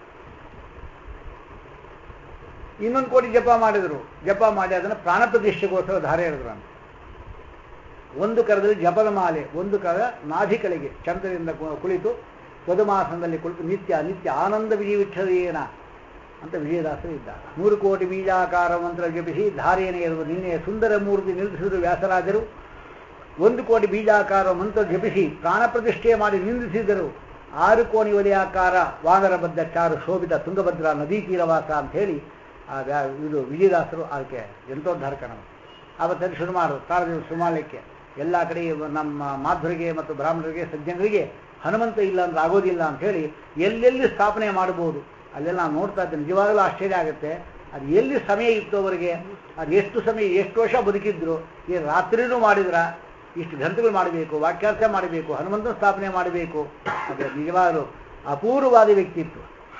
ಇನ್ನೊಂದು ಕೋಟಿ ಜಪ ಮಾಡಿದರು ಜಪ ಮಾಡಿ ಅದನ್ನು ಪ್ರಾಣ ಪ್ರತಿಷ್ಠೆಗೋಸ್ಕರ ಧಾರೆ ಎರೆದ್ರು ಅಂತ ಒಂದು ಕರದಲ್ಲಿ ಜಪದ ಮಾಲೆ ಒಂದು ಕರ ನಾಭಿಕಳಿಗೆ ಚಂದ್ರದಿಂದ ಕುಳಿತು ವಧುಮಾಸನದಲ್ಲಿ ಕುಳಿತು ನಿತ್ಯ ನಿತ್ಯ ಆನಂದ ವಿಜಯ ವಿಠಲೇನ ಅಂತ ವಿಜಯದಾಸರು ಇದ್ದಾರೆ ಮೂರು ಕೋಟಿ ಬೀಜಾಕಾರ ಮಂತ್ರ ಜಪಿಸಿ ಧಾರೆಯನ್ನು ಎರೆದು ನಿನ್ನೆ ಸುಂದರ ಮೂರ್ತಿ ನಿಲ್ಲಿಸಿದರು ವ್ಯಾಸರಾಜರು ಒಂದು ಕೋಟಿ ಬೀಜಾಕಾರ ಮಂತ್ರ ಜಪಿಸಿ ಪ್ರಾಣ ಪ್ರತಿಷ್ಠೆ ಮಾಡಿ ನಿಂದಿಸಿದರು ಆರು ಕೋಣಿ ವಲಯಾಕಾರ ವಾನರ ಬದ್ಧ ಚಾರು ಶೋಭಿತ ತುಂಗಭದ್ರಾ ನದಿ ತೀರವಾಸ ಅಂತ ಹೇಳಿ ಆ ವ್ಯಾ- ಇದು ವಿಜಯದಾಸರು ಅದಕ್ಕೆ ಯಂತ್ರೋದ್ಧಾರಕಣ ಆವತ್ತಲ್ಲಿ ಶುರು ಮಾಡೋದು ತಾಳದ ಶುರು ಮಾಡಲಿಕ್ಕೆ ಎಲ್ಲ ಕಡೆ ನಮ್ಮ ಮಾಧ್ವರಿಗೆ ಮತ್ತು ಬ್ರಾಹ್ಮಣರಿಗೆ ಸಜ್ಜನರಿಗೆ ಹನುಮಂತ ಇಲ್ಲ ಅಂದ್ರೆ ಆಗೋದಿಲ್ಲ ಅಂತ ಹೇಳಿ ಎಲ್ಲೆಲ್ಲಿ ಸ್ಥಾಪನೆ ಮಾಡಬಹುದು ಅಲ್ಲೆಲ್ಲ ನಾವು ನೋಡ್ತಾ ಇದ್ದೆ ನಿಜವಾಗಲೂ ಆಶ್ಚರ್ಯ ಆಗುತ್ತೆ ಅದು ಎಲ್ಲಿ ಸಮಯ ಇತ್ತು ಅವರಿಗೆ ಅದು ಎಷ್ಟು ಸಮಯ ಎಷ್ಟು ವರ್ಷ ಬದುಕಿದ್ರು ಈ ರಾತ್ರಿನೂ ಮಾಡಿದ್ರ ಇಷ್ಟು ಗ್ರಂಥಗಳು ಮಾಡಬೇಕು ವಾಕ್ಯಾರ್ಥ ಮಾಡಬೇಕು ಹನುಮಂತನ ಸ್ಥಾಪನೆ ಮಾಡಬೇಕು ಅದು ನಿಜವಾಗಲೂ ಅಪೂರ್ವವಾದ ವ್ಯಕ್ತಿತ್ವ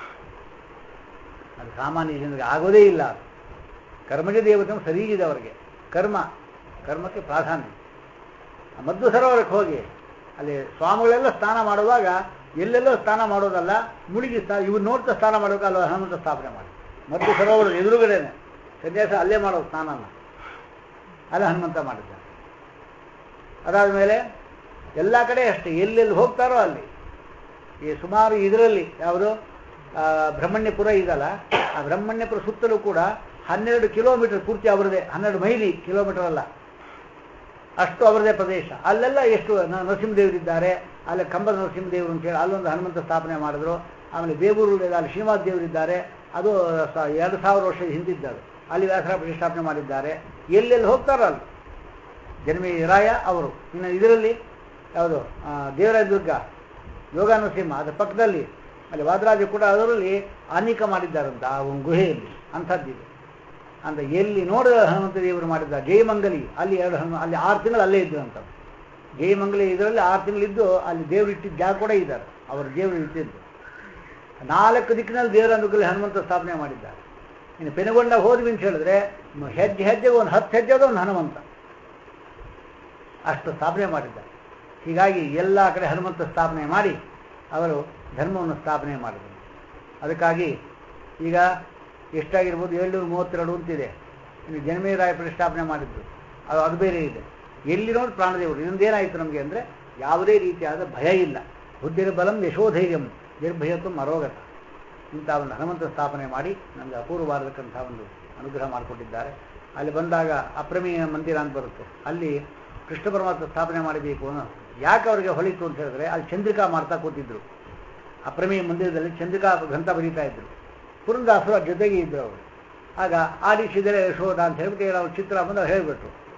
ಅದು ಸಾಮಾನ್ಯ ಜನರಿಗೆ ಆಗೋದೇ ಇಲ್ಲ ಅದು ಕರ್ಮಜ ದೇವತೆ ಸರಿಗಿದೆ ಅವರಿಗೆ ಕರ್ಮ ಕರ್ಮಕ್ಕೆ ಪ್ರಾಧಾನ್ಯ ಆ ಮಧ್ವ ಸರೋವರಕ್ಕೆ ಹೋಗಿ ಅಲ್ಲಿ ಸ್ವಾಮಿಗಳೆಲ್ಲ ಸ್ನಾನ ಮಾಡುವಾಗ ಎಲ್ಲೆಲ್ಲೋ ಸ್ನಾನ ಮಾಡೋದಲ್ಲ ಮುಳುಗಿ ಸ್ನಾನ ಇವ್ರು ನೋಡ್ತಾ ಸ್ನಾನ ಮಾಡೋಕೆ ಅಲ್ಲ ಹನುಮಂತ ಸ್ಥಾಪನೆ ಮಾಡಿ ಮಧ್ವ ಸರೋವರ ಎದುರುಗಡೆನೆ ಸನ್ಯಾಸ ಅಲ್ಲೇ ಮಾಡೋದು ಸ್ನಾನನ ಅಲ್ಲೇ ಹನುಮಂತ ಮಾಡಿದ್ದಾನೆ ಅದಾದ ಮೇಲೆ ಎಲ್ಲ ಕಡೆ ಅಷ್ಟೇ ಎಲ್ಲೆಲ್ಲಿ ಹೋಗ್ತಾರೋ ಅಲ್ಲಿ ಈ ಸುಮಾರು ಇದರಲ್ಲಿ ಯಾವುದು ಆ, ಬ್ರಹ್ಮಣ್ಯಪುರ ಇದಲ್ಲ ಆ ಬ್ರಹ್ಮಣ್ಯಪುರ ಸುತ್ತಲೂ ಕೂಡ ಹನ್ನೆರಡು ಕಿಲೋಮೀಟರ್ ಪೂರ್ತಿ ಅವರದೇ ಹನ್ನೆರಡು ಮೈಲಿ ಕಿಲೋಮೀಟರ್ ಅಲ್ಲ ಅಷ್ಟು ಅವರದೇ ಪ್ರದೇಶ ಅಲ್ಲೆಲ್ಲ ಎಷ್ಟು ನ- ನರಸಿಂಹದೇವರಿದ್ದಾರೆ ಅಲ್ಲಿ ಕಂಬದ ನರಸಿಂಹದೇವರು ಅಂತ ಹೇಳಿ ಅಲ್ಲೊಂದು ಹನುಮಂತ ಸ್ಥಾಪನೆ ಮಾಡಿದ್ರು ಆಮೇಲೆ ಬೇಬೂರು ಅಲ್ಲಿ ಶ್ರೀನಿವಾಸ ದೇವರಿದ್ದಾರೆ ಅದು ಸ- ಎರಡು ಸಾವಿರ ವರ್ಷದ ಹಿಂದಿದ್ದದು ಅಲ್ಲಿ ವ್ಯಾಸರ ಪ್ರತಿಷ್ಠಾಪನೆ ಮಾಡಿದ್ದಾರೆ ಎಲ್ಲೆಲ್ಲಿ ಹೋಗ್ತಾರೋ ಅಲ್ಲಿ ಜನ್ಮಿ ರಾಯ ಅವರು ಇನ್ನು ಇದರಲ್ಲಿ ಯಾವುದು ಆ, ದೇವರಾಯ ದುರ್ಗ ಯೋಗ ನರಸಿಂಹ ಅದರ ಪಕ್ಕದಲ್ಲಿ ಅಲ್ಲಿ ವಾದರಾಜ ಕೂಡ ಅದರಲ್ಲಿ ಆನಿಕ ಮಾಡಿದ್ದಾರಂತ ಆ ಒಂದು ಗುಹೆಯಲ್ಲಿ ಅಂಥದ್ದಿದೆ ಅಂತ ಎಲ್ಲಿ ನೋಡ ಹನುಮಂತ ದೇವರು ಮಾಡಿದ್ದಾರೆ ಜಯಮಂಗಲಿ ಅಲ್ಲಿ ಎರಡು ಹನು ಅಲ್ಲಿ ಆರು ತಿಂಗಳು ಅಲ್ಲೇ ಇದ್ದು ಅಂತ ಜಯಮಂಗಲಿ ಇದರಲ್ಲಿ ಆರು ತಿಂಗಳಿದ್ದು ಅಲ್ಲಿ ದೇವರು ಇಟ್ಟಿದ್ದ ಜಾಗ ಕೂಡ ಇದ್ದಾರೆ ಅವರು ದೇವರು ಇಟ್ಟಿದ್ದು ನಾಲ್ಕು ದಿಕ್ಕಿನಲ್ಲಿ ದೇವರ ಅನುಗ್ರಹ ಹನುಮಂತ ಸ್ಥಾಪನೆ ಮಾಡಿದ್ದಾರೆ ಇನ್ನು ಪೆನಗೊಂಡ ಹೋದ್ವಿ ಅಂತ ಹೇಳಿದ್ರೆ ಮ- ಹೆಜ್ಜೆ ಹೆಜ್ಜೆಗೆ ಒಂದು ಹತ್ತು ಹೆಜ್ಜೆದ ಒಂದು ಹನುಮಂತ ಅಷ್ಟು ಸ್ಥಾಪನೆ ಮಾಡಿದ್ದಾರೆ ಹೀಗಾಗಿ ಎಲ್ಲ ಕಡೆ ಹನುಮಂತ ಸ್ಥಾಪನೆ ಮಾಡಿ ಅವರು ಧರ್ಮವನ್ನು ಸ್ಥಾಪನೆ ಮಾಡಿದರು ಅದಕ್ಕಾಗಿ ಈಗ ಎಷ್ಟಾಗಿರ್ಬೋದು ಏಳ್ನೂರ ಮೂವತ್ತೆರಡು ಅಂತಿದೆ ಇನ್ನು ಜನಮೇರಾಯ ಪ್ರತಿಷ್ಠಾಪನೆ ಮಾಡಿದ್ರು ಅದು ಅದು ಬೇರೆ ಇದೆ ಎಲ್ಲಿ ನೋಡಿ ಪ್ರಾಣದೇವರು ಇದೊಂದೇನಾಯಿತು ನಮಗೆ ಅಂದರೆ ಯಾವುದೇ ರೀತಿಯಾದ ಭಯ ಇಲ್ಲ ಬುದ್ಧಿರ ಬಲಂ ಯಶೋಧೈರ್ಯಂ ನಿರ್ಭಯತ್ವ ಅರೋಗತ ಇಂಥ ಒಂದು ಹನುಮಂತ ಸ್ಥಾಪನೆ ಮಾಡಿ ನಮಗೆ ಅಪೂರ್ವವಾದಕ್ಕಂಥ ಒಂದು ಅನುಗ್ರಹ ಮಾಡಿಕೊಟ್ಟಿದ್ದಾರೆ ಅಲ್ಲಿ ಬಂದಾಗ ಅಪ್ರಮೇಯ ಮಂದಿರ ಅಂತ ಬರುತ್ತೆ ಅಲ್ಲಿ ಕೃಷ್ಣ ಪರಮಾತ್ಮ ಸ್ಥಾಪನೆ ಮಾಡಬೇಕು ಅನ್ನೋ ಯಾಕೆ ಅವರಿಗೆ ಹೊಳಿತು ಅಂತ ಹೇಳಿದ್ರೆ ಅಲ್ಲಿ ಚಂದ್ರಿಕಾ ಮಾಡ್ತಾ ಕೂತಿದ್ರು ಅಪ್ರಮೇಯ ಮಂದಿರದಲ್ಲಿ ಚಂದ್ರಿಕಾ ಗ್ರಂಥ ಬರೀತಾ ಇದ್ರು ಪುರಂದಾಸರು ಅದ್ರ ಜೊತೆಗೆ ಇದ್ರು ಅವರು ಆಗ ಆಡಿಸಿದರೆ ಯಶೋಧ ಅಂತ ಹೇಳ್ಬಿಟ್ಟು ಅವ್ರ ಚಿತ್ರ ಬಂದು ಅವ್ರು ಹೇಳಿಬಿಟ್ರು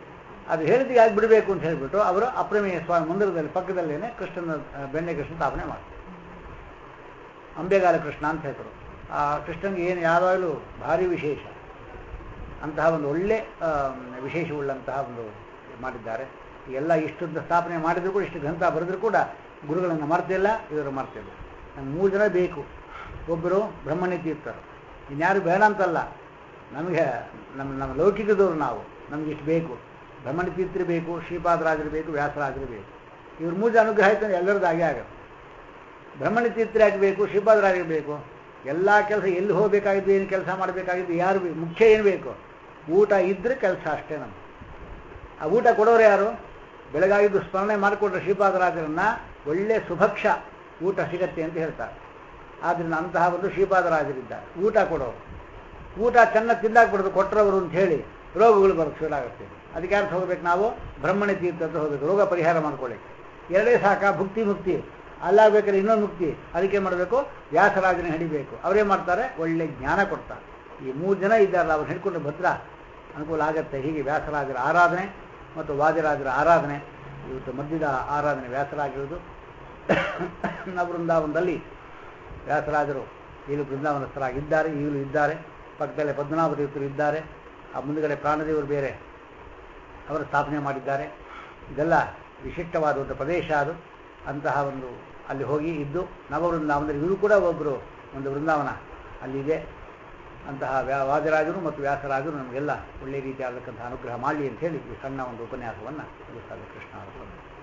ಅದು ಹೇಳಿದಿಗೆ ಆಗಿ ಬಿಡಬೇಕು ಅಂತ ಹೇಳಿಬಿಟ್ಟು ಅವರು ಅಪ್ರಮೇಯ ಸ್ವಾಮಿ ಮಂದಿರದಲ್ಲಿ ಪಕ್ಕದಲ್ಲೇನೆ ಕೃಷ್ಣನ ಆ, ಬೆಣ್ಣೆ ಕೃಷ್ಣ ಸ್ಥಾಪನೆ ಮಾಡ್ತಾರೆ ಅಂಬೆಗಾಲ ಕೃಷ್ಣ ಅಂತ ಹೇಳ್ತಾರೆ ಆ ಕೃಷ್ಣನಿಗೆ ಏನು ಯಾವಾಗಲೂ ಭಾರಿ ವಿಶೇಷ ಅಂತಹ ಒಂದು ಒಳ್ಳೆ ಆ, ವಿಶೇಷವುಳ್ಳಂತಹ ಒಂದು ಮಾಡಿದ್ದಾರೆ ಎಲ್ಲ ಇಷ್ಟೊಂದು ಸ್ಥಾಪನೆ ಮಾಡಿದ್ರು ಕೂಡ ಇಷ್ಟು ಗ್ರಂಥ ಬರೆದ್ರು ಕೂಡ ಗುರುಗಳನ್ನು ಮರ್ತಿಲ್ಲ ಇವರು ಮರ್ತಿಲ್ಲ ನಮ್ಗೆ ಮೂರು ಜನ ಬೇಕು ಒಬ್ಬರು ಬ್ರಹ್ಮಣ್ಯ ತೀರ್ಥರು ಇನ್ಯಾರು ಬೇಡ ಅಂತಲ್ಲ ನಮಗೆ ನಮ್ಮ ನಮ್ಮ ಲೌಕಿಕದವರು ನಾವು ನಮ್ಗೆ ಇಷ್ಟು ಬೇಕು ಬ್ರಹ್ಮಣ್ಯ ತೀರ್ಥರು ಬೇಕು ಶ್ರೀಪಾದರಾಜರು ಬೇಕು ವ್ಯಾಸರಾಜರು ಬೇಕು ಇವ್ರ ಮೂರು ಜನ ಅನುಗ್ರಹ ಆಯ್ತು ಅಂದ್ರೆ ಎಲ್ಲರದ್ದು ಹಾಗೆ ಆಗುತ್ತೆ ಬ್ರಹ್ಮಣ್ಯ ತೀರ್ಥರು ಯಾಕೆ ಬೇಕು ಶ್ರೀಪಾದರಾಜರು ಬೇಕು ಎಲ್ಲ ಕೆಲಸ ಎಲ್ಲಿ ಹೋಗಬೇಕಾಗಿದ್ದು ಏನು ಕೆಲಸ ಮಾಡಬೇಕಾಗಿದ್ದು ಯಾರು ಬೇಕು ಮುಖ್ಯ ಏನು ಬೇಕು ಊಟ ಇದ್ರೆ ಕೆಲಸ ಅಷ್ಟೇ ನಮ್ಗೆ ಆ ಊಟ ಕೊಡೋರು ಯಾರು ಬೆಳಗಾಗಿದ್ದು ಸ್ಮರಣೆ ಮಾಡಿಕೊಂಡ್ರೆ ಶ್ರೀಪಾದರಾಜರನ್ನ ಒಳ್ಳೆ ಸುಭಕ್ಷ ಊಟ ಸಿಗತ್ತೆ ಅಂತ ಹೇಳ್ತಾರೆ ಆದ್ದರಿಂದ ಅಂತಹ ಒಂದು ಶ್ರೀಪಾದರಾಜರಿದ್ದಾರೆ ಊಟ ಕೊಡೋರು ಊಟ ಚೆನ್ನಾಗಿ ತಿಂದಾಕ್ಬಿಡೋದು ಕೊಟ್ಟರವರು ಅಂತ ಹೇಳಿ ರೋಗಗಳು ಬರೋಕ್ಕೆ ಶುರುವಾಗುತ್ತೆ ಅದಕ್ಕೆ ಯಾರು ಹೋಗ್ಬೇಕು ನಾವು ಬ್ರಹ್ಮಣ್ಯ ತೀರ್ಥ ಅಂತ ಹೋಗ್ಬೇಕು ರೋಗ ಪರಿಹಾರ ಮಾಡ್ಕೊಳ್ಳಿಕ್ಕೆ ಎರಡೇ ಸಾಕ ಭುಕ್ತಿ ಮುಕ್ತಿ ಅಲ್ಲಾಗಬೇಕಾದ್ರೆ ಇನ್ನೊಂದು ಮುಕ್ತಿ ಅದಕ್ಕೆ ಮಾಡಬೇಕು ವ್ಯಾಸರಾಜನ ಹಿಡಿಬೇಕು ಅವರೇ ಮಾಡ್ತಾರೆ ಒಳ್ಳೆ ಜ್ಞಾನ ಕೊಡ್ತಾರೆ ಈ ಮೂರು ಜನ ಇದ್ದಾರಲ್ಲ ಅವ್ರು ಹಿಡ್ಕೊಂಡು ಭದ್ರ ಅನುಕೂಲ ಆಗತ್ತೆ ಹೀಗೆ ವ್ಯಾಸರಾಜರ ಆರಾಧನೆ ಮತ್ತು ವಾದಿರಾಜರ ಆರಾಧನೆ ಇವತ್ತು ಮಧ್ಯದ ಆರಾಧನೆ ವ್ಯಾಸರಾಗಿರುವುದು ನವೃಂದಾವನದಲ್ಲಿ ವ್ಯಾಸರಾಜರು ಈಗಲೂ ಬೃಂದಾವನಸ್ಥರಾಗಿದ್ದಾರೆ ಈಗಲೂ ಇದ್ದಾರೆ ಪಕ್ಕದಲ್ಲೇ ಪದ್ಮನಾಭ ತೀರ್ಥರು ಇದ್ದಾರೆ ಆ ಮುಂದುಗಡೆ ಪ್ರಾಣದೇವರು ಬೇರೆ ಅವರು ಸ್ಥಾಪನೆ ಮಾಡಿದ್ದಾರೆ ಇದೆಲ್ಲ ವಿಶಿಷ್ಟವಾದ ಒಂದು ಪ್ರದೇಶ ಅದು ಅಂತಹ ಒಂದು ಅಲ್ಲಿ ಹೋಗಿ ಇದ್ದು ನವವೃಂದಾವನದಲ್ಲಿ ಇವರು ಕೂಡ ಒಬ್ಬರು ಒಂದು ವೃಂದಾವನ ಅಲ್ಲಿದೆ ಅಂತಹ ವ್ಯಾ ವಾದಿರಾಜರು ಮತ್ತು ವ್ಯಾಸರಾಜರು ನಮಗೆಲ್ಲ ಒಳ್ಳೆ ರೀತಿಯಾದಕ್ಕಂತಹ ಅನುಗ್ರಹ ಮಾಡಲಿ ಅಂತ ಹೇಳಿ ಈ ಸಣ್ಣ ಒಂದು ಉಪನ್ಯಾಸವನ್ನು ಮುಗಿಸ್ತಾರೆ ಕೃಷ್ಣ ಅವರು